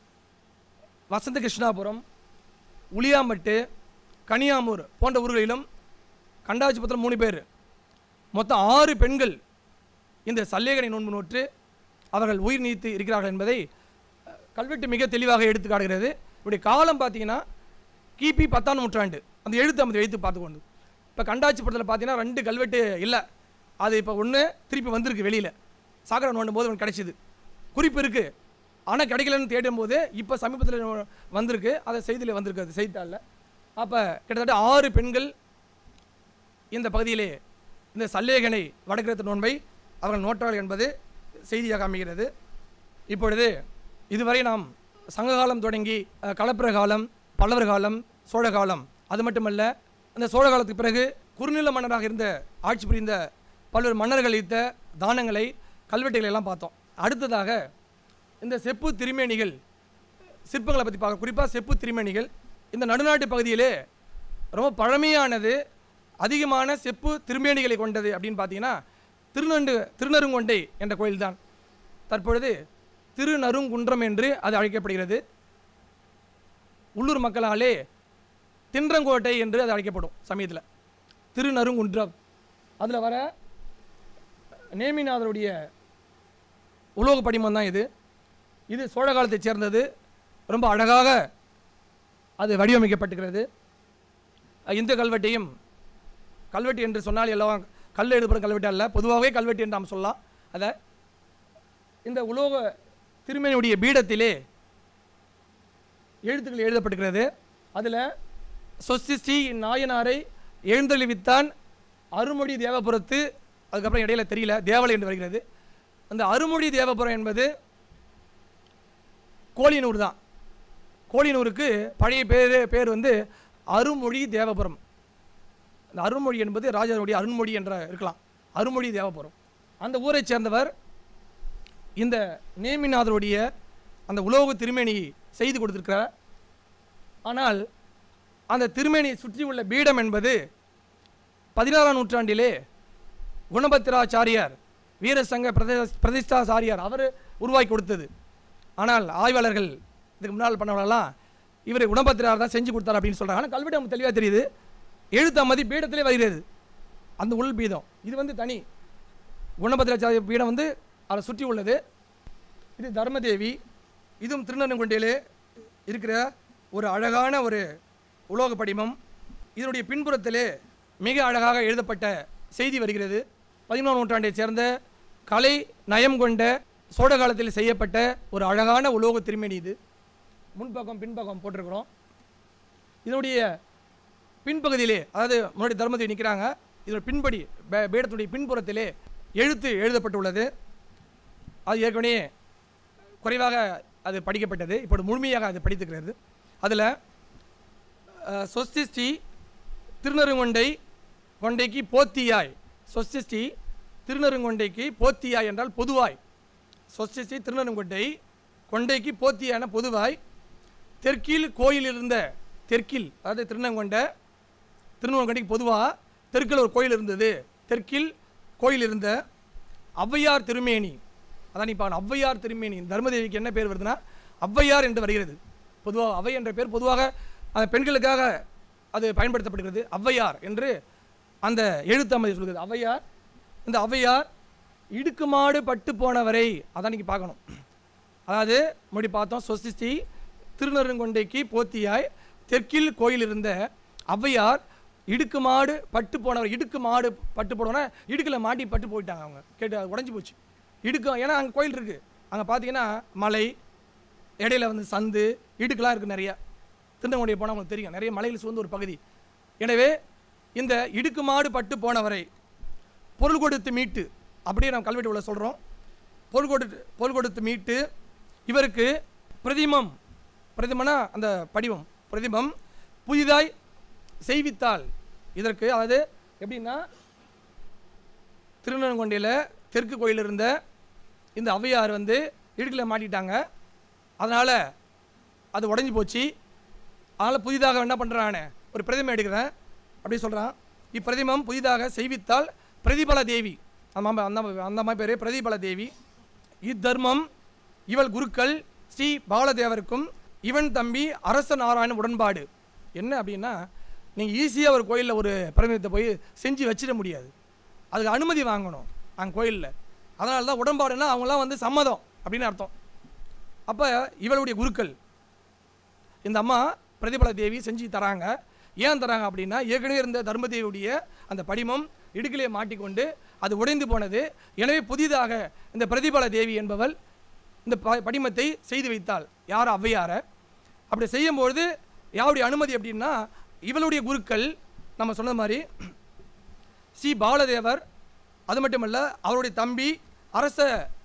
வசந்த கிருஷ்ணாபுரம் உளியாம்பட்டு கனியாமூர் போன்ற ஊர்களிலும் கண்டாச்சிபுரத்தில் மூணு பேர் மொத்தம் ஆறு பெண்கள் இந்த சல்லேகனை நோன்பு நோற்று அவர்கள் உயிர் நீத்து இருக்கிறார்கள் என்பதை அஹ், கல்வெட்டு மிக தெளிவாக எடுத்து காட்டுகிறது இப்படி காலம் பார்த்தீங்கன்னா கிபி பத்தாம் நூற்றாண்டு அந்த எழுத்து அந்த எழுத்து பார்த்துக்கொண்டு இப்போ கண்டாச்சிபுரத்தில் பார்த்தீங்கன்னா ரெண்டு கல்வெட்டு இல்லை அது இப்போ ஒன்று திருப்பி வந்திருக்கு வெளியில் சாகரம் நோண்டும் போது ஒன்று கிடைச்சிது குறிப்பு இருக்குது ஆனால் கிடைக்கலன்னு தேடும் போது இப்போ சமீபத்தில் வந்திருக்கு அதை செய்தியில் வந்திருக்கு அது செய்தித்தாளில் அப்போ கிட்டத்தட்ட ஆறு பெண்கள் இந்த பகுதியிலே இந்த சல்லேகனை வடகிழத்து நோன்பை அவர்கள் நோட்டார்கள் என்பது செய்தியாக அமைகிறது இப்பொழுது இதுவரை நாம் சங்ககாலம் தொடங்கி அஹ், களப்பிர காலம் பல்லவர் காலம் சோழ காலம் அது மட்டுமல்ல அந்த சோழ காலத்துக்கு பிறகு குறுநில மன்னராக இருந்த ஆட்சி புரிந்த பல்வேறு மன்னர்கள் இத்த தானங்களை கல்வெட்டுகளை எல்லாம் பார்த்தோம் அடுத்ததாக இந்த செப்பு திருமேனிகள் சிற்பங்களை பற்றி பார்க்க குறிப்பாக செப்பு திருமேனிகள் இந்த நடுநாட்டு பகுதியிலே ரொம்ப பழமையானது அதிகமான செப்பு திருமேனிகளை கொண்டது அப்படின்னு பார்த்தீங்கன்னா திருநண்டு திருநருங்கொண்டை என்ற கோயில்தான் தற்பொழுது திருநருங்குன்றம் என்று அது அழைக்கப்படுகிறது உள்ளூர் மக்களாலே தின்றங்கோட்டை என்று அது அழைக்கப்படும் சமயத்தில் திருநருங்குன்றம் அதில் வர நேமிநாதருடைய உலோக படிமம் தான் இது இது சோழ காலத்தைச் சேர்ந்தது ரொம்ப அழகாக அது வடிவமைக்கப்பட்டிருக்கிறது இந்த கல்வெட்டையும் கல்வெட்டு என்று சொன்னால் எல்லாம் கல் எழுதப்படும் கல்வெட்டு அல்ல பொதுவாகவே கல்வெட்டு என்று நாம் சொல்லலாம் அதை இந்த உலோக திருமேனியுடைய பீடத்திலே எழுத்துக்கள் எழுதப்பட்டிருக்கிறது அதில் சொஸ்தி நாயனாரை எழுந்தொழிவித்தான் அருமொழி தேவபுரத்து அதுக்கப்புறம் இடையில தெரியல தேவலை என்று வருகிறது அந்த அருமொழி தேவபுரம் என்பது கோழியனூர் தான் கோழியனூருக்கு பழைய பேர் பேர் வந்து அருமொழி தேவபுரம் அந்த அருண்மொழி என்பது ராஜாவுடைய அருண்மொழி என்ற இருக்கலாம் அருண்மொழி தேவபுரம் அந்த ஊரைச் சேர்ந்தவர் இந்த நேமிநாதருடைய அந்த உலோக திருமேனி செய்து கொடுத்திருக்கிறார் ஆனால் அந்த திருமேனியை சுற்றியுள்ள பீடம் என்பது பதினாறாம் நூற்றாண்டிலே குணபத்திராச்சாரியார் வீரசங்க பிரதேச பிரதிஷ்டாசாரியார் அவர் உருவாக்கி கொடுத்தது ஆனால் ஆய்வாளர்கள் இதுக்கு முன்னால் பண்ணவங்களெல்லாம் இவர் குணபத்திரார் தான் செஞ்சு கொடுத்தார் அப்படின்னு சொல்கிறாங்க ஆனால் கல்வெட்டு நமக்கு தெளிவாக தெரியுது எழுத்து மதி பீடத்திலே வருகிறது அந்த உள் பீடம் இது வந்து தனி குணபத்திராச்சாரிய பீடம் வந்து அதை சுற்றி உள்ளது இது தர்மதேவி இதுவும் திருநெல்வேலியிலே இருக்கிற ஒரு அழகான ஒரு உலோக படிமம் இதனுடைய பின்புறத்திலே மிக அழகாக எழுதப்பட்ட செய்தி வருகிறது பதினோராம் நூற்றாண்டைச் சேர்ந்த கலை நயம் கொண்ட சோழ காலத்தில் செய்யப்பட்ட ஒரு அழகான உலோக திருமேனி இது முன்பக்கம் பின்பக்கம் போட்டிருக்கிறோம் இதனுடைய பின்பகுதியிலே அதாவது முன்னாடி தர்மத்தை நிற்கிறாங்க இதோட பின்படி பே- பீடத்துடைய பின்புறத்திலே எழுத்து எழுதப்பட்டுள்ளது அது ஏற்கனவே குறைவாக அது படிக்கப்பட்டது இப்போது முழுமையாக அது படித்துக்கிறது அதில் சொஸ்திஸ்டி திருநருங்கொண்டை கொண்டைக்கு போத்தியாய் சொஸ்திஸ்டி திருநருங்கொண்டைக்கு போத்தியாய் என்றால் பொதுவாய் சொஸ்திஸ்டி திருநருங்கொண்டை கொண்டைக்கு போத்தியான பொதுவாய் தெற்கில் கோயில் இருந்த தெற்கில் அதாவது திருநங்கொண்ட திருநங்கொண்டைக்கு பொதுவாக தெற்கில் ஒரு கோயில் இருந்தது தெற்கில் கோயில் இருந்த ஔவையார் திருமேனி அதான் இப்போ ஔவையார் திருமேனி தர்மதேவிக்கு என்ன பேர் வருதுன்னா ஔவையார் என்று வருகிறது பொதுவாக அவை என்ற பேர் பொதுவாக அந்த பெண்களுக்காக அது பயன்படுத்தப்படுகிறது ஔவையார் என்று அந்த எழுத்தமைதி சொல்கிறது ஔவையார் இந்த ஔவையார் இடுக்குமாடு பட்டு போனவரை அதான் நீங்கள் பார்க்கணும் அதாவது முடி பார்த்தோம் சொசிஸ்டி திருநருங்கொண்டைக்கு போத்தியாய் தெற்கில் கோயில் இருந்த ஔவையார் இடுக்கு மாடு பட்டு போனவர் இடுக்கு மாடு பட்டு போனவன இடுக்கில் மாட்டி பட்டு போயிட்டாங்க அவங்க கேட்டு அது உடஞ்சி போச்சு இடுக்கம் ஏன்னா அங்கே கோயில் இருக்குது அங்கே பார்த்தீங்கன்னா மலை இடையில வந்து சந்து இடுக்கெல்லாம் இருக்குது நிறையா திருநெல்வேலி போனால் உங்களுக்கு தெரியும் நிறைய மலையில் சூழ்ந்த ஒரு பகுதி எனவே இந்த இடுக்கு மாடு பட்டு போனவரை பொருள் கொடுத்து மீட்டு அப்படியே நம்ம கல்வெட்டு உள்ள சொல்கிறோம் பொருள் கொடுத்து பொருள் கொடுத்து மீட்டு இவருக்கு பிரதிமம் பிரதிமனா அந்த படிவம் பிரதிமம் புதிதாய் செய்வித்தால் இதற்கு அதாவது எப்படின்னா திருநெல்வேலியில் தெற்கு கோயில் இருந்த இந்த ஔவையார் வந்து இடுக்கில் மாட்டிட்டாங்க அதனால் அது உடஞ்சி போச்சு அதனால் புதிதாக என்ன பண்ணுறானே ஒரு பிரதிமை எடுக்கிறேன் அப்படி சொல்கிறான் இப்பிரதிமம் புதிதாக செய்வித்தால் பிரதிபல தேவி அந்த மா- அந்த மா- அந்த மாதிரி பேர் பிரதிபல தேவி இத்தர்மம் இவள் குருக்கள் ஸ்ரீ பாலதேவருக்கும் இவன் தம்பி அரச நாராயணன் உடன்பாடு என்ன அப்படின்னா நீங்கள் ஈஸியாக ஒரு கோயிலில் ஒரு பிரதிநிதித்தை போய் செஞ்சு வச்சிட முடியாது அதுக்கு அனுமதி வாங்கணும் அங்கே கோயிலில் அதனால தான் உடன்பாடுன்னா அவங்களாம் வந்து சம்மதம் அப்படின்னு அர்த்தம் அப்போ இவளுடைய குருக்கள் இந்த அம்மா பிரதிபல தேவி செஞ்சு தராங்க ஏன் தராங்க அப்படின்னா ஏற்கனவே இருந்த தர்மதேவியுடைய அந்த படிமம் இடுக்கிலே மாட்டிக்கொண்டு அது உடைந்து போனது எனவே புதிதாக இந்த பிரதிபல தேவி என்பவள் இந்த ப- படிமத்தை செய்து வைத்தாள் யார் ஔவையார அப்படி செய்யும்பொழுது யாருடைய அனுமதி அப்படின்னா இவளுடைய குருக்கள் நம்ம சொன்ன மாதிரி ஸ்ரீ பாலதேவர் அது மட்டுமல்ல அவருடைய தம்பி அரச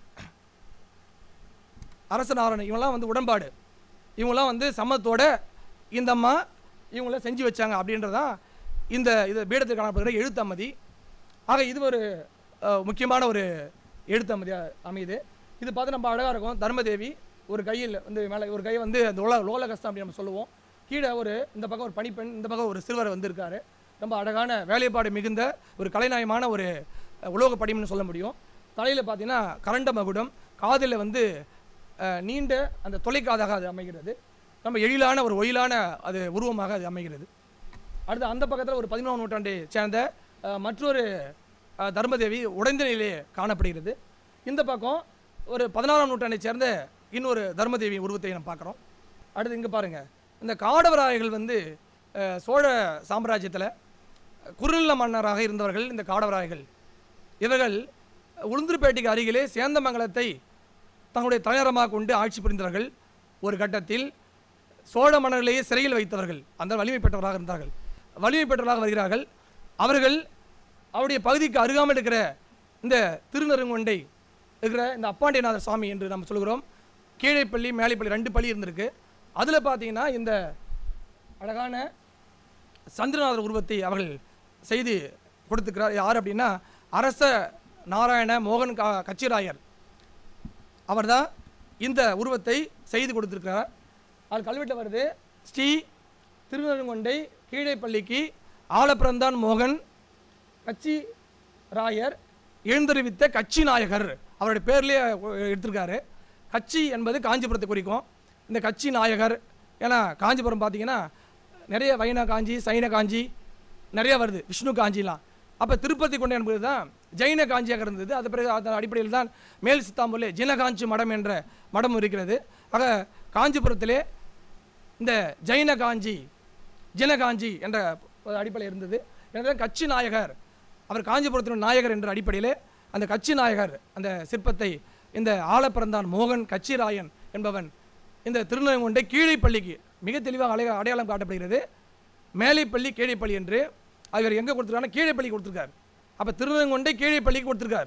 அரச நாராயணன் இவங்கெல்லாம் வந்து உடன்பாடு இவங்கெல்லாம் வந்து சம்மத்தோட இந்த அம்மா இவங்கள செஞ்சு வச்சாங்க அப்படின்றதான் இந்த இது பீடத்தில் காணப்படுகிற எழுத்தம்மதி ஆக இது ஒரு அஹ், முக்கியமான ஒரு எழுத்தம்மதியாக அமையுது இது பார்த்து நம்ம அழகாக இருக்கும் தர்மதேவி ஒரு கையில் வந்து மேலே ஒரு கை வந்து அந்த லோல லோலகஸ்தம் அப்படின்னு நம்ம சொல்லுவோம் கீழே ஒரு இந்த பக்கம் ஒரு பணிப்பெண் இந்த பக்கம் ஒரு சிறுவர் வந்திருக்காரு ரொம்ப அழகான வேலைப்பாடு மிகுந்த ஒரு கலைநயமான ஒரு அஹ், உலோக படிமம்னு சொல்ல முடியும் தலையில் பார்த்தீங்கன்னா கரண்ட மகுடம் காதில் வந்து அஹ், நீண்ட அந்த தொலைக்காதாக அது அமைகிறது ரொம்ப எழிலான ஒரு ஒயிலான அது உருவமாக அது அமைகிறது அடுத்து அந்த பக்கத்தில் ஒரு பதிமூணாம் நூற்றாண்டை சேர்ந்த அஹ், மற்றொரு அஹ், தர்மதேவி உடைந்த நிலையிலே காணப்படுகிறது இந்த பக்கம் ஒரு பதினாறாம் நூற்றாண்டை சேர்ந்த இன்னொரு தர்மதேவி உருவத்தை நம்ம பார்க்குறோம் அடுத்து இங்கே பாருங்கள் இந்த காடவராயர்கள் வந்து அஹ், சோழ சாம்ராஜ்யத்தில் குறுநில மன்னராக இருந்தவர்கள் இந்த காடவராயர்கள் இவர்கள் உளுந்தூர்பேட்டைக்கு அருகிலே சேந்தமங்கலத்தை தங்களுடைய தலைநகரமாக கொண்டு ஆட்சி புரிந்தவர்கள் ஒரு கட்டத்தில் சோழ மன்னர்களையே சிறையில் வைத்தவர்கள் அந்த வலிமை பெற்றவராக இருந்தார்கள் வலிமை பெற்றவராக வருகிறார்கள் அவர்கள் அவருடைய பகுதிக்கு அருகாமல் இருக்கிற இந்த திருநெருங்கொண்டை இருக்கிற இந்த அப்பாண்டியநாதர் சுவாமி என்று நம்ம சொல்கிறோம் கீழைப்பள்ளி மேலைப்பள்ளி ரெண்டு பள்ளி இருந்திருக்கு அதில் பார்த்தீங்கன்னா இந்த அழகான சந்திரநாதர் உருவத்தை அவர்கள் செய்து கொடுத்துக்கிறார் யார் அப்படின்னா அரச நாராயண மோகன் கா கச்சிராயர் அவர்தான் இந்த உருவத்தை செய்து கொடுத்திருக்கிறார் அது கல்வெட்டில் வருது ஸ்ரீ திருநெருங்கொண்டை கீழைப்பள்ளிக்கு ஆலப்பிரந்தான் மோகன் கச்சி ராயர் எழுந்தறிவித்த கட்சி நாயகர் அவருடைய பேர்லேயே எடுத்திருக்காரு கட்சி என்பது காஞ்சிபுரத்தை குறிக்கும் இந்த கட்சி நாயகர் ஏன்னா காஞ்சிபுரம் பார்த்தீங்கன்னா நிறைய வைண காஞ்சி சைன காஞ்சி நிறைய வருது விஷ்ணு காஞ்சிலாம் அப்போ திருப்பதி கொண்டை என்பது தான் ஜெயின காஞ்சியாக இருந்தது அது பிறகு அதன் அடிப்படையில் தான் மேல் சித்தாம்பூரில் ஜினகாஞ்சி மடம் என்ற மடம் இருக்கிறது ஆக காஞ்சிபுரத்திலே இந்த ஜைன காஞ்சி ஜினகாஞ்சி என்ற ஒரு அடிப்படையில் இருந்தது எனவே கட்சி நாயகர் அவர் காஞ்சிபுரத்தின் நாயகர் என்ற அடிப்படையிலே அந்த கட்சி நாயகர் அந்த சிற்பத்தை இந்த ஆலப்பிறந்தான் மோகன் கச்சிராயன் என்பவன் இந்த திருநெல்வேலி கீழைப்பள்ளிக்கு மிக தெளிவாக அடைய அடையாளம் காட்டப்படுகிறது மேலைப்பள்ளி கீழைப்பள்ளி என்று அவர் எங்கே கொடுத்துருக்காருன்னா கீழைப்பள்ளி கொடுத்துருக்காரு அப்போ திருநெல்வேலி கீழைப்பள்ளிக்கு கொடுத்துருக்காரு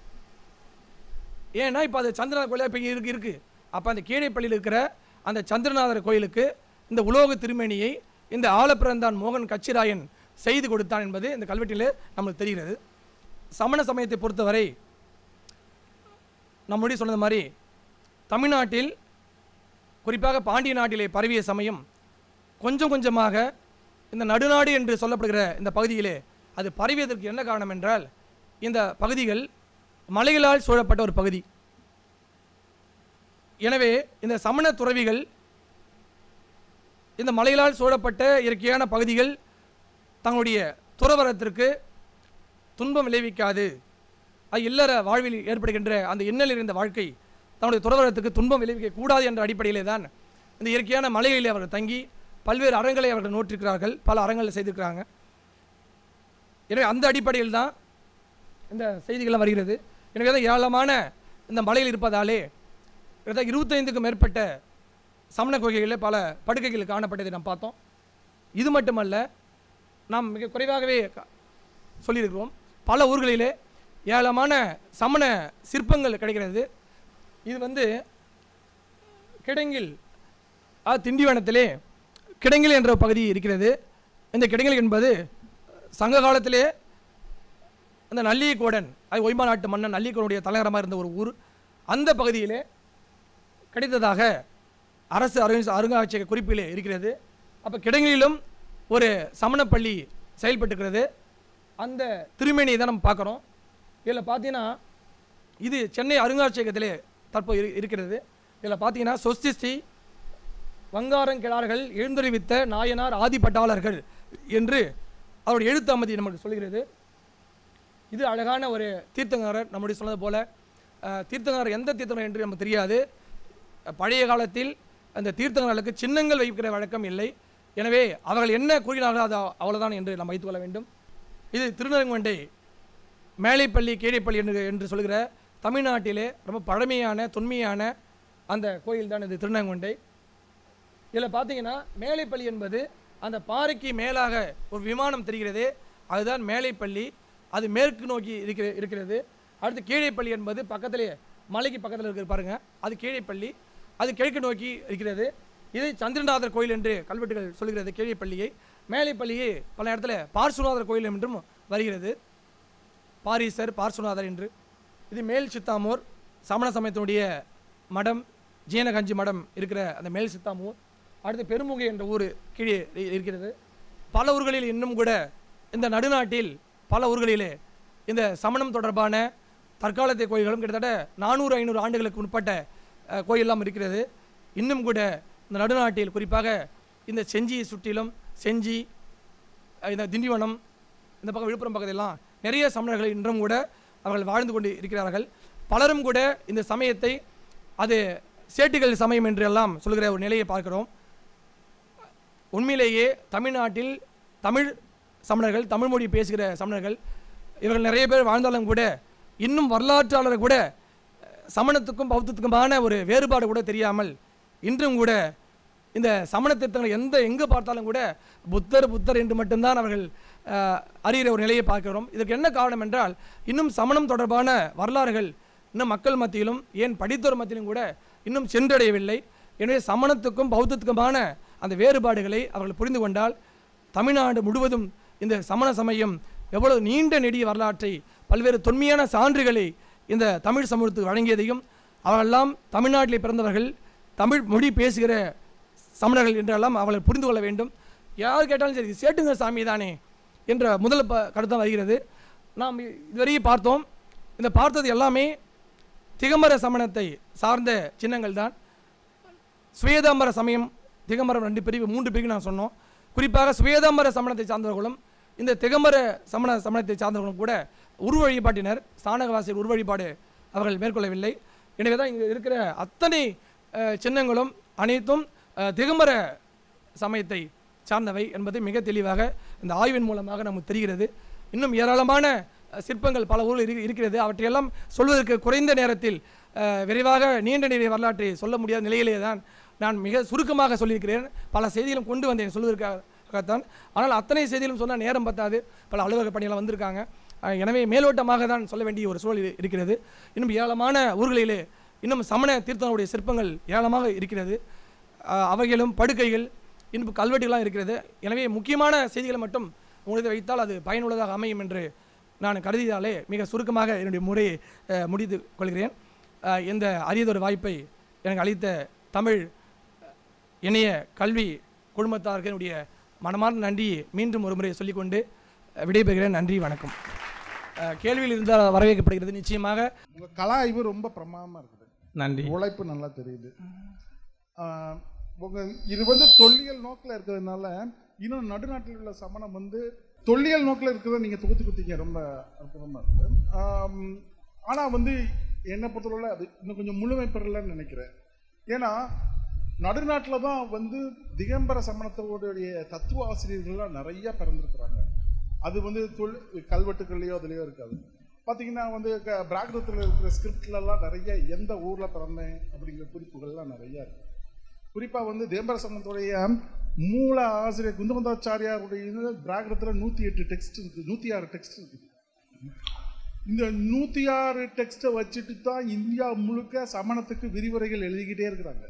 ஏன்னா இப்போ அது சந்திரநாதர் கோயிலாக இப்போ இருக்கு இருக்கு அப்போ அந்த கீழைப்பள்ளியில் இருக்கிற அந்த சந்திரநாதர் கோயிலுக்கு இந்த உலோக திருமேனியை இந்த ஆலப்பிறந்தான் மோகன் கச்சிராயன் செய்து கொடுத்தான் என்பது இந்த கல்வெட்டில் நமக்கு தெரிகிறது சமண சமயத்தை பொறுத்தவரை நம்முடைய சொன்னது மாதிரி தமிழ்நாட்டில் குறிப்பாக பாண்டிய நாட்டிலே பரவிய சமயம் கொஞ்சம் கொஞ்சமாக இந்த நடுநாடு என்று சொல்லப்படுகிற இந்த பகுதியிலே அது பரவியதற்கு என்ன காரணம் என்றால் இந்த பகுதிகள் மலைகளால் சூழப்பட்ட ஒரு பகுதி எனவே இந்த சமண துறவிகள் இந்த மலைகளால் சூழப்பட்ட இயற்கையான பகுதிகள் தங்களுடைய துறவரத்திற்கு துன்பம் விளைவிக்காது அது இல்லற வாழ்வில் ஏற்படுகின்ற அந்த இன்னல் இருந்த வாழ்க்கை தன்னுடைய துறவரத்துக்கு துன்பம் விளைவிக்க கூடாது என்ற அடிப்படையிலே தான் இந்த இயற்கையான மலைகளிலே அவர்கள் தங்கி பல்வேறு அறங்களை அவர்கள் நோற்றிருக்கிறார்கள் பல அறங்களை செய்திருக்கிறாங்க எனவே அந்த அடிப்படையில் தான் இந்த செய்திகள்லாம் வருகிறது எனவே தான் ஏராளமான இந்த மலையில் இருப்பதாலே கிட்டத்தட்ட இருபத்தைந்துக்கும் மேற்பட்ட சமண கோயில்களில் பல படுக்கைகள் காணப்பட்டதை நாம் பார்த்தோம் இது மட்டுமல்ல நாம் மிக குறைவாகவே க- சொல்லியிருக்கிறோம் பல ஊர்களிலே ஏராளமான சமண சிற்பங்கள் கிடைக்கிறது இது வந்து கிடங்கில் அது திண்டிவனத்திலே கிடங்கில் என்ற பகுதி இருக்கிறது இந்த கிடங்கில் என்பது சங்க காலத்திலே அந்த நல்லியக்கோடன் அது ஒய்மா நாட்டு மன்னன் நல்லியக்கோனுடைய தலைநகரமாக இருந்த ஒரு ஊர் அந்த பகுதியிலே கிடைத்ததாக அரசு அருங்காட்சியக அருங்காட்சியக குறிப்பிலே இருக்கிறது அப்போ கிடங்கிலும் ஒரு சமணப்பள்ளி செயல்பட்டுக்கிறது அந்த திருமேனியை தான் நம்ம பார்க்குறோம் இதில் பார்த்தீங்கன்னா இது சென்னை அருங்காட்சியகத்திலே தற்போது இரு- இருக்கிறது இதில் பார்த்தீங்கன்னா சொஸ்திஸ்ரீ வங்காரங்கிழார்கள் எழுந்தறிவித்த நாயனார் ஆதிப்பட்டாளர்கள் என்று அவருடைய எழுத்து அமைதி நமக்கு சொல்கிறது இது அழகான ஒரு தீர்த்தங்கரர் நம்முடைய சொன்னது போல அஹ், தீர்த்தங்கரர் எந்த தீர்த்தங்கரர் என்று நமக்கு தெரியாது அஹ், பழைய காலத்தில் அந்த தீர்த்தங்கர்களுக்கு சின்னங்கள் வைக்கிற வழக்கம் இல்லை எனவே அவர்கள் என்ன கூறினார்களோ அது அவ்வளவுதான் என்று நாம் வைத்துக்கொள்ள வேண்டும் இது திருநெல்வேண்டை மேலைப்பள்ளி கீழைப்பள்ளி என்று என்று சொல்கிற தமிழ்நாட்டிலே ரொம்ப பழமையான தொன்மையான அந்த கோயில் தான் இது திருநெல்வேண்டை இதில் பார்த்தீங்கன்னா மேலைப்பள்ளி என்பது அந்த பாறைக்கு மேலாக ஒரு விமானம் தெரிகிறது அதுதான் மேலைப்பள்ளி அது மேற்கு நோக்கி இருக்கிற இருக்கிறது அடுத்து கீழைப்பள்ளி என்பது பக்கத்திலே மலைக்கு பக்கத்தில் இருக்கிற பாருங்க அது கீழைப்பள்ளி அது கிழக்கு நோக்கி இருக்கிறது இது சந்திரநாதர் கோயில் என்று கல்வெட்டுகள் சொல்கிறது கீழைப்பள்ளியை மேலைப்பள்ளியை பல இடத்துல பார்சுநாதர் கோயில் என்றும் வருகிறது பாரீசர் பார்சுநாதர் என்று இது மேல் சித்தாமூர் சமண சமயத்தினுடைய மடம் ஜீனகஞ்சி மடம் இருக்கிற அந்த மேல் சித்தாமூர் அடுத்து பெருமுகை என்ற ஊர் கீழே இ- இருக்கிறது பல ஊர்களில் இன்னும் கூட இந்த நடுநாட்டில் பல ஊர்களிலே இந்த சமணம் தொடர்பான தற்காலத்திய கோயில்களும் கிட்டத்தட்ட நானூறு ஐநூறு ஆண்டுகளுக்கு முற்பட்ட அஹ், கோயிலெல்லாம் இருக்கிறது இன்னும் கூட இந்த நடுநாட்டில் குறிப்பாக இந்த செஞ்சியை சுற்றிலும் செஞ்சி அஹ், இந்த திண்டிவனம் இந்த பக்கம் விழுப்புரம் பக்கத்திலெல்லாம் நிறைய சமணர்கள் இன்றும் கூட அவர்கள் வாழ்ந்து கொண்டு இருக்கிறார்கள் பலரும் கூட இந்த சமயத்தை அது சேட்டுகள் சமயம் என்று எல்லாம் சொல்கிற ஒரு நிலையை பார்க்கிறோம் உண்மையிலேயே தமிழ்நாட்டில் தமிழ் சமணர்கள் தமிழ் மொழி பேசுகிற சமணர்கள் இவர்கள் நிறைய பேர் வாழ்ந்தாலும் கூட இன்னும் வரலாற்றாளர் கூட அஹ், சமணத்துக்கும் பௌத்தத்துக்குமான ஒரு வேறுபாடு கூட தெரியாமல் இன்றும் கூட இந்த சமண தீர்த்தங்கள் எந்த எங்கே பார்த்தாலும் கூட புத்தர் புத்தர் என்று மட்டும்தான் அவர்கள் அஹ், அறிகிற ஒரு நிலையை பார்க்கிறோம் இதற்கு என்ன காரணம் என்றால் இன்னும் சமணம் தொடர்பான வரலாறுகள் இன்னும் மக்கள் மத்தியிலும் ஏன் படித்தோர் மத்தியிலும் கூட இன்னும் சென்றடையவில்லை எனவே சமணத்துக்கும் பௌத்தத்துக்குமான அந்த வேறுபாடுகளை அவர்கள் புரிந்து கொண்டால் தமிழ்நாடு முழுவதும் இந்த சமண சமயம் எவ்வளவு நீண்ட நெடிய வரலாற்றை பல்வேறு தொன்மையான சான்றுகளை இந்த தமிழ் சமூகத்துக்கு வழங்கியதையும் அவரெல்லாம் தமிழ்நாட்டிலே பிறந்தவர்கள் தமிழ் மொழி பேசுகிற சமணர்கள் என்றெல்லாம் அவர்கள் புரிந்து கொள்ள வேண்டும் யார் கேட்டாலும் சரி சேட்டுங்க சாமி தானே என்ற முதல் ப கருத்தான் வருகிறது நாம் இதுவரையும் பார்த்தோம் இந்த பார்த்தது எல்லாமே திகம்பர சமணத்தை சார்ந்த சின்னங்கள் தான் சுவேதாம்பர சமயம் திகம்பரம் ரெண்டு பிரிவு மூன்று பிரிவு நான் சொன்னோம் குறிப்பாக சுவேதாம்பர சமணத்தை சார்ந்தவர்களும் இந்த திகம்பர சமண சமணத்தை சார்ந்தவர்களும் கூட உரு வழிபாட்டினர் ஸ்தானகவாசியர் உரு வழிபாடு அவர்கள் மேற்கொள்ளவில்லை எனவே தான் இங்கே இருக்கிற அத்தனை அஹ், சின்னங்களும் அனைத்தும் அஹ், திகம்பர சமயத்தை சார்ந்தவை என்பது மிக தெளிவாக இந்த ஆய்வின் மூலமாக நமக்கு தெரிகிறது இன்னும் ஏராளமான அஹ், சிற்பங்கள் பல ஊரில் இரு- இருக்கிறது அவற்றையெல்லாம் சொல்வதற்கு குறைந்த நேரத்தில் அஹ், விரைவாக நீண்ட நிறைய வரலாற்றை சொல்ல முடியாத நிலையிலே தான் நான் மிக சுருக்கமாக சொல்லியிருக்கிறேன் பல செய்திகளும் கொண்டு வந்தேன் சொல்வதற்காகத்தான் ஆனால் அத்தனை செய்திகளும் சொன்னால் நேரம் பத்தாது பல அலுவலக பணியெல்லாம் வந்திருக்காங்க அஹ், எனவே மேலோட்டமாக தான் சொல்ல வேண்டிய ஒரு சூழல் இரு- இருக்கிறது இன்னும் ஏராளமான ஊர்களிலே இன்னும் சமண தீர்த்தனுடைய சிற்பங்கள் ஏராளமாக இருக்கிறது அஹ், அவைகளும் படுக்கைகள் இன்னும் கல்வெட்டுகளாக இருக்கிறது எனவே முக்கியமான செய்திகளை மட்டும் உங்களுக்கு வைத்தால் அது பயனுள்ளதாக அமையும் என்று நான் கருதியதாலே மிக சுருக்கமாக என்னுடைய முறையை அஹ், முடித்து கொள்கிறேன் அஹ், இந்த அரியதொரு வாய்ப்பை எனக்கு அளித்த தமிழ் அஹ், இணைய கல்வி குழுமத்தாருக்கு என்னுடைய மனமார்ந்த நன்றியை மீண்டும் ஒரு முறை சொல்லிக்கொண்டு அஹ், விடைபெறுகிறேன் நன்றி வணக்கம் அஹ், கேள்வியில் இருந்தால் வரவேற்கப்படுகிறது நிச்சயமாக உங்க கலா ஆய்வு ரொம்ப பிரமாதமா இருக்குது நன்றி உழைப்பு நல்லா தெரியுது ஆஹ் உங்க இது வந்து தொல்லியல் நோக்கில் இருக்கிறதுனால இன்னும் நடுநாட்டில் உள்ள சமணம் வந்து தொல்லியல் நோக்கில் இருக்கிறத நீங்க தொகுத்து கொடுத்தீங்க ரொம்ப அற்புதமா இருக்கு ஆம், ஆனா வந்து என்னை பொறுத்தளவுல அது இன்னும் கொஞ்சம் முழுமை பெறலன்னு நினைக்கிறேன் ஏன்னா நடுநாட்டில் தான் வந்து திகம்பர சமணத்தோடைய தத்துவ ஆசிரியர்கள்லாம் நிறைய பிறந்திருக்கிறாங்க அது வந்து தொல் கல்வெட்டுக்கள்லையோ அதுலேயோ இருக்காது பார்த்தீங்கன்னா வந்து க பிராகிருதத்தில் இருக்கிற ஸ்கிரிப்ட்லலாம் நிறைய எந்த ஊரில் பிறந்தேன் அப்படிங்கிற குறிப்புகள்லாம் நிறைய இருக்கு குறிப்பாக வந்து தேம்பர சமணத்துடைய மூல ஆசிரியர் குந்தமந்தாச்சாரியாருடைய பிராகிருதத்தில் நூற்றி எட்டு டெக்ஸ்ட் இருக்குது நூற்றி ஆறு டெக்ஸ்ட் இருக்குது இந்த நூற்றி ஆறு டெக்ஸ்ட்டை வச்சுட்டு தான் இந்தியா முழுக்க சமணத்துக்கு விரிவுரைகள் எழுதிக்கிட்டே இருக்கிறாங்க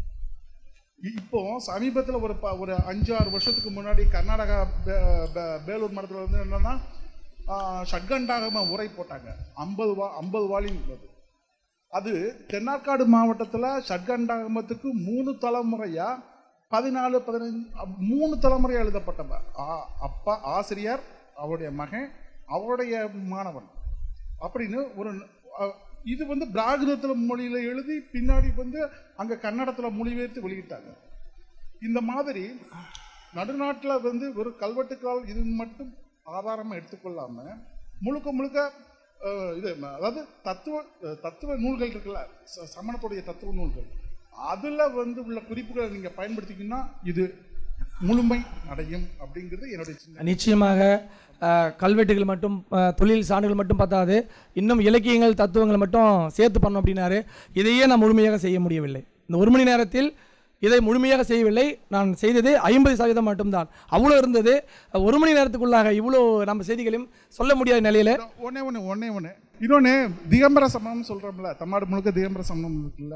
இப்போ சமீபத்தில் ஒரு ப- ஒரு அஞ்சு ஆறு வருஷத்துக்கு முன்னாடி கர்நாடகா பே- பே- பேலூர் மடத்தில் வந்து என்னன்னா ஆஹ், ஷட்கண்டாகம உரை போட்டாங்க ஐம்பது வா ஐம்பது வாலின் உள்ளது அது தென்னார்காடு மாவட்டத்தில் ஷட்கண்டாகமத்துக்கு மூணு தலைமுறையாக பதினாலு பதினஞ்சு அப்~ மூணு தலைமுறை எழுதப்பட்ட ஆ- அப்பா ஆசிரியர் அவருடைய மகன் அவருடைய மாணவன் அப்படின்னு ஒரு அ- இது வந்து பிராகிருதத்தில் மொழியில் எழுதி பின்னாடி வந்து அங்கே கன்னடத்தில் மொழிபெயர்த்து வெளியிட்டாங்க இந்த மாதிரி நடுநாட்டில் வந்து ஒரு கல்வெட்டுக்கால் இது மட்டும் ஆதாரமாக எடுத்துக்கொள்ளாம முழுக்க முழுக்க அஹ், இது ம- அதாவது தத்துவ அஹ், தத்துவ நூல்கள் இருக்குல்ல ச- சமணத்துடைய தத்துவ நூல்கள் அதில் வந்து உள்ள குறிப்புகளை நீங்கள் பயன்படுத்திக்கிங்கன்னா இது முழுமை அடையும் அப்படிங்கிறது என்னுடைய சின்ன நிச்சயமாக அஹ், கல்வெட்டுகள் மட்டும் அஹ், தொழில் சான்றுகள் மட்டும் பார்த்தாது இன்னும் இலக்கியங்கள் தத்துவங்களை மட்டும் சேர்த்து பண்ணோம் அப்படின்னாரு இதையே நான் முழுமையாக செய்ய முடியவில்லை இந்த ஒரு மணி நேரத்தில் இதை முழுமையாக செய்யவில்லை நான் செய்தது ஐம்பது சதவீதம் மட்டும்தான் அவ்வளோ இருந்தது அஹ், ஒரு மணி நேரத்துக்குள்ளாக இவ்வளோ நம்ம செய்திகளையும் சொல்ல முடியாத நிலையில் ஒன்னே ஒன்று ஒன்னே ஒன்று இன்னொன்று திகம்பர சமணம் சொல்கிறோம்ல தமிழ்நாடு முழுக்க திகம்பர சமணம் இருக்குல்ல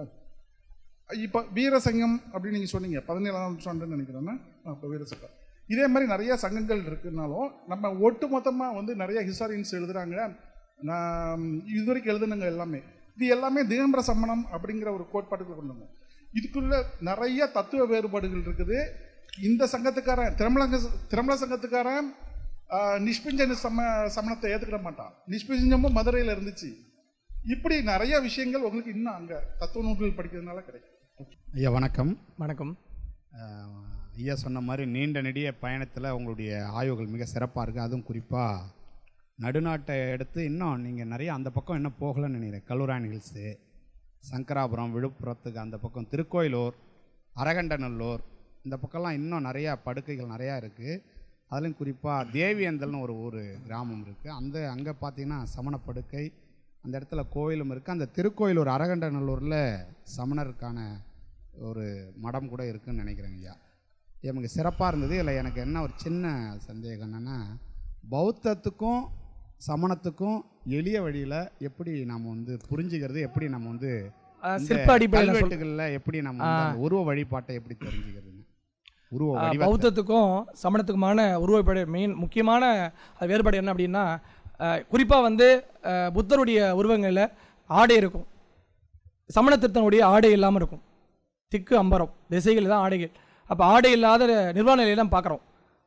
இப்போ வீரசங்கம் அப்படின்னு நீங்கள் சொன்னீங்க பதினேழாம் நூற்றாண்டுன்னு நினைக்கிறேன்னா இப்போ வீரசங்கம் இதே மாதிரி நிறைய சங்கங்கள் இருக்குனாலும் நம்ம ஒட்டு மொத்தமாக வந்து நிறைய ஹிஸ்டாரியன்ஸ் எழுதுறாங்க நான் இது வரைக்கும் எழுதுனங்க எல்லாமே இது எல்லாமே திகம்பர சமணம் அப்படிங்கிற ஒரு கோட்பாட்டுக்குள்ள கொண்டு வந்தோம் இதுக்குள்ள நிறைய தத்துவ வேறுபாடுகள் இருக்குது இந்த சங்கத்துக்காரன் திரமலங்க திரமல சங்கத்துக்காரன் ஆஹ், நிஷ்பிஞ்சன சம சமணத்தை ஏற்றுக்கிட மாட்டான் நிஷ்பிஞ்சமும் மதுரையில் இருந்துச்சு இப்படி நிறைய விஷயங்கள் உங்களுக்கு இன்னும் அங்கே தத்துவ நூல்கள் படிக்கிறதுனால கிடைக்கும் ஐயா வணக்கம் வணக்கம் அஹ், ஐயா சொன்ன மாதிரி நீண்ட நெடிய பயணத்தில் உங்களுடைய ஆய்வுகள் மிக சிறப்பாக இருக்குது அதுவும் குறிப்பாக நடுநாட்டை எடுத்து இன்னும் நீங்கள் நிறைய அந்த பக்கம் இன்னும் போகலன்னு நினைக்கிறேன் கல்லூராணி ஹில்ஸு சங்கராபுரம் விழுப்புரத்துக்கு அந்த பக்கம் திருக்கோயிலூர் அரகண்டநல்லூர் இந்த பக்கம்லாம் இன்னும் நிறையா படுக்கைகள் நிறையா இருக்குது அதுலேயும் குறிப்பாக தேவியந்தல்னு ஒரு ஊர் கிராமம் இருக்குது அந்த அங்கே பார்த்தீங்கன்னா சமண படுக்கை அந்த இடத்துல கோயிலும் இருக்குது அந்த திருக்கோயிலூர் அரகண்டநல்லூரில் சமணருக்கான ஒரு மடம் கூட இருக்குன்னு நினைக்கிறேங்க ஐயா எனக்கு சிறப்பாக இருந்தது இல்லை எனக்கு என்ன ஒரு சின்ன சந்தேகம் என்னென்னா பௌத்தத்துக்கும் சமணத்துக்கும் எளிய வழியில் எப்படி நாம் வந்து புரிஞ்சுக்கிறது எப்படி நம்ம வந்து அஹ், இந்த சிற்ப அடிப்படையில் நான் சொல்றேன். கல்வெட்டுகளில் எப்படி நம்ம வந்து அந்த உருவ வழிபாட்டை எப்படி தெரிஞ்சுக்கிறதுங்க உருவ ஆஹ், வடிவத்தை பௌத்தத்துக்கும் சமணத்துக்குமான உருவப்பட மெயின் முக்கியமான அது வேறுபாடு என்ன அப்படின்னா குறிப்பாக வந்து ஆஹ், புத்தருடைய உருவங்களில் ஆடை இருக்கும் சமண திருத்தனுடைய ஆடை இல்லாமல் இருக்கும் திக்கு அம்பரம் திசைகள் தான் ஆடைகள் அப்போ ஆடை இல்லாத நிர்வாண நிலையை தான் பார்க்குறோம்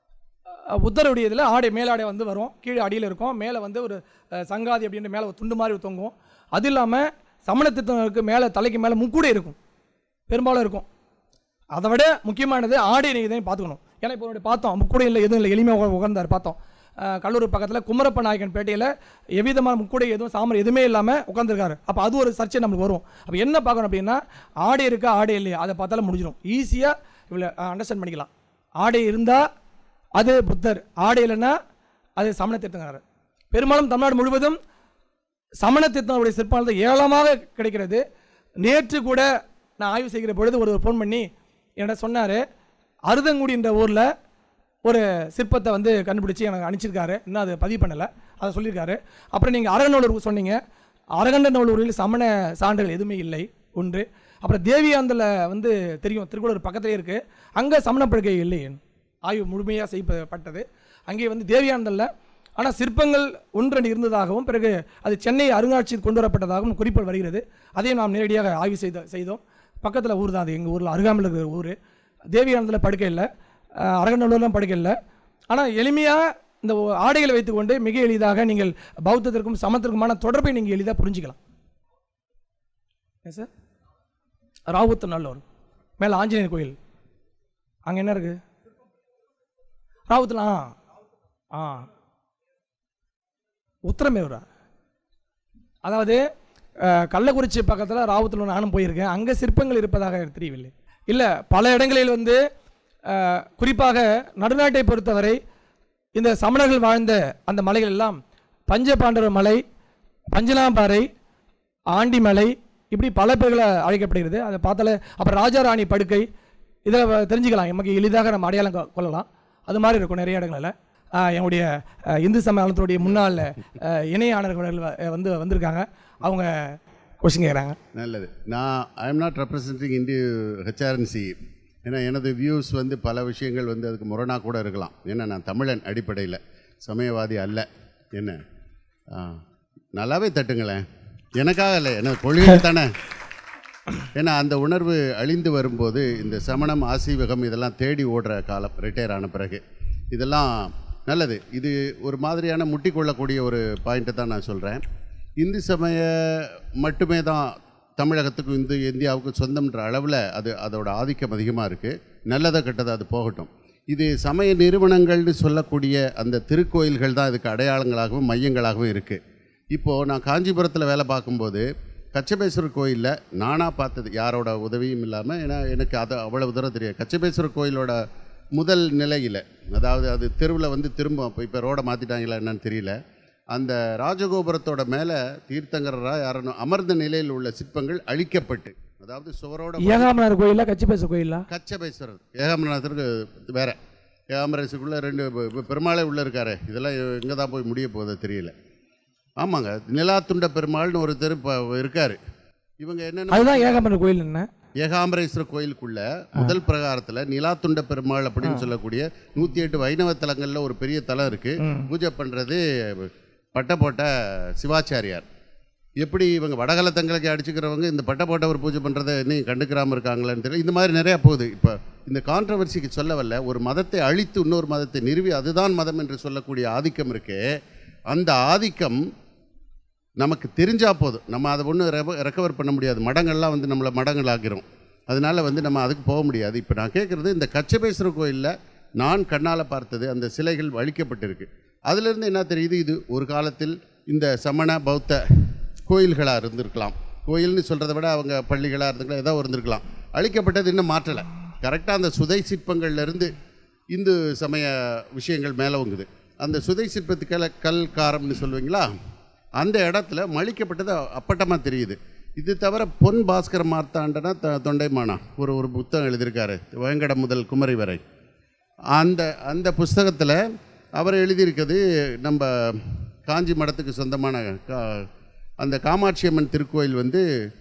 புத்தருடைய இதில் ஆடை மேலாடை வந்து வரும் கீழே அடியில் இருக்கும் மேலே வந்து ஒரு அஹ், சங்காதி அப்படின்ற மேலே ஒரு துண்டு மாதிரி தொங்கும் அது இல்லாமல் சமண திருத்தனுக்கு மேலே தலைக்கு மேலே முக்கூடை இருக்கும் பெரும்பாலும் இருக்கும் அதை விட முக்கியமானது ஆடை நீங்கள் தான் பார்த்துக்கணும் ஏன்னா இப்போ உன்னுடைய பார்த்தோம் முக்கூடை இல்லை எதுவும் இல்லை எளிமையாக உட்கார்ந்தார் பார்த்தோம் அஹ், கல்லூரி பக்கத்தில் குமரப்ப நாயக்கன் பேட்டையில் எவ்விதமான முக்கூடை எதுவும் சாமர் எதுவுமே இல்லாமல் உட்காந்துருக்காரு அப்போ அது ஒரு சர்ச்சை நம்மளுக்கு வரும் அப்போ என்ன பார்க்கணும் அப்படின்னா ஆடை இருக்கா ஆடை இல்லையா அதை பார்த்தாலும் முடிஞ்சிடும் ஈஸியாக இவ்வளோ அண்டர்ஸ்டாண்ட் பண்ணிக்கலாம் ஆடை இருந்தால் அது புத்தர் ஆடை இல்லைன்னா அது சமண தீர்த்தங்கிறார் பெரும்பாலும் தமிழ்நாடு முழுவதும் சமண தீர்த்தனுடைய சிற்பங்கள் ஏராளமாக கிடைக்கிறது நேற்று கூட நான் ஆய்வு செய்கிற பொழுது ஒரு ஃபோன் பண்ணி என்னோட சொன்னார் அருதங்குடின்ற ஊரில் ஒரு சிற்பத்தை வந்து கண்டுபிடிச்சி எனக்கு அனுப்பிச்சிருக்காரு இன்னும் அது பதிவு பண்ணலை அதை சொல்லியிருக்காரு அப்புறம் நீங்கள் அரகநல்லூர் சொன்னீங்க அரகண்டநல்லூரில் சமண சான்றுகள் எதுவுமே இல்லை ஒன்று அப்புறம் தேவியாந்தில் வந்து தெரியும் திருக்குறள் பக்கத்திலே இருக்குது அங்கே சமண படுக்கை இல்லை ஆய்வு முழுமையாக செய்யப்பட்டது அங்கே வந்து தேவியாந்தலில் ஆனால் சிற்பங்கள் ஒன்று ரெண்டு இருந்ததாகவும் பிறகு அது சென்னை அருங்காட்சியகம் கொண்டு வரப்பட்டதாகவும் குறிப்புகள் வருகிறது அதையும் நாம் நேரடியாக ஆய்வு செய்த செய்தோம் பக்கத்தில் ஊர் தான் அது எங்கள் ஊரில் அருகாமையில் இருக்கிற ஊர் தேவியானந்தில் படுக்கை இல்லை அஹ், அரகநல்லூர்லாம் படுக்கை இல்லை ஆனால் எளிமையாக இந்த ஒ- ஆடைகளை வைத்துக்கொண்டு மிக எளிதாக நீங்கள் பௌத்தத்திற்கும் சமத்திற்குமான தொடர்பை நீங்கள் எளிதாக புரிஞ்சிக்கலாம் ஏன் சார் ராவுத்த நல்லூர் மேலே ஆஞ்சநேயர் கோயில் அங்கே என்ன இருக்குது ராவுத்தில் ஆ ஆ உத்தரமேரூரா அதாவது அஹ், கள்ளக்குறிச்சி பக்கத்தில் ராவுத்தில் நானும் போயிருக்கேன் அங்கே சிற்பங்கள் இருப்பதாக எனக்கு தெரியவில்லை இல்லை பல இடங்களில் வந்து அஹ், குறிப்பாக நடுநாட்டை பொறுத்தவரை இந்த சமணர்கள் வாழ்ந்த அந்த மலைகள் எல்லாம் பஞ்சபாண்டவர் மலை பஞ்சலாம்பாறை ஆண்டிமலை இப்படி பல பேர்களை அழைக்கப்படுகிறது அதை பார்த்தாலே அப்புறம் ராஜாராணி படுக்கை இதை தெரிஞ்சுக்கலாம் நமக்கு எளிதாக நம்ம அடையாளம் கொ- கொள்ளலாம் அது மாதிரி இருக்கும் நிறைய இடங்களில் ஆஹ் என்னுடைய ஆஹ் இந்து சமயத்துடைய முன்னாள் ஆஹ் இணையாளர்கள் வ- வந்து வந்திருக்காங்க அவங்க கொஸ்டின் கேட்குறாங்க நல்லது நான் ஐ எம் நாட் ரெப்ரசன்டிங் இந்திய ஹெச்ஆர்என்சி ஏன்னா எனது வியூஸ் வந்து பல விஷயங்கள் வந்து அதுக்கு முரணாக கூட இருக்கலாம் ஏன்னா நான் தமிழன் அடிப்படையில் சமயவாதி அல்ல என்ன ஆ, நல்லாவே தட்டுங்களேன் எனக்காக இல்லை எனக்கு கொள்கை தானே ஏன்னா அந்த உணர்வு அழிந்து வரும்போது இந்த சமணம் ஆசீவகம் இதெல்லாம் தேடி ஓடுற காலம் ரிட்டையர் ஆன பிறகு இதெல்லாம் நல்லது இது ஒரு மாதிரியான முட்டி கொள்ளக்கூடிய ஒரு பாயிண்ட்டை தான் நான் சொல்கிறேன் இந்து சமய மட்டுமே தான் தமிழகத்துக்கும் இந்து இந்தியாவுக்கும் சொந்தம்ன்ற அளவில் அது அதோட ஆதிக்கம் அதிகமாக இருக்குது நல்லதை கெட்டதை அது போகட்டும் இது சமய நிறுவனங்கள்னு சொல்லக்கூடிய அந்த திருக்கோயில்கள் தான் இதுக்கு அடையாளங்களாகவும் மையங்களாகவும் இருக்குது இப்போது நான் காஞ்சிபுரத்தில் வேலை பார்க்கும்போது கச்சபேஸ்வரர் கோயிலில் நானாக பார்த்தது யாரோட உதவியும் இல்லாமல் ஏன்னா எனக்கு அது அவ்வளவு தூரம் தெரியாது கச்சபேஸ்வரர் கோயிலோட முதல் நிலையில் அதாவது அது தெருவில் வந்து திரும்ப இப்போ இப்போ ரோடை மாற்றிட்டாங்களா என்னன்னு தெரியல அந்த ராஜகோபுரத்தோட மேலே தீர்த்தங்கரரா யாரும் அமர்ந்த நிலையில் உள்ள சிற்பங்கள் அழிக்கப்பட்டு அதாவது சுவரோட ஏகாமனார் கோயிலா கச்சிபேச கோயிலா கச்சபேஸ்வரர் ஏகாம்பரநாதருக்கு வேற ஏகாம்பரேசுக்குள்ளே ரெண்டு பெ- பெ- பெருமாளே உள்ளே இருக்காரு இதெல்லாம் எங்கே தான் போய் முடிய போகுதோ தெரியல ஆமாங்க நிலாத்துண்ட பெருமாள்னு ஒரு தெரு இப்போ இருக்கார் இவங்க என்னென்ன அதுதான் ஏகாமனார் கோயில் என்ன ஏகாம்பரேஸ்வரர் கோயிலுக்குள்ள முதல் பிரகாரத்தில் நிலாத்துண்ட பெருமாள் அப்படின்னு சொல்லக்கூடிய நூற்றி எட்டு வைணவ தலங்களில் ஒரு பெரிய தலம் இருக்குது பூஜை பண்ணுறது பட்டை போட்ட சிவாச்சாரியார் எப்படி இவங்க வடகல தங்களுக்கு அடிச்சுக்கிறவங்க இந்த பட்டை போட்டவர் பூஜை பண்ணுறதை இன்னும் கண்டுக்கிறாமல் இருக்காங்களான்னு தெரியல இந்த மாதிரி நிறையா போகுது இப்போ இந்த கான்ட்ரவர்சிக்கு சொல்ல வரல ஒரு மதத்தை அழித்து இன்னொரு மதத்தை நிறுவி அதுதான் மதம் என்று சொல்லக்கூடிய ஆதிக்கம் இருக்கே அந்த ஆதிக்கம் நமக்கு தெரிஞ்சா போதும் நம்ம அதை ஒன்றும் ரெக்கவர் பண்ண முடியாது மடங்கள்லாம் வந்து நம்மளை மடங்கள் ஆக்கிரும் அதனால வந்து நம்ம அதுக்கு போக முடியாது இப்போ நான் கேட்குறது இந்த கச்சபேஸ்வர கோயிலில் நான் கண்ணால் பார்த்தது அந்த சிலைகள் அழிக்கப்பட்டிருக்கு அதிலிருந்து என்ன தெரியுது இது ஒரு காலத்தில் இந்த சமண பௌத்த கோயில்களாக இருந்திருக்கலாம் கோயில்னு சொல்கிறத விட அவங்க பள்ளிகளாக இருந்துக்கலாம் ஏதோ இருந்திருக்கலாம் அழிக்கப்பட்டது இன்னும் மாற்றலை கரெக்டாக அந்த சுதை சிற்பங்கள்லேருந்து இந்து சமய விஷயங்கள் மேலோங்குது அந்த சுதை சிற்பத்துக்கெல்லாம் கல் காரம்னு சொல்லுவீங்களா அந்த இடத்துல மலிக்கப்பட்டது அப்பட்டமாக தெரியுது இது தவிர பொன் பாஸ்கர மார்த்தாண்டனா த தொண்டைமானா ஒரு ஒரு புத்தகம் எழுதியிருக்காரு வேங்கடம் முதல் குமரி வரை அந்த அந்த புஸ்தகத்தில் அவர் எழுதியிருக்கிறது நம்ம காஞ்சி மடத்துக்கு சொந்தமான கா அந்த காமாட்சி அம்மன் திருக்கோயில் வந்து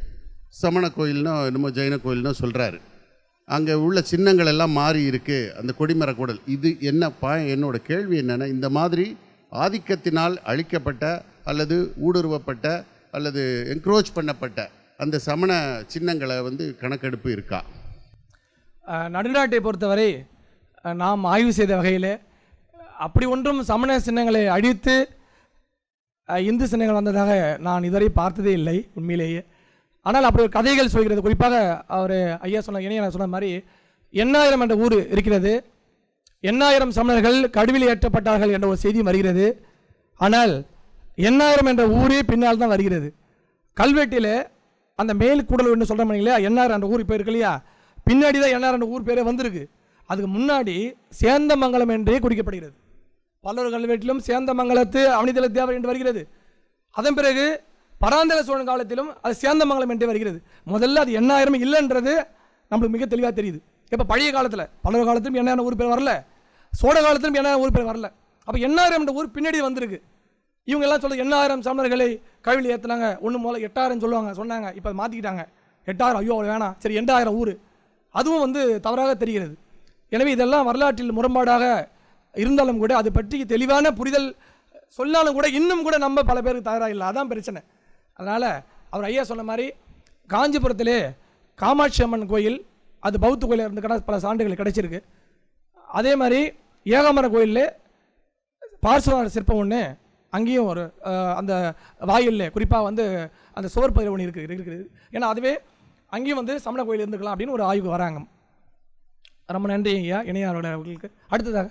சமண கோயில்னோ என்னமோ ஜெயின கோயில்னோ சொல்கிறாரு அங்கே உள்ள சின்னங்கள் எல்லாம் மாறி இருக்கு அந்த கொடிமர கூடல் இது என்னப்பா என்னோட கேள்வி என்னென்னா இந்த மாதிரி ஆதிக்கத்தினால் அழிக்கப்பட்ட அல்லது ஊடுருவப்பட்ட அல்லது என்க்ரோச் பண்ணப்பட்ட அந்த சமண சின்னங்களை வந்து கணக்கெடுப்பு இருக்கா அஹ், நடுநாட்டை பொறுத்தவரை அஹ், நாம் ஆய்வு செய்த வகையில் அப்படி ஒன்றும் சமண சின்னங்களை அழித்து அஹ், இந்து சின்னங்கள் வந்ததாக நான் இதுவரை பார்த்ததே இல்லை உண்மையிலேயே ஆனால் அப்படி ஒரு கதைகள் சொல்கிறது குறிப்பாக அவர் ஐயா சொன்ன இணைய சொன்ன மாதிரி எண்ணாயிரம் என்ற ஊர் இருக்கிறது எண்ணாயிரம் சமணர்கள் கடுவில் ஏற்றப்பட்டார்கள் என்ற ஒரு செய்தி வருகிறது ஆனால் எண்ணாயிரம் என்ற ஊரே பின்னால் தான் வருகிறது கல்வெட்டில் அந்த மேல் கூடல் என்று சொல்கிறோம் இல்லையா எண்ணாயிரம் என்ற ஊர் இப்போ இருக்கு இல்லையா பின்னாடி தான் எண்ணாயிரம் என்ற ஊர் பேரே வந்திருக்கு அதுக்கு முன்னாடி சேந்தமங்கலம் என்றே குறிக்கப்படுகிறது பல்லவர் கல்வெட்டிலும் சேந்தமங்கலத்து அவனிதல தேவர் என்று வருகிறது அதன் பிறகு பராந்தக சோழன் காலத்திலும் அது சேந்தமங்கலம் என்றே வருகிறது முதல்ல அது எண்ணாயிரம் இல்லைன்றது நம்மளுக்கு மிக தெளிவாக தெரியுது இப்போ பழைய காலத்தில் பல்லவர் காலத்திலும் எண்ணாயிரம் ஊர் பேர் வரல சோழ காலத்திலும் எண்ணாயிரம் ஊர் பேர் வரல அப்போ எண்ணாயிரம் என்ற ஊர் பின்னாடி வந்திருக்கு இவங்க எல்லாம் சொல்ல எண்ணாயிரம் சமணர்களை கவிழி ஏற்றுனாங்க ஒன்று முதல்ல எட்டாயிரம் சொல்லுவாங்க சொன்னாங்க இப்போ அதை மாற்றிக்கிட்டாங்க எட்டாயிரம் ஐயோ அவ்வளோ வேணாம் சரி எண்டாயிரம் ஊர் அதுவும் வந்து தவறாக தெரிகிறது எனவே இதெல்லாம் வரலாற்றில் முரண்பாடாக இருந்தாலும் கூட அது பற்றி தெளிவான புரிதல் சொன்னாலும் கூட இன்னும் கூட நம்ம பல பேருக்கு தயாராக இல்லை அதான் பிரச்சனை அதனால் அவர் ஐயா சொன்ன மாதிரி காஞ்சிபுரத்திலே காமாட்சி அம்மன் கோயில் அது பௌத்த கோயிலாக இருந்து கடை பல சான்றுகள் கிடைச்சிருக்கு அதே மாதிரி ஏகாமர கோயிலில் பார்சுவார் சிற்பம் ஒன்று அங்கேயும் ஒரு அஹ், அந்த வாயிலில் குறிப்பாக வந்து அந்த சுவர் பயிர் ஒன்று இருக்குது இருக்குது ஏன்னா அதுவே அங்கேயும் வந்து சமண கோயில் இருந்துக்கலாம் அப்படின்னு ஒரு ஆய்வுக்கு வராங்க ரொம்ப நன்றி ஐயா இணையாரோட அவர்களுக்கு அடுத்ததாக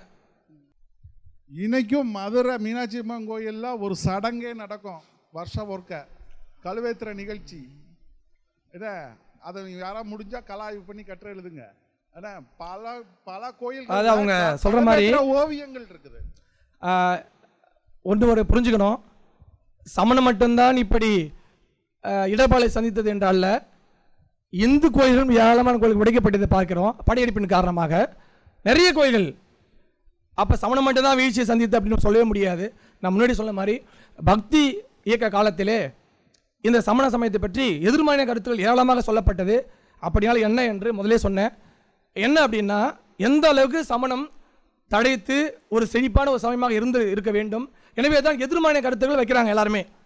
இன்னைக்கும் மதுரை மீனாட்சி அம்மன் கோயில்ல ஒரு சடங்கே நடக்கும் வருஷம் ஒருக்க கழுவேத்துற நிகழ்ச்சி என்ன அதை நீங்க யாராவது முடிஞ்சா கலாய்வு பண்ணி கட்டுரை எழுதுங்க ஏன்னா பல பல கோயில் அதாவது அவங்க சொல்ற மாதிரி- ஓவியங்கள் இருக்குது ஆஹ், ஒன்று ஒரு புரிஞ்சுக்கணும் சமணம் மட்டும்தான் இப்படி ஆஹ், இடர்பாலை சந்தித்தது என்றால் இந்து கோயில்களும் ஏராளமான கோயில்கள் உடைக்கப்பட்டதை பார்க்கிறோம் படையெடுப்பின் காரணமாக நிறைய கோயில்கள் அப்போ சமணம் மட்டும்தான் வீழ்ச்சியை சந்தித்து அப்படின்னு சொல்லவே முடியாது நான் முன்னாடி சொன்ன மாதிரி பக்தி இயக்க காலத்திலே இந்த சமண சமயத்தை பற்றி எதிர்மறையான கருத்துக்கள் ஏராளமாக சொல்லப்பட்டது அப்படினால என்ன என்று முதலே சொன்னேன் என்ன அப்படின்னா எந்த அளவுக்கு சமணம் தடைத்து ஒரு செழிப்பான ஒரு சமயமாக இருந்து இருக்க வேண்டும் எனவே தான் எதிர்மறையான கருத்துக்கள் வைக்கிறாங்க எல்லாருமே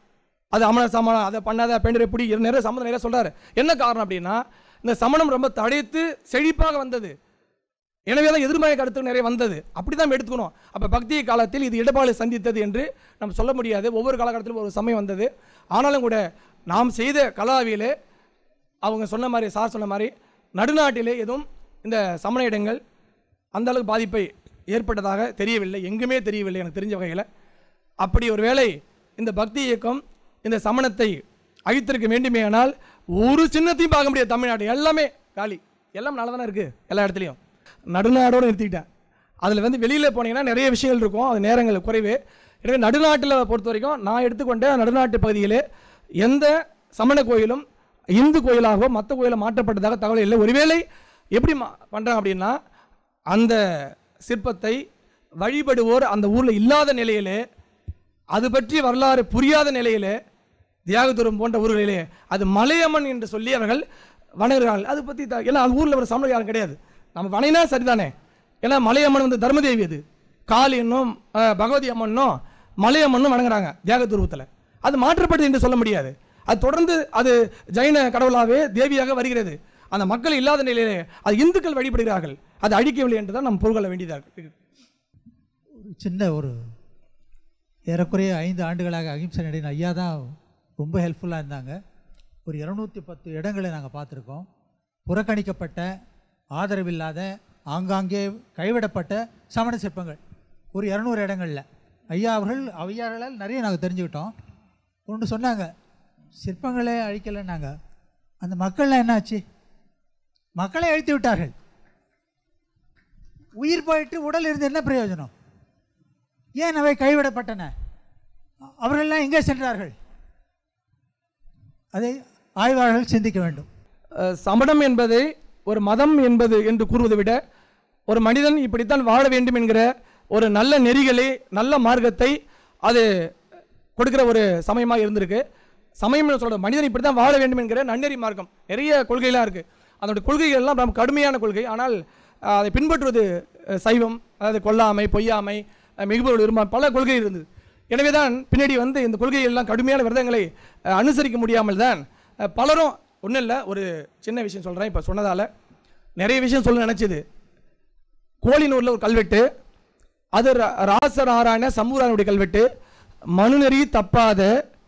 அது அமன சமணம் அதை பண்ணாத பெண்டரை பிடி இது நிறைய சம்மந்தம் நிறைய சொல்றாரு என்ன காரணம் அப்படின்னா இந்த சமணம் ரொம்ப தடைத்து செழிப்பாக வந்தது எனவே தான் எதிர்மறை கருத்து நிறைய வந்தது அப்படி தான் எடுத்துக்கணும் அப்போ பக்திய காலத்தில் இது இடபாடு சந்தித்தது என்று நம்ம சொல்ல முடியாது ஒவ்வொரு காலகட்டத்திலும் ஒரு சமயம் வந்தது ஆனாலும் கூட நாம் செய்த கலாவியிலே அவங்க சொன்ன மாதிரி சார் சொன்ன மாதிரி நடுநாட்டிலே எதுவும் இந்த சமண இடங்கள் அந்த அளவுக்கு பாதிப்பை ஏற்பட்டதாக தெரியவில்லை எங்குமே தெரியவில்லை எனக்கு தெரிஞ்ச வகையில் அப்படி ஒரு வேளை இந்த பக்தி இயக்கம் இந்த சமணத்தை அழித்திருக்க வேண்டுமேயானால் ஒரு சின்னத்தையும் பார்க்க முடியாது தமிழ்நாடு எல்லாமே காலி எல்லாம் நல்லா தானே இருக்குது எல்லா இடத்துலையும் நடுநாடோடு நிறுத்திக்கிட்டேன் அதில் வந்து வெளியில் போனீங்கன்னா நிறைய விஷயங்கள் இருக்கும் அது நேரங்கள் குறைவு எனவே நடுநாட்டில் பொறுத்த வரைக்கும் நான் எடுத்துக்கொண்ட நடுநாட்டு பகுதியிலே எந்த சமண கோயிலும் இந்து கோயிலாகவோ மற்ற கோயில மாற்றப்பட்டதாக தகவல் இல்லை ஒருவேளை எப்படி மா பண்ணுறாங்க அப்படின்னா அந்த சிற்பத்தை வழிபடுவோர் அந்த ஊரில் இல்லாத நிலையிலே அது பற்றி வரலாறு புரியாத நிலையிலே தியாகதுரம் போன்ற ஊர்களிலே அது மலையம்மன் என்று சொல்லி அவர்கள் வணங்குகிறார்கள் அது பற்றி த- ஏன்னா அந்த ஊரில் ஒரு சமணர் யாரும் கிடையாது நம்ம வணங்கினா சரிதானே ஏன்னா மலையம்மன் வந்து தர்மதேவி அது காளியனும் அஹ், பகவதி அம்மனும் மலையம்மனும் வணங்குறாங்க தியாகதுருவத்தில் அது மாற்றப்பட்டது என்று சொல்ல முடியாது அது தொடர்ந்து அது ஜைன கடவுளாகவே தேவியாக வருகிறது அந்த மக்கள் இல்லாத நிலையிலே அது இந்துக்கள் வழிபடுகிறார்கள் அது அழிக்கவில்லை என்று தான் நம்ம பொருள்கொள்ள வேண்டியதாக இருக்கு ஒரு சின்ன ஒரு ஏறக்குறைய ஐந்து ஆண்டுகளாக அகிம்சை நடிகன் ஐயா தான் ரொம்ப ஹெல்ப்ஃபுல்லாக இருந்தாங்க ஒரு இரநூத்தி பத்து இடங்களை நாங்கள் பார்த்துருக்கோம் புறக்கணிக்கப்பட்ட ஆதரவில்லாத ஆங்காங்கே கைவிடப்பட்ட சமண சிற்பங்கள் ஒரு இரநூறு இடங்களில் ஐயா அவர்கள் ஐயார்களால் நிறைய நாங்கள் தெரிஞ்சுக்கிட்டோம் ஒன்று சொன்னாங்க சிற்பங்களே அழிக்கலைன்னாங்க அந்த மக்கள்லாம் என்னாச்சு மக்களை அழித்து விட்டார்கள் உயிர் போயிட்டு உடல் இருந்து என்ன பிரயோஜனம் ஏன் அவை கைவிடப்பட்டன அவர்களெல்லாம் எங்கே சென்றார்கள் அதை ஆய்வாளர்கள் சிந்திக்க வேண்டும் அஹ், சமணம் என்பதை ஒரு மதம் என்பது என்று கூறுவதை விட ஒரு மனிதன் இப்படித்தான் வாழ வேண்டும் என்கிற ஒரு நல்ல நெறிகளை நல்ல மார்க்கத்தை அது கொடுக்கிற ஒரு சமயமாக இருந்திருக்கு சமயம் சொல்ற மனிதன் இப்படி தான் வாழ வேண்டும் என்கிற நன்னெறி மார்க்கம் நிறைய கொள்கைலாம் இருக்குது அதனுடைய கொள்கைகள் எல்லாம் ரொம்ப கடுமையான கொள்கை ஆனால் அஹ், அதை பின்பற்றுவது அஹ், சைவம் அதாவது கொல்லாமை பொய்யாமை அஹ், மிகுபொருள் இருமா பல கொள்கை இருந்தது எனவே தான் பின்னாடி வந்து இந்த கொள்கைகள் எல்லாம் கடுமையான விரதங்களை அஹ், அனுசரிக்க முடியாமல் தான் அஹ், பலரும் ஒன்றும் இல்லை ஒரு சின்ன விஷயம் சொல்கிறேன் இப்போ சொன்னதால் நிறைய விஷயம் சொல்ல நினச்சிது கோழினூரில் ஒரு கல்வெட்டு அது ரா- ராசநாராயண சம்பூரானுடைய கல்வெட்டு மனுநெறி தப்பாத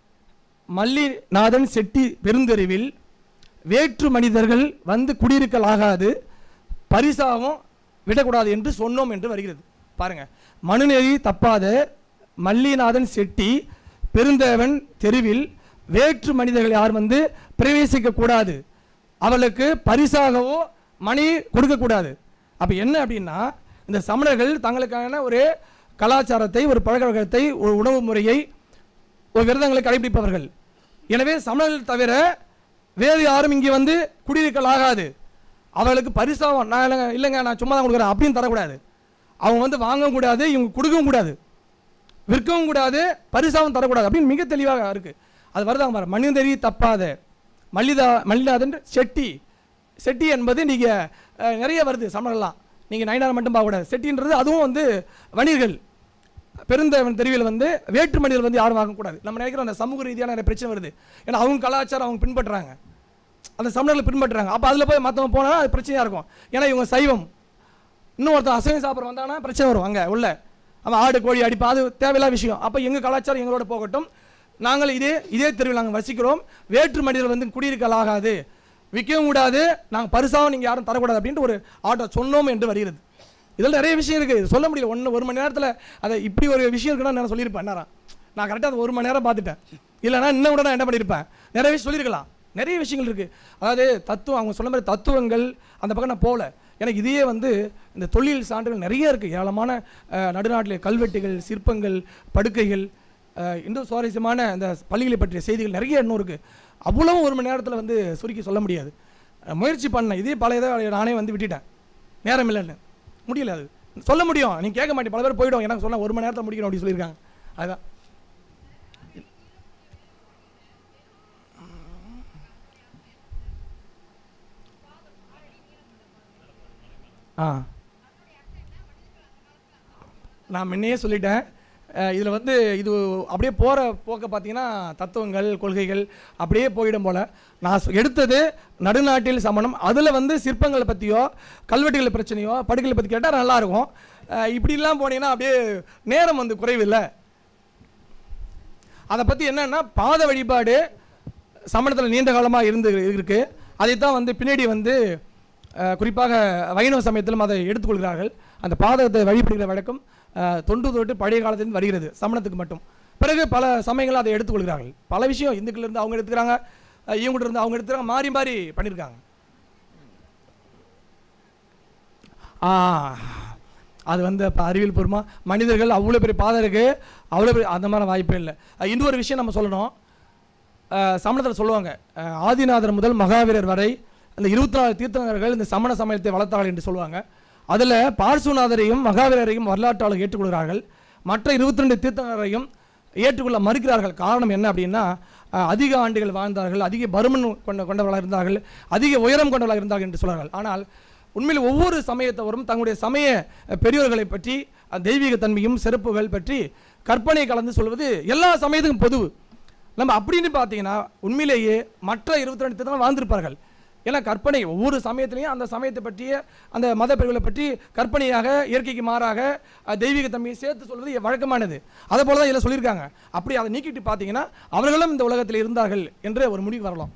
மல்லிநாதன் செட்டி பெருந்தெருவில் வேற்று மனிதர்கள் வந்து குடியிருக்கலாகாது பரிசாவும் விடக்கூடாது என்று சொன்னோம் என்று வருகிறது பாருங்க மனுநெறி தப்பாத மல்லிநாதன் செட்டி பெருந்தேவன் தெருவில் வேற்று மனிதர்கள் யார் வந்து பிரவேசிக்க கூடாது அவளுக்கு பரிசாகவோ மணி கொடுக்கக்கூடாது அப்போ என்ன அப்படின்னா இந்த சமணர்கள் தங்களுக்கான ஒரு கலாச்சாரத்தை ஒரு பழக்க வழக்கத்தை ஒரு உணவு முறையை ஒரு விரதங்களை கடைபிடிப்பவர்கள் எனவே சமணர்கள் தவிர வேறு யாரும் இங்கே வந்து குடியிருக்கலாகாது அவர்களுக்கு பரிசாவும் நான் இல்லைங்க இல்லைங்க நான் சும்மா தான் கொடுக்குறேன் அப்படின்னு தரக்கூடாது அவங்க வந்து வாங்கவும் கூடாது இவங்க கொடுக்கவும் கூடாது விற்கவும் கூடாது பரிசாவும் தரக்கூடாது அப்படின்னு மிக தெளிவாக இருக்குது அது வருதாங்க பாரு மனிதரி தப்பாத மல்லிதா மல்லிநாதன் செட்டி செட்டி என்பது நீங்கள் நிறைய வருது சமணர்லாம் நீங்கள் நயனார் மட்டும் பார்க்கக்கூடாது செட்டின்றது அதுவும் வந்து வணிகர்கள் பெருந்தவன் தெருவில் வந்து வேற்று மனிதர்கள் வந்து யாரும் வாங்கக்கூடாது நம்ம நினைக்கிறோம் அந்த சமூக ரீதியான நிறைய பிரச்சனை வருது ஏன்னா அவங்க கலாச்சாரம் அவங்க பின்பற்றுறாங்க அந்த சமணர்களை பின்பற்றுறாங்க அப்போ அதில் போய் மற்றவங்க போனால் அது பிரச்சனையாக இருக்கும் ஏன்னா இவங்க சைவம் இன்னும் ஒருத்தன் அசைவம் சாப்பிட்ற வந்தாங்கன்னா பிரச்சனை வரும் அங்கே உள்ள அவன் ஆடு கோழி அடிப்பா அது தேவையில்லாத விஷயம் அப்போ எங்கள் கலாச்சாரம் எங்களோட போகட்டும் நாங்கள் இதே இதே தெருவில் நாங்கள் வசிக்கிறோம் வேற்று மனிதர்கள் வந்து குடியிருக்கலாகாது விற்கவும் கூடாது நாங்கள் பரிசாவும் நீங்கள் யாரும் தரக்கூடாது அப்படின்ட்டு ஒரு ஆட்டோ சொன்னோம் என்று வருகிறது இதில் நிறைய விஷயம் இருக்குது சொல்ல முடியல ஒன்று ஒரு மணி நேரத்தில் அதை இப்படி ஒரு விஷயம் இருக்குன்னா நான் சொல்லியிருப்பேன் நேரம் நான் கரெக்டாக ஒரு மணி நேரம் பார்த்துட்டேன் இல்லைன்னா இன்னும் கூட நான் என்ன பண்ணியிருப்பேன் நிறைய விஷயம் சொல்லியிருக்கலாம் நிறைய விஷயங்கள் இருக்குது அதாவது தத்துவம் அவங்க சொன்ன மாதிரி தத்துவங்கள் அந்த பக்கம் நான் போகல எனக்கு இதையே வந்து இந்த தொழில் சான்றுகள் நிறைய இருக்குது ஏராளமான அஹ், நடுநாட்டில் கல்வெட்டுகள் சிற்பங்கள் படுக்கைகள் அஹ், இன்னும் சுவாரஸ்யமான அந்த பள்ளிகளை பற்றிய செய்திகள் நிறைய இன்னும் இருக்குது அவ்வளவும் ஒரு மணி நேரத்தில் வந்து சுருக்கி சொல்ல முடியாது அஹ், முயற்சி பண்ணேன் இதே பல இதை நானே வந்து விட்டுட்டேன் நேரம் இல்லைன்னு முடியல அது சொல்ல முடியும் நீங்க கேட்க மாட்டேன் பல பேர் போயிடும் எனக்கு சொன்னா ஒரு மணி நேரத்தில் முடிக்கணும் அப்படின்னு சொல்லியிருக்காங்க அதுதான் ஆ நான் முன்னையே சொல்லிட்டேன் இதில் வந்து இது அப்படியே போகிற போக்க பார்த்தீங்கன்னா தத்துவங்கள் கொள்கைகள் அப்படியே போயிடும் போல் நான் சொ- எடுத்தது நடுநாட்டில் சமணம் அதில் வந்து சிற்பங்களை பற்றியோ கல்வெட்டுகள் பிரச்சனையோ படுக்கைகளை பற்றி கேட்டால் நல்லாயிருக்கும் இப்படிலாம் போனீங்கன்னா அப்படியே நேரம் வந்து குறைவில்லை அதை பற்றி என்னன்னா பாத வழிபாடு சமணத்தில் நீண்ட காலமாக இருந்து இருக்கு அதைத்தான் வந்து பின்னாடி வந்து அஹ், குறிப்பாக வைணவ சமயத்திலும் அதை எடுத்துக்கொள்கிறார்கள் அந்த பாதகத்தை வழிபடுகிற வழக்கம் அஹ், தொன்று தொட்டு பழைய காலத்திலிருந்து வருகிறது சமணத்துக்கு மட்டும் பிறகு பல சமயங்கள் அதை எடுத்துக்கொள்கிறார்கள் பல விஷயம் இந்துக்கள் இருந்து அவங்க எடுத்துக்கிறாங்க அஹ், இவங்ககிட்ட இருந்து அவங்க எடுத்துக்கிறாங்க மாறி மாறி பண்ணியிருக்காங்க ஆ அது வந்து இப்போ அறிவியல் பூர்வமாக மனிதர்கள் அவ்வளோ பெரிய பாதை இருக்குது அவ்வளோ பெரிய அந்த மாதிரி வாய்ப்பே இல்லை அஹ் இன்னொரு விஷயம் நம்ம சொல்லணும் சமணத்தில் சொல்லுவாங்க அஹ் ஆதிநாதர் முதல் மகாவீரர் வரை அந்த இருபத்தி நாலு தீர்த்தங்கர்கள் இந்த சமண சமயத்தை வளர்த்தார்கள் என்று சொல்லுவாங்க அதில் பார்சுநாதரையும் மகாவீரரையும் வரலாற்றாளர் ஏற்றுக்கொள்கிறார்கள் மற்ற இருபத்தி ரெண்டு தீர்த்தங்கரையும் ஏற்றுக்கொள்ள மறுக்கிறார்கள் காரணம் என்ன அப்படின்னா அஹ் அதிக ஆண்டுகள் வாழ்ந்தார்கள் அதிக பருமன் கொண்ட கொண்டவர்களாக இருந்தார்கள் அதிக உயரம் கொண்டவர்களாக இருந்தார்கள் என்று சொல்கிறார்கள் ஆனால் உண்மையில் ஒவ்வொரு சமயத்தவரும் தங்களுடைய சமய அஹ், பெரியோர்களை பற்றி அஹ், தெய்வீக தன்மையும் சிறப்புகள் பற்றி கற்பனை கலந்து சொல்வது எல்லா சமயத்துக்கும் பொதுவு நம்ம அப்படின்னு பார்த்தீங்கன்னா உண்மையிலேயே மற்ற இருபத்தி ரெண்டு தான் வாழ்ந்திருப்பார்கள் ஏன்னா கற்பனை ஒவ்வொரு சமயத்திலையும் அந்த சமயத்தை பற்றிய அந்த மத பிரிவுகளை பற்றி கற்பனையாக இயற்கைக்கு மாறாக அஹ், தெய்வீக தன்மையை சேர்த்து சொல்வது வழக்கமானது அதை போல தான் இதில் சொல்லியிருக்காங்க அப்படி அதை நீக்கிட்டு பார்த்தீங்கன்னா அவர்களும் இந்த உலகத்தில் இருந்தார்கள் என்று ஒரு முடிவு வரலாம்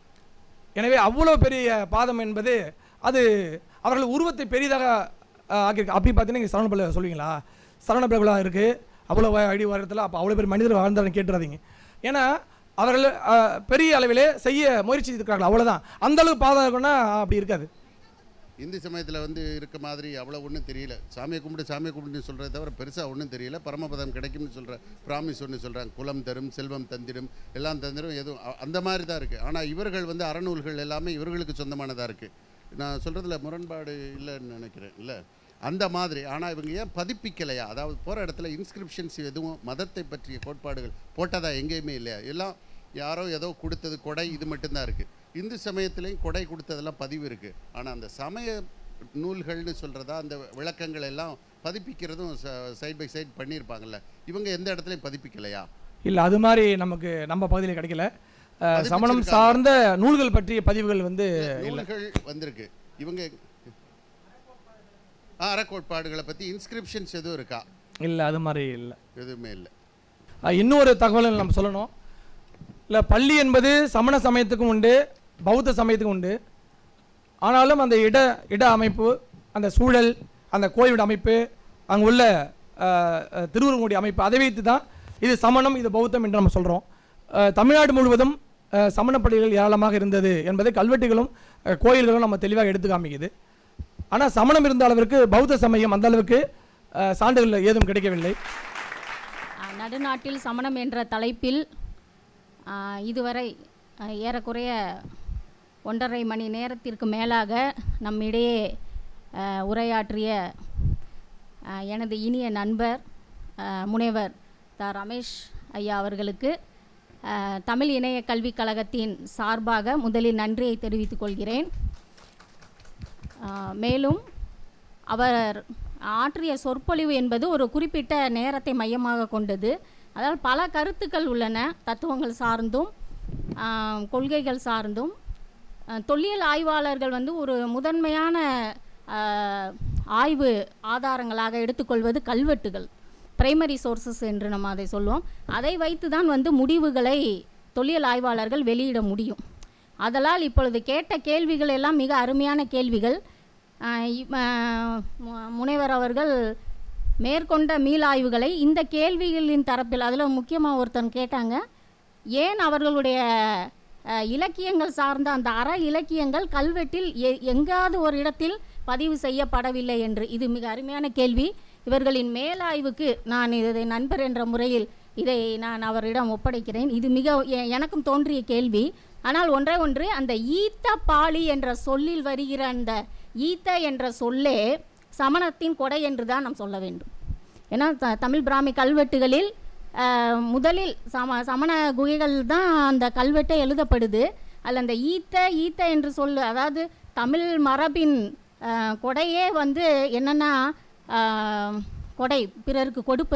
எனவே அவ்வளோ பெரிய பாதம் என்பது அது அவர்கள் உருவத்தை பெரிதாக அஹ், ஆக்கியிருக்கு அப்படி பார்த்தீங்கன்னா இங்கே சரவணபல சொல்லுவீங்களா சரவணபலகுலா இருக்குது அவ்வளோ வ- அடி உயரத்தில் அப்போ அவ்வளோ பெரிய மனிதர் வாழ்ந்தாருன்னு கேட்டுறாதீங்க ஏன்னா அவர்கள் அஹ், பெரிய அளவிலே செய்ய முயற்சி இருக்கிறார்கள் அவ்வளோதான் அந்த அளவுக்கு பாதம் இருக்குன்னா அப்படி இருக்காது இந்து சமயத்தில் வந்து இருக்க மாதிரி அவ்வளோ ஒன்றும் தெரியல சாமியை கும்பிட்டு சாமியை கும்பிட்டு சொல்கிறத தவிர பெருசாக ஒன்றும் தெரியல பரமபதம் கிடைக்கும்னு சொல்கிற ப்ராமிஸ் ஒன்று சொல்கிறாங்க குலம் தரும் செல்வம் தந்திடும் எல்லாம் தந்திடும் எதுவும் அ- அந்த மாதிரி தான் இருக்குது ஆனால் இவர்கள் வந்து அறநூல்கள் எல்லாமே இவர்களுக்கு சொந்தமானதாக இருக்குது நான் சொல்கிறதுல முரண்பாடு இல்லைன்னு நினைக்கிறேன் இல்லை அந்த மாதிரி ஆனால் இவங்க ஏன் பதிப்பிக்கலையா அதாவது போகிற இடத்துல இன்ஸ்கிரிப்ஷன்ஸ் எதுவும் மதத்தை பற்றிய கோட்பாடுகள் போட்டதா எங்கேயுமே இல்லையா எல்லாம் யாரோ ஏதோ கொடுத்தது கொடை இது மட்டும்தான் இருக்குது இந்து சமயத்திலையும் கொடை கொடுத்ததெல்லாம் பதிவு இருக்குது ஆனால் அந்த சமய நூல்கள்னு சொல்கிறதா அந்த விளக்கங்கள் எல்லாம் பதிப்பிக்கிறதும் சைட் பை சைட் பண்ணியிருப்பாங்கல்ல இவங்க எந்த இடத்துலையும் பதிப்பிக்கலையா இல்லை அது மாதிரி நமக்கு நம்ம பகுதியில் கிடைக்கல அஹ், பதிவு சமணம் வச்சிருக்காங்க. சார்ந்த நூல்கள் பற்றிய பதிவுகள் வந்து நூல்கள் வந்திருக்கு இவங்க ஆ, அறக்கோட்பாடுகளை பற்றி இன்ஸ்கிரிப்ஷன்ஸ் எதுவும் இருக்கா இல்லை அது மாதிரி இல்லை எதுவுமே இல்லை அஹ் இன்னொரு தகவல் நம்ம சொல்லணும் இல்லை பள்ளி என்பது சமண சமயத்துக்கும் உண்டு பௌத்த சமயத்துக்கும் உண்டு ஆனாலும் அந்த இட இட அமைப்பு அந்த சூழல் அந்த கோயிலோட அமைப்பு அங்கே உள்ள அஹ், அஹ், திருவுருவங்களுடைய அமைப்பு அதை வைத்து தான் இது சமணம் இது பௌத்தம் என்று நம்ம சொல்கிறோம் தமிழ்நாடு முழுவதும் அஹ், சமண பள்ளிகள் ஏராளமாக இருந்தது என்பதை கல்வெட்டுகளும் அஹ், கோயில்களும் நம்ம தெளிவாக எடுத்து காமிக்குது ஆனால் சமணம் இருந்த அளவிற்கு பௌத்த சமயம் அந்த அளவுக்கு அஹ், சான்றுகள் ஏதும் கிடைக்கவில்லை அஹ், நடுநாட்டில் சமணம் என்ற தலைப்பில் அஹ், இதுவரை அஹ், ஏறக்குறைய ஒன்றரை மணி நேரத்திற்கு மேலாக நம்மிடையே அஹ், உரையாற்றிய அஹ், எனது இனிய நண்பர் அஹ், முனைவர் த ரமேஷ் ஐயா அவர்களுக்கு அஹ், தமிழ் இணைய கல்விக் கழகத்தின் சார்பாக முதலில் நன்றியை தெரிவித்துக் கொள்கிறேன் அஹ், மேலும் அவர் ஆற்றிய சொற்பொழிவு என்பது ஒரு குறிப்பிட்ட நேரத்தை மையமாக கொண்டது அதாவது பல கருத்துக்கள் உள்ளன தத்துவங்கள் சார்ந்தும் ஆம், கொள்கைகள் சார்ந்தும் அஹ், தொல்லியல் ஆய்வாளர்கள் வந்து ஒரு முதன்மையான அஹ், ஆய்வு ஆதாரங்களாக எடுத்துக்கொள்வது கல்வெட்டுகள் பிரைமரி சோர்சஸ் என்று நம்ம அதை சொல்லுவோம் அதை வைத்து தான் வந்து முடிவுகளை தொல்லியல் ஆய்வாளர்கள் வெளியிட முடியும் அதனால் இப்பொழுது கேட்ட கேள்விகள் எல்லாம் மிக அருமையான கேள்விகள் ஆஹ் இ- ஆஹ் மு- முனைவர் அவர்கள் மேற்கொண்ட மீளாய்வுகளை இந்த கேள்விகளின் தரப்பில் அதில் முக்கியமாக ஒருத்தன் கேட்டாங்க ஏன் அவர்களுடைய அஹ், இலக்கியங்கள் சார்ந்த அந்த அற இலக்கியங்கள் கல்வெட்டில் எ எங்காவது ஒரு இடத்தில் பதிவு செய்யப்படவில்லை என்று இது மிக அருமையான கேள்வி இவர்களின் மேலாய்வுக்கு நான் இதை நண்பர் என்ற முறையில் இதை நான் அவரிடம் ஒப்படைக்கிறேன் இது மிக எ- எனக்கும் தோன்றிய கேள்வி ஆனால் ஒன்றே ஒன்று அந்த ஈத்த பாலி என்ற சொல்லில் வருகிற அந்த ஈத்த என்ற சொல்லே சமணத்தின் கொடை என்று தான் நாம் சொல்ல வேண்டும் ஏன்னா த தமிழ் பிராமி கல்வெட்டுகளில் அஹ், முதலில் சம சமண குகைகள் தான் அந்த கல்வெட்டே எழுதப்படுது அதில் அந்த ஈத்த ஈத்த என்று சொல்லு அதாவது தமிழ் மரபின் அஹ், கொடையே வந்து என்னென்னா அஹ், கொடை பிறருக்கு கொடுப்பது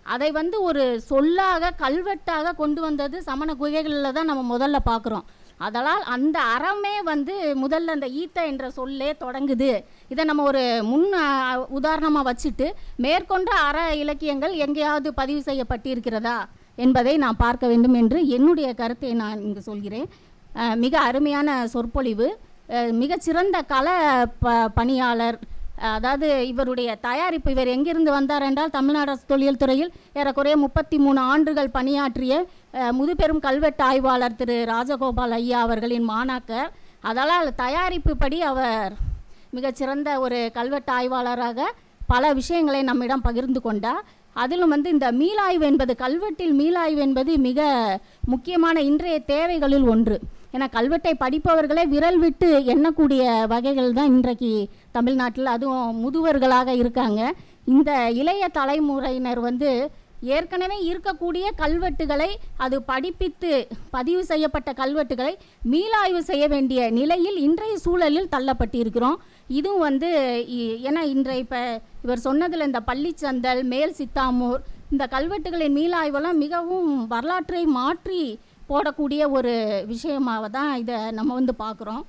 அதை வந்து ஒரு சொல்லாக கல்வெட்டாக கொண்டு வந்தது சமண குகைகளில் தான் நம்ம முதல்ல பார்க்குறோம் அதனால் அந்த அறமே வந்து முதல்ல அந்த ஈத்த என்ற சொல்லே தொடங்குது இதை நம்ம ஒரு முன் உதாரணமாக வச்சுட்டு மேற்கொண்ட அற இலக்கியங்கள் எங்கேயாவது பதிவு செய்யப்பட்டிருக்கிறதா என்பதை நான் பார்க்க வேண்டும் என்று என்னுடைய கருத்தை நான் இங்கு சொல்கிறேன் அஹ் மிக அருமையான சொற்பொழிவு அஹ் மிகச்சிறந்த கல ப பணியாளர் அதாவது இவருடைய தயாரிப்பு இவர் எங்கிருந்து வந்தார் என்றால் தமிழ்நாடு அரசு தொழில் துறையில் ஏறக்குறைய முப்பத்தி மூணு ஆண்டுகள் பணியாற்றிய அஹ், முதுபெரும் கல்வெட்டு ஆய்வாளர் திரு ராஜகோபால் ஐயா அவர்களின் மாணாக்கர் அதனால் தயாரிப்பு படி அவர் மிகச்சிறந்த ஒரு கல்வெட்டு ஆய்வாளராக பல விஷயங்களை நம்மிடம் பகிர்ந்து கொண்டார் அதிலும் வந்து இந்த மீளாய்வு என்பது கல்வெட்டில் மீளாய்வு என்பது மிக முக்கியமான இன்றைய தேவைகளில் ஒன்று ஏன்னா கல்வெட்டை படிப்பவர்களே விரல் விட்டு எண்ணக்கூடிய வகைகள் தான் இன்றைக்கு தமிழ்நாட்டில் அதுவும் முதுவர்களாக இருக்காங்க இந்த இளைய தலைமுறையினர் வந்து ஏற்கனவே இருக்கக்கூடிய கல்வெட்டுகளை அது படிப்பித்து பதிவு செய்யப்பட்ட கல்வெட்டுகளை மீளாய்வு செய்ய வேண்டிய நிலையில் இன்றைய சூழலில் தள்ளப்பட்டிருக்கிறோம் இதுவும் வந்து இ- ஏன்னா இன்றைய இப்போ இவர் சொன்னதில் இந்த பள்ளிச்சந்தல் மேல் சித்தாமூர் இந்த கல்வெட்டுகளின் மீளாய்வெல்லாம் மிகவும் வரலாற்றை மாற்றி போடக்கூடிய ஒரு விஷயமாக தான் இதை நம்ம வந்து பார்க்குறோம்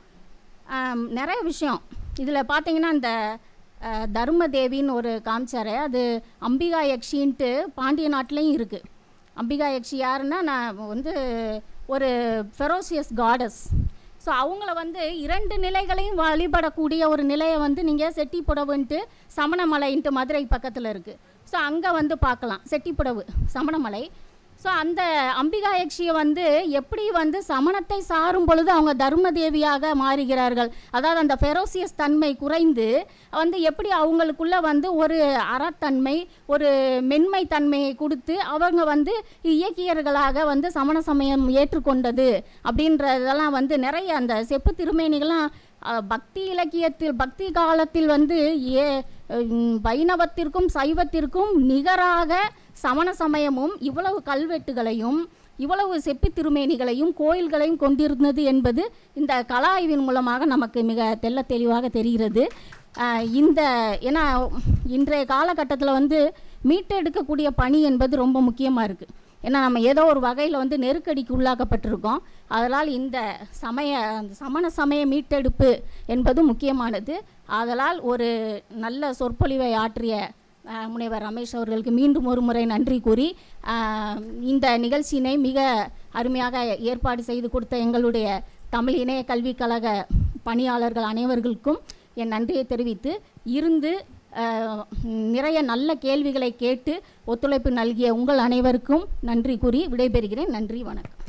நிறைய விஷயம் இதில் பார்த்தீங்கன்னா இந்த அஹ், தர்மதேவின்னு ஒரு காமிச்சாரு அது அம்பிகா யக்ஷின்ட்டு பாண்டிய நாட்டிலையும் இருக்குது அம்பிகா யக்ஷி யாருன்னா நான் வந்து ஒரு ஃபெரோசியஸ் காடஸ் ஸோ அவங்கள வந்து இரண்டு நிலைகளையும் வழிபடக்கூடிய ஒரு நிலையை வந்து நீங்கள் செட்டிப்புடவுன்ட்டு சமணமலைன்ட்டு மதுரை பக்கத்தில் இருக்குது ஸோ அங்கே வந்து பார்க்கலாம் செட்டிப்புடவு சமணமலை ஸோ அந்த அம்பிகா யக்ஷியை வந்து எப்படி வந்து சமணத்தை சாரும் பொழுது அவங்க தர்ம தேவியாக மாறுகிறார்கள் அதாவது அந்த ஃபெரோசியஸ் தன்மை குறைந்து வந்து எப்படி அவங்களுக்குள்ள வந்து ஒரு அறத்தன்மை ஒரு மென்மை தன்மையை கொடுத்து அவங்க வந்து இயக்கியர்களாக வந்து சமண சமயம் ஏற்றுக்கொண்டது அப்படின்றதெல்லாம் வந்து நிறைய அந்த செப்பு திருமேனிகள்லாம் அஹ், பக்தி இலக்கியத்தில் பக்தி காலத்தில் வந்து ஏ உம், வைணவத்திற்கும் சைவத்திற்கும் நிகராக சமண சமயமும் இவ்வளவு கல்வெட்டுகளையும் இவ்வளவு செப்பி திருமேனிகளையும் கோயில்களையும் கொண்டிருந்தது என்பது இந்த கலா ஆய்வின் மூலமாக நமக்கு மிக தெள்ள தெளிவாக தெரிகிறது அஹ், இந்த ஏன்னா இன்றைய காலகட்டத்தில் வந்து மீட்டெடுக்கக்கூடிய பணி என்பது ரொம்ப முக்கியமாக இருக்குது ஏன்னா நம்ம ஏதோ ஒரு வகையில் வந்து நெருக்கடிக்கு உள்ளாக்கப்பட்டிருக்கோம் அதனால் இந்த சமய அந்த சமண சமய மீட்டெடுப்பு என்பது முக்கியமானது ஆதலால் ஒரு நல்ல சொற்பொழிவை ஆற்றிய அஹ், முனைவர் ரமேஷ் அவர்களுக்கு மீண்டும் ஒரு முறை நன்றி கூறி அஹ், இந்த நிகழ்ச்சியினை மிக அருமையாக ஏற்பாடு செய்து கொடுத்த எங்களுடைய தமிழ் இணைய கல்விக் கழக பணியாளர்கள் அனைவர்களுக்கும் என் நன்றியை தெரிவித்து இருந்து அஹ், நிறைய நல்ல கேள்விகளை கேட்டு ஒத்துழைப்பு நல்கிய உங்கள் அனைவருக்கும் நன்றி கூறி விடைபெறுகிறேன் நன்றி வணக்கம்